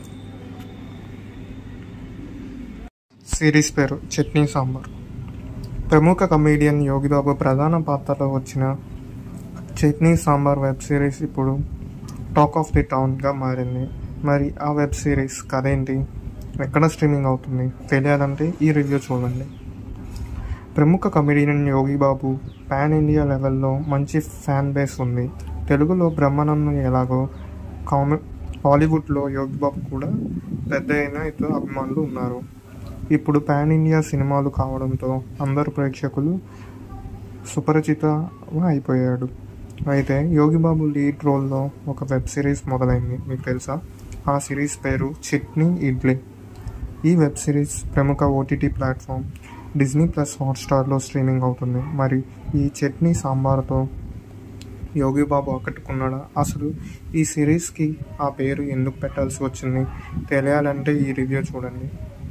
A: సిరీస్ పేరు చట్నీ సాంబార్ ప్రముఖ కమేడియన్ యోగిబాబు ప్రధాన పాత్రలో వచ్చిన చట్నీ సాంబార్ వెబ్ సిరీస్ ఇప్పుడు టాక్ ఆఫ్ ది టౌన్గా మారింది మరి ఆ వెబ్ సిరీస్ కథ ఏంటి ఎక్కడ స్ట్రీమింగ్ అవుతుంది తెలియాలంటే ఈ రివ్యూ చూడండి ప్రముఖ comedian Yogi Babu pan India లెవెల్లో మంచి ఫ్యాన్ బేస్ ఉంది తెలుగులో బ్రహ్మానందం ఎలాగో కామె హాలీవుడ్లో యోగి బాబు కూడా పెద్ద అయిన ఇతర అభిమానులు ఉన్నారు ఇప్పుడు పాన్ ఇండియా సినిమాలు కావడంతో అందరు ప్రేక్షకులు సుపరిచిత అయిపోయాడు అయితే యోగిబాబు లీడ్ రోల్లో ఒక వెబ్ సిరీస్ మొదలైంది మీకు తెలుసా ఆ సిరీస్ పేరు చట్నీ ఇడ్లీ ఈ వెబ్ సిరీస్ ప్రముఖ ఓటీటీ ప్లాట్ఫామ్ డిజ్నీ ప్లస్ హాట్స్టార్లో స్ట్రీమింగ్ అవుతుంది మరి ఈ చట్నీ సాంబార్తో యోగిబాబు ఆకట్టుకున్నాడా అసలు ఈ సిరీస్కి ఆ పేరు ఎందుకు పెట్టాల్సి వచ్చింది తెలియాలంటే ఈ రివ్యూ చూడండి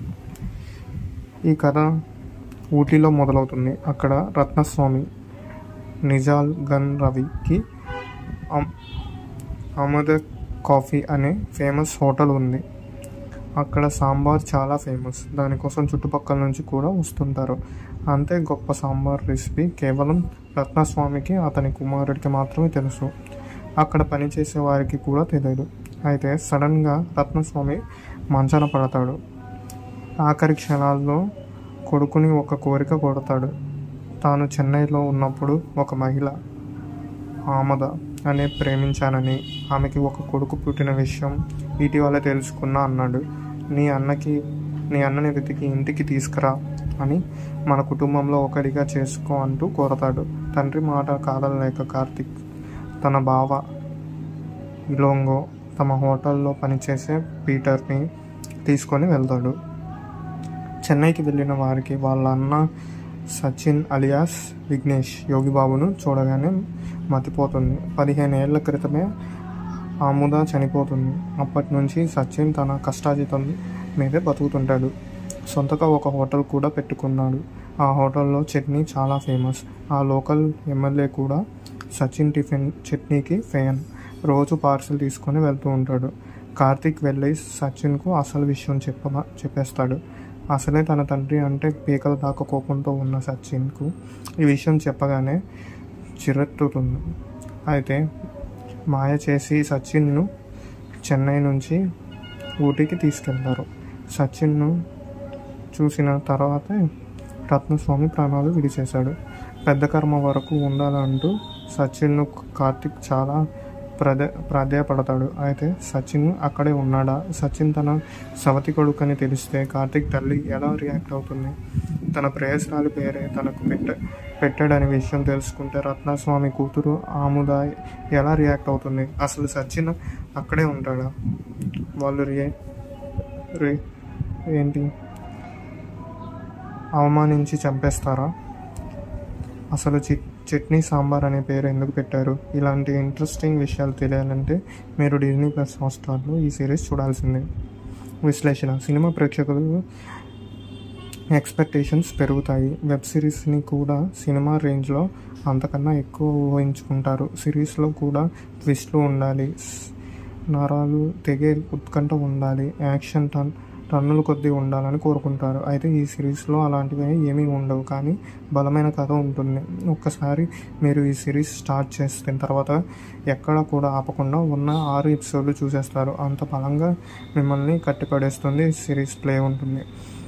A: ఈ కథ ఊటీలో మొదలవుతుంది అక్కడ రత్నస్వామి నిజాల్ గన్ రవికి అమ్- అమద కాఫీ అనే ఫేమస్ హోటల్ ఉంది అక్కడ సాంబార్ చాలా ఫేమస్ దానికోసం చుట్టుపక్కల నుంచి కూడా వస్తుంటారు అంతే గొప్ప సాంబార్ రెసిపీ కేవలం రత్నస్వామికి అతని కుమారుడికి మాత్రమే తెలుసు అక్కడ పనిచేసే వారికి కూడా తెలియదు అయితే సడన్గా రత్నస్వామి మంచాన పడతాడు ఆఖరి క్షణాల్లో కొడుకుని ఒక కోరిక కొడతాడు తాను చెన్నైలో ఉన్నప్పుడు ఒక మహిళ ఆమద అనే ప్రేమించానని ఆమెకి ఒక కొడుకు పుట్టిన విషయం ఇటీవల తెలుసుకున్నా అన్నాడు నీ అన్నకి నీ అన్నని వెతికి ఇంటికి తీసుకురా అని మన కుటుంబంలో ఒకరిగా చేసుకో అంటూ కోరతాడు తండ్రి మాట కాదలేక కార్తిక్ తన బావ ఇలోంగో తమ హోటల్లో పనిచేసే పీటర్ని తీసుకొని వెళ్తాడు చెన్నైకి వెళ్ళిన వారికి వాళ్ళ అన్న సచిన్ అలియాస్ విఘ్నేష్ యోగిబాబును చూడగానే మతిపోతుంది పదిహేను ఏళ్ల క్రితమే ఆముద చనిపోతుంది అప్పటి నుంచి సచిన్ తన కష్టాజితం మీదే బతుకుతుంటాడు సొంతగా ఒక హోటల్ కూడా పెట్టుకున్నాడు ఆ హోటల్లో చట్నీ చాలా ఫేమస్ ఆ లోకల్ ఎమ్మెల్యే కూడా సచిన్ టిఫిన్ చట్నీకి ఫ్యాన్ రోజు పార్సిల్ తీసుకొని వెళ్తూ ఉంటాడు కార్తిక్ వెళ్ళి సచిన్కు అసలు విషయం చెప్ప చెప్పేస్తాడు అసలే తన తండ్రి అంటే పీకల దాకా కోపంతో ఉన్న సచిన్కు ఈ విషయం చెప్పగానే చిరెత్తుతుంది అయితే మాయ చేసి సచిన్ను చెన్నై నుంచి ఊటీకి తీసుకెళ్తారు సచిన్ను చూసిన తర్వాతే రత్నస్వామి ప్రాణాలు విడిచేశాడు పెద్ద కర్మ వరకు ఉండాలంటూ సచిన్ను కార్తిక్ చాలా ప్రధ ప్రాధాయపడతాడు అయితే సచిన్ అక్కడే ఉన్నాడా సచిన్ తన సవతి కొడుకని తెలిస్తే కార్తిక్ తల్లి ఎలా రియాక్ట్ అవుతుంది తన ప్రేయస్రాలి పేరే తనకు పెట్ట పెట్టాడనే విషయం తెలుసుకుంటే రత్నస్వామి కూతురు ఆముద ఎలా రియాక్ట్ అవుతుంది అసలు సచిన్ అక్కడే ఉంటాడా వాళ్ళు రియే రే ఏంటి అవమానించి చంపేస్తారా అసలు చి చట్నీ సాంబార్ అనే పేరు ఎందుకు పెట్టారు ఇలాంటి ఇంట్రెస్టింగ్ విషయాలు తెలియాలంటే మీరు డిజ్నీ ప్లస్ హాట్స్టార్లో ఈ సిరీస్ చూడాల్సిందే విశ్లేషణ సినిమా ప్రేక్షకులు ఎక్స్పెక్టేషన్స్ పెరుగుతాయి వెబ్ సిరీస్ని కూడా సినిమా రేంజ్లో అంతకన్నా ఎక్కువ ఊహించుకుంటారు సిరీస్లో కూడా ట్విస్ట్లు ఉండాలి స్- నరాలు తెగే ఉత్కంఠ ఉండాలి యాక్షన్ టన్ టన్నుల కొద్దీ ఉండాలని కోరుకుంటారు అయితే ఈ సిరీస్లో అలాంటివి ఏమీ ఉండవు కానీ బలమైన కథ ఉంటుంది ఒక్కసారి మీరు ఈ సిరీస్ స్టార్ట్ చేసిన తర్వాత ఎక్కడ కూడా ఆపకుండా ఉన్న ఆరు ఎపిసోడ్లు చూసేస్తారు అంత బలంగా మిమ్మల్ని కట్టిపడేస్తుంది సిరీస్ ప్లే ఉంటుంది